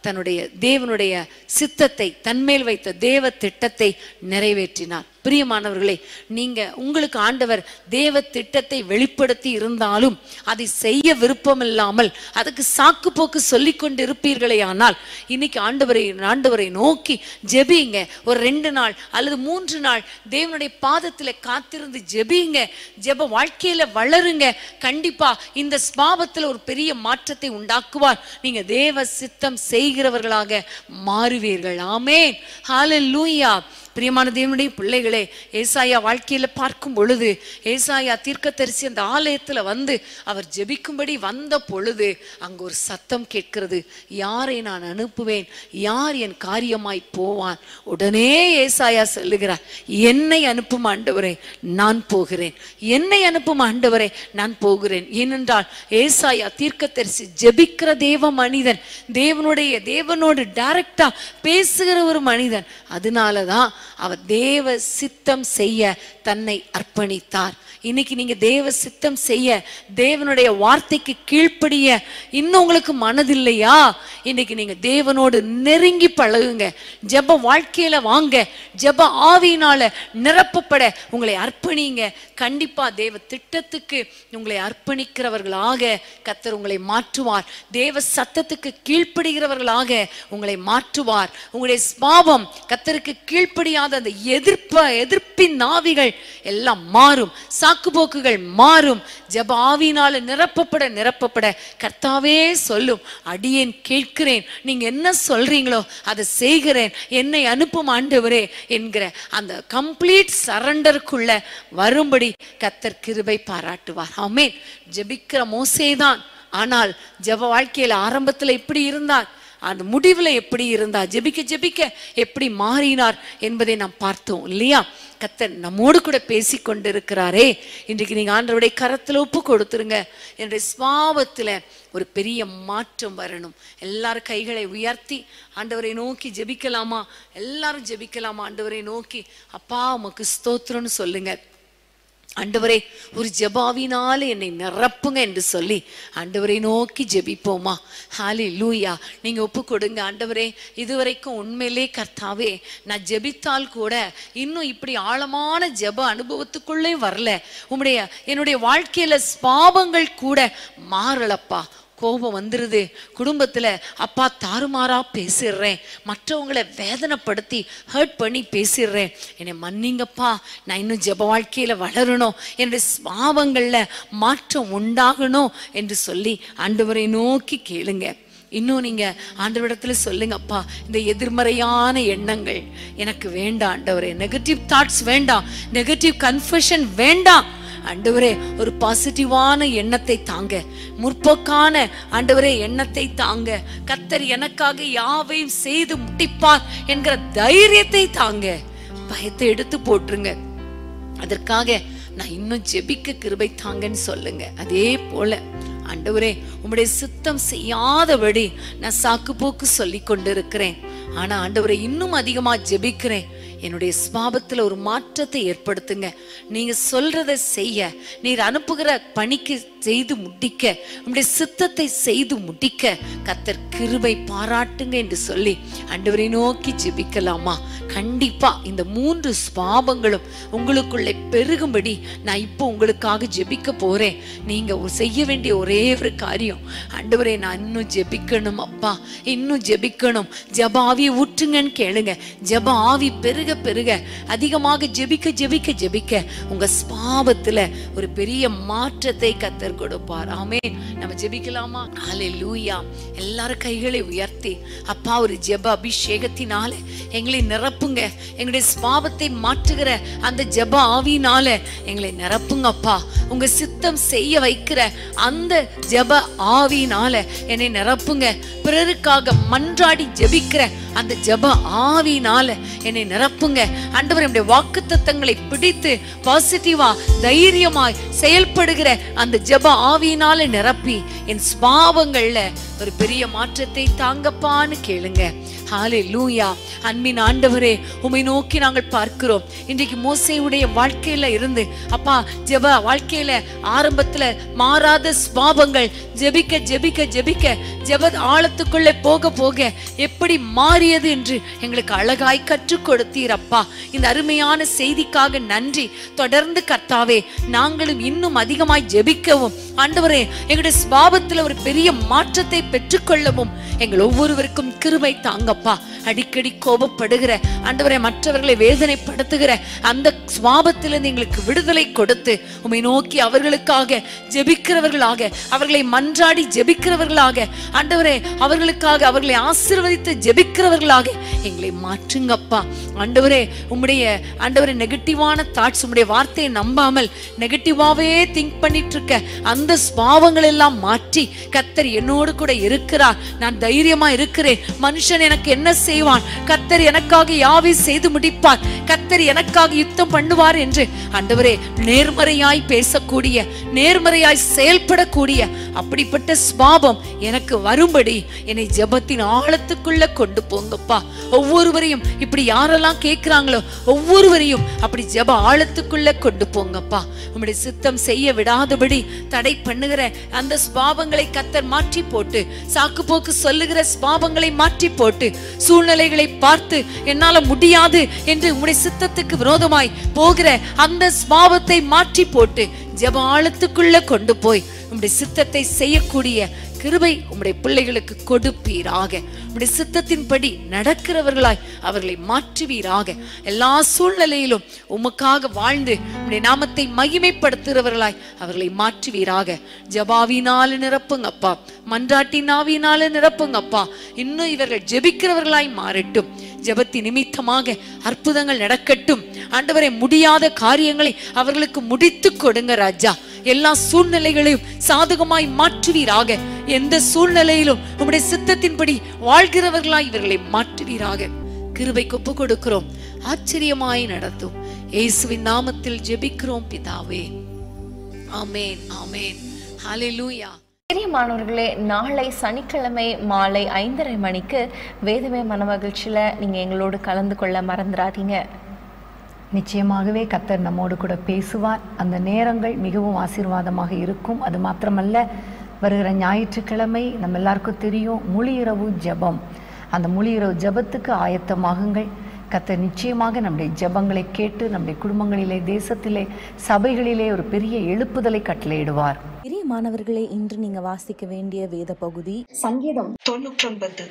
[SPEAKER 2] தன்னுடைய தேவனுடைய சித்தத்தை தன்மேல் வைத்த தேவ திட்டத்தை நிறைவேற்றினார் பிரியமானவர்களே நீங்க உங்களுக்கு ஆண்டவர் தேவ திட்டத்தை வெளிப்படுத்தி இருந்தாலும் அதை செய்ய விருப்பம் இல்லாமல் அதுக்கு சாக்கு போக்கு சொல்லி கொண்டு இருப்பீர்களே ஆனால் இன்னைக்கு ஆண்டவரை ஆண்டவரை நோக்கி ஜெபிங்க ஒரு ரெண்டு நாள் அல்லது மூன்று நாள் தேவனுடைய பாதத்துல காத்திருந்து ஜெபிங்க ஜெப வாழ்க்கையில வளருங்க கண்டிப்பா இந்த ஸ்பாவத்துல ஒரு பெரிய மாற்றத்தை உண்டாக்குவார் நீங்க தேவ சித்தம் செய்கிறவர்களாக மாறுவீர்கள் ஆமென் ஹalleluya பிரியமான தேவனுடைய பிள்ளைகளே ஏசாயா வாழ்க்கையில பார்க்கும் பொழுது ஏசாயா தீர்க்கதரிசி அந்த ஆலயத்துல வந்து அவர் ஜெபிக்கும்படி வந்த பொழுது அங்க ஒரு சத்தம் கேட்கிறது யாரை நான் அனுப்புவேன் யார் என் காரியமாய் போவான் உடனே ஏசாயா சொல்லுகிறார் என்னை அனுப்பும் ஆண்டவரே நான் போகிறேன் என்னை அனுப்பும் ஆண்டவரே நான் போகிறேன் ஏனென்றால் ஏசாயா தீர்க்கதரிசி ஜெபிக்கிற தேவ மனிதன் தேவனுடைய தேவனோடு டைரக்டா பேசுகிற ஒரு மனிதன் அதனாலதான் அவர் தேவ சித்தம் செய்ய தன்னை அர்ப்பணித்தார் இன்னைக்கு நீங்க தேவ சித்தம் செய்ய தேவனுடைய வார்த்தைக்கு கீழ்ப்படிய இன்னும் உங்களுக்கு மனதில்லையா இன்னைக்கு நீங்க தேவனோடு நெருங்கி பழகுங்க ஜெப வாழ்க்கையில வாங்க ஜெப ஆவியினால நிரப்பப்பட உங்களை அர்ப்பணிங்க கண்டிப்பா தேவ திட்டத்துக்கு உங்களை அர்ப்பணிக்கிறவர்களாக கத்தர் உங்களை மாற்றுவார் தேவ சத்தத்துக்கு கீழ்ப்படுகிறவர்களாக உங்களை மாற்றுவார் உங்களுடைய ஸ்பாவம் கத்தருக்கு கீழ்ப்படியாத அந்த எதிர்ப்ப எதிர்ப்பின் நாவிகள் எல்லாம் மாறும் சாக்குப்போக்குகள் மாறும் ஜெப ஆவியினால நிரப்பப்பட நிரப்பப்பட கர்த்தாவே சொல்லும் அடியேன் கேட்கிறேன் நீங்க என்ன சொல்றீங்களோ அதை செய்கிறேன் என்னை அனுப்பும் ஆண்டவரே என்கிற அந்த கம்ப்ளீட் சரண்டருக்குள்ள வரும்படி கத்தர் கிருபை பாராட்டுவார் ஆமென் ஜெபிக்கிற மோசேதான் ஆனால் ஜெப வாழ்க்கையில ஆரம்பத்துல இப்படி இருந்தார் அந்த முடிவுல எப்படி இருந்தார் ஜெபிக்க ஜெபிக்க எப்படி மாறினார் என்பதை நாம் பார்த்தோம் இல்லையா கத்தர் நம்மோடு கூட பேசி கொண்டிருக்கிறாரே இன்றைக்கு நீங்க ஆண்டவருடைய கரத்துல ஒப்பு கொடுத்துருங்க என்னுடைய சுவாபத்துல ஒரு பெரிய மாற்றம் வரணும் எல்லாரும் கைகளை உயர்த்தி ஆண்டவரை நோக்கி ஜெபிக்கலாமா எல்லாரும் ஜெபிக்கலாமா ஆண்டவரை நோக்கி அப்பா உமக்கு ஸ்தோத்திரம்னு சொல்லுங்க ஆண்டவரே ஒரு ஜெபாவினால என்னை நிரப்புங்க என்று சொல்லி ஆண்டவரை நோக்கி ஜெபிப்போமா ஹாலி லூயா நீங்க ஒப்பு கொடுங்க ஆண்டவரே இதுவரைக்கும் உண்மையிலே கர்த்தாவே நான் ஜெபித்தால் கூட இன்னும் இப்படி ஆழமான ஜெப அனுபவத்துக்குள்ளே வரல உம்முடைய என்னுடைய வாழ்க்கையில ஸ்பாபங்கள் கூட மாறலப்பா கோபம் வந்துருது குடும்பத்துல அப்பா தாறுமாறா பேசிடுறேன் மற்றவங்களை வேதனைப்படுத்தி ஹர்ட் பண்ணி பேசிடுறேன் என்னை மன்னிங்கப்பா நான் இன்னும் ஜெப வாழ்க்கையில வளரணும் என்னுடைய ஸ்வாபங்கள்ல மாற்றம் உண்டாகணும் என்று சொல்லி ஆண்டவரை நோக்கி கேளுங்க இன்னும் நீங்க ஆண்டவரிடத்துல சொல்லுங்க அப்பா இந்த எதிர்மறையான எண்ணங்கள் எனக்கு வேண்டாம் ஆண்டவரே நெகட்டிவ் தாட்ஸ் வேண்டாம் நெகட்டிவ் கன்ஃபெஷன் வேண்டாம் ஆண்டவரே ஒரு பாசிட்டிவான எண்ணத்தை தாங்க முற்போக்கான ஆண்டவரே எண்ணத்தை தாங்க கத்தர் எனக்காக யாவையும் செய்து முடிப்பார் என்கிற தைரியத்தை தாங்க பயத்தை எடுத்து போட்டுருங்க அதற்காக நான் இன்னும் ஜெபிக்க கிருபை தாங்கன்னு சொல்லுங்க அதே போல ஆண்டவரே உம்முடைய சித்தம் செய்யாதபடி நான் சாக்கு போக்கு சொல்லி கொண்டிருக்கிறேன் ஆனா ஆண்டவரை இன்னும் அதிகமா ஜெபிக்கிறேன் என்னுடைய ஸ்வாபத்துல ஒரு மாற்றத்தை ஏற்படுத்துங்க நீங்க சொல்றதை செய்ய நீர் அனுப்புகிற பணிக்கு செய்து முடிக்க உம்முடைய சித்தத்தை செய்து முடிக்க கத்தர் கிருபை பாராட்டுங்க என்று சொல்லி ஆண்டவரை நோக்கி ஜெபிக்கலாமா கண்டிப்பா இந்த மூன்று ஸ்வாபங்களும் உங்களுக்குள்ளே பெருகும்படி நான் இப்போ உங்களுக்காக ஜெபிக்க போறேன் நீங்க ஒரு செய்ய வேண்டிய ஒரே ஒரு காரியம் ஆண்டவரே நான் இன்னும் ஜெபிக்கணும் அப்பா இன்னும் ஜெபிக்கணும் ஜெப ஆவியை ஊற்றுங்கன்னு கேளுங்க ஜெப ஆவி பெருக பெருக அதிகமாக ஜெபிக்க ஜெபிக்க ஜெபிக்க உங்க ஸ்பாபத்துல ஒரு பெரிய மாற்றத்தை கத்தர் கொடுப்பார் ஆமென் நம்ம ஜெபிக்கலாமா ஹalleluya எல்லாரும் கைகளை உயர்த்தி அப்பா ஒரு ஜெப அபிஷேகத்தினால எங்களை நிரப்புங்க எங்களுடைய ஸ்பாபத்தை மாற்றுகிற அந்த ஜெப ஆவியினால எங்களை நிரப்புங்க அப்பா உங்க சித்தம் செய்ய வைக்கிற அந்த ஜெப ஆவியினால என்னை நிரப்புங்க பிறருக்காக மன்றாடி ஜெபிக்கிற அந்த ஜெப ஆவியினால என்னை நிரப்புங்க நிரப்புங்க ஆண்டவர் நம்முடைய வாக்குத்தத்தங்களை பிடித்து பாசிட்டிவா தைரியமாய் செயல்படுகிற அந்த ஜெப ஆவியினால நிரப்பி என் ஸ்பாவங்கள்ல ஒரு பெரிய மாற்றத்தை தாங்கப்பான்னு கேளுங்க ஹாலே லூயா அன்பின் ஆண்டவரே உமை நோக்கி நாங்கள் பார்க்கிறோம் இன்றைக்கு மோசையுடைய வாழ்க்கையில இருந்து அப்பா ஜெப வாழ்க்கையில ஆரம்பத்துல மாறாத ஸ்வாபங்கள் ஜெபிக்க ஜெபிக்க ஜெபிக்க ஜெப ஆழத்துக்குள்ள போக போக எப்படி மாறியது என்று எங்களுக்கு அழகாய் கற்றுக் கொடுத்தீர் அப்பா இந்த அருமையான செய்திக்காக நன்றி தொடர்ந்து கர்த்தாவே நாங்களும் இன்னும் அதிகமாய் ஜெபிக்கவும் ஆண்டவரே எங்களுடைய ஸ்வாபத்துல ஒரு பெரிய மாற்றத்தை பெற்றுக்கொள்ளவும் எங்கள் ஒவ்வொருவருக்கும் கிருபை தாங்கப்பா அடிக்கடி கோபப்படுகிற ஆண்டவரை மற்றவர்களை வேதனைப்படுத்துகிற அந்த சுவாபத்திலிருந்து எங்களுக்கு விடுதலை கொடுத்து உம்மை நோக்கி அவர்களுக்காக ஜெபிக்கிறவர்களாக அவர்களை மன்றாடி ஜெபிக்கிறவர்களாக ஆண்டவரே அவர்களுக்காக அவர்களை ஆசீர்வதித்து ஜெபிக்கிறவர்களாக எங்களை மாற்றுங்கப்பா ஆண்டவரே உம்முடைய ஆண்டவரே நெகட்டிவான தாட்ஸ் உம்முடைய வார்த்தையை நம்பாமல் நெகட்டிவாவே திங்க் பண்ணிட்டு இருக்க அந்த ஸ்பாவங்கள் எல்லாம் மாற்றி கத்தர் என்னோடு கூட இருக்கிறார் நான் தைரியமா இருக்கிறேன் மனுஷன் எனக்கு என்ன செய்வான் கத்தர் எனக்காக யாவை செய்து முடிப்பார் கத்தர் எனக்காக யுத்தம் பண்ணுவார் என்று ஆண்டவரே நேர்மறையாய் பேசக்கூடிய நேர்மறையாய் செயல்படக்கூடிய அப்படிப்பட்ட ஸ்வாபம் எனக்கு வரும்படி என்னை ஜெபத்தின் ஆழத்துக்குள்ள கொண்டு போங்கப்பா ஒவ்வொருவரையும் இப்படி யாரெல்லாம் கேட்கிறாங்களோ ஒவ்வொருவரையும் அப்படி ஜெப ஆழத்துக்குள்ள கொண்டு போங்கப்பா உம்முடைய சித்தம் செய்ய விடாதபடி தடை பண்ணுகிற அந்த ஸ்வாபங்களை கத்தர் மாற்றி போட்டு சாக்கு போக்கு சொல்லுகிற ஸ்வாபங்களை மாற்றி போட்டு சூழ்நிலைகளை பார்த்து என்னால முடியாது என்று உம்முடைய சித்தத்துக்கு விரோதமாய் போகிற அந்த ஸ்வாபத்தை மாற்றி போட்டு ஜெப ஆழத்துக்குள்ள கொண்டு போய் உம்முடைய சித்தத்தை செய்யக்கூடிய கிருபை உம்முடைய பிள்ளைகளுக்கு கொடுப்பீராக உம்முடைய சித்தத்தின்படி நடக்கிறவர்களாய் அவர்களை மாற்றுவீராக எல்லா சூழ்நிலையிலும் உமக்காக வாழ்ந்து உம்முடைய நாமத்தை மகிமைப்படுத்துகிறவர்களாய் அவர்களை மாற்றுவீராக ஜபாவினால நிரப்புங்கப்பா மன்றாட்டின் ஆவியினால நிரப்புங்கப்பா இன்னும் இவர்கள் ஜெபிக்கிறவர்களாய் மாறட்டும் ஜெபத்தி நிமித்தமாக அற்புதங்கள் நடக்கட்டும் ஆண்டவரை முடியாத காரியங்களை அவர்களுக்கு முடித்து கொடுங்க ராஜா எல்லா சூழ்நிலைகளையும் சாதகமாய் மாற்றுவீராக எந்த சூழ்நிலையிலும் உம்முடைய சித்தத்தின்படி வாழ்கிறவர்களாய் இவர்களை மாற்றுவீராக கிருபைக்கு ஒப்பு கொடுக்கிறோம் ஆச்சரியமாய் நடத்தும் இயேசுவின் நாமத்தில் ஜெபிக்கிறோம் பிதாவே ஆமென் ஆமென் ஹalleluya
[SPEAKER 8] பிரியமானவர்களே நாளை சனிக்கிழமை மாலை ஐந்தரை மணிக்கு வேதமே மனமகிழ்ச்சியில் நீங்கள் எங்களோடு கலந்து கொள்ள மறந்துடாதீங்க
[SPEAKER 9] நிச்சயமாகவே கத்தர் நம்மோடு கூட பேசுவார் அந்த நேரங்கள் மிகவும் ஆசீர்வாதமாக இருக்கும் அது மாத்திரமல்ல வருகிற ஞாயிற்றுக்கிழமை நம்ம எல்லாருக்கும் தெரியும் முழியிரவு ஜெபம் அந்த முழியிரவு ஜெபத்துக்கு ஆயத்தமாகுங்கள் கத்தர் நிச்சயமாக நம்முடைய ஜெபங்களை கேட்டு நம்முடைய குடும்பங்களிலே தேசத்திலே சபைகளிலே ஒரு பெரிய எழுப்புதலை கட்டளையிடுவார்
[SPEAKER 10] பெரிய மாணவர்களே இன்று நீங்க வாசிக்க வேண்டிய வேத பகுதி
[SPEAKER 11] சங்கீதம் தொண்ணூற்றொன்பது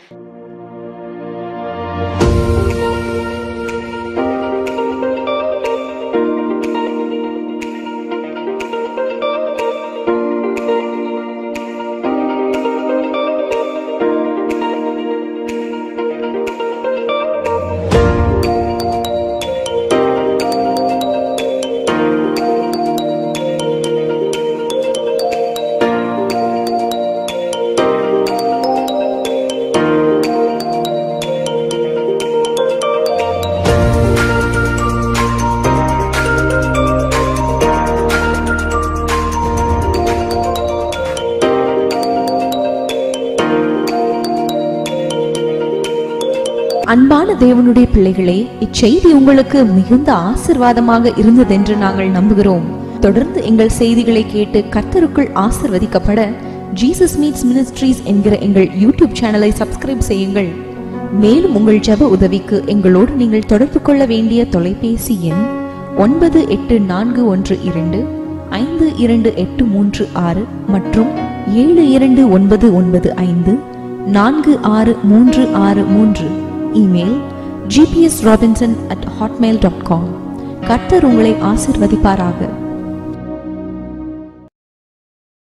[SPEAKER 7] அன்பான தேவனுடைய பிள்ளைகளே இச்செய்தி உங்களுக்கு மிகுந்த ஆசிர்வாதமாக இருந்ததென்று நாங்கள் நம்புகிறோம் தொடர்ந்து எங்கள் செய்திகளை கேட்டு கர்த்தருக்குள் ஆசிர்வதிக்கப்பட ஜீசஸ் மீட்ஸ் மினிஸ்ட்ரீஸ் என்கிற எங்கள் யூடியூப் சேனலை சப்ஸ்கிரைப் செய்யுங்கள் மேலும் உங்கள் ஜெப உதவிக்கு எங்களோடு நீங்கள் தொடர்பு கொள்ள வேண்டிய தொலைபேசி எண் ஒன்பது எட்டு நான்கு ஒன்று இரண்டு ஐந்து இரண்டு எட்டு மூன்று ஆறு மற்றும் ஏழு இரண்டு ஒன்பது ஒன்பது ஐந்து நான்கு ஆறு மூன்று ஆறு மூன்று email GPS Robinson at Hotmail dot com கர்த்தர் உங்களை ஆசிர்வதிப்பாராக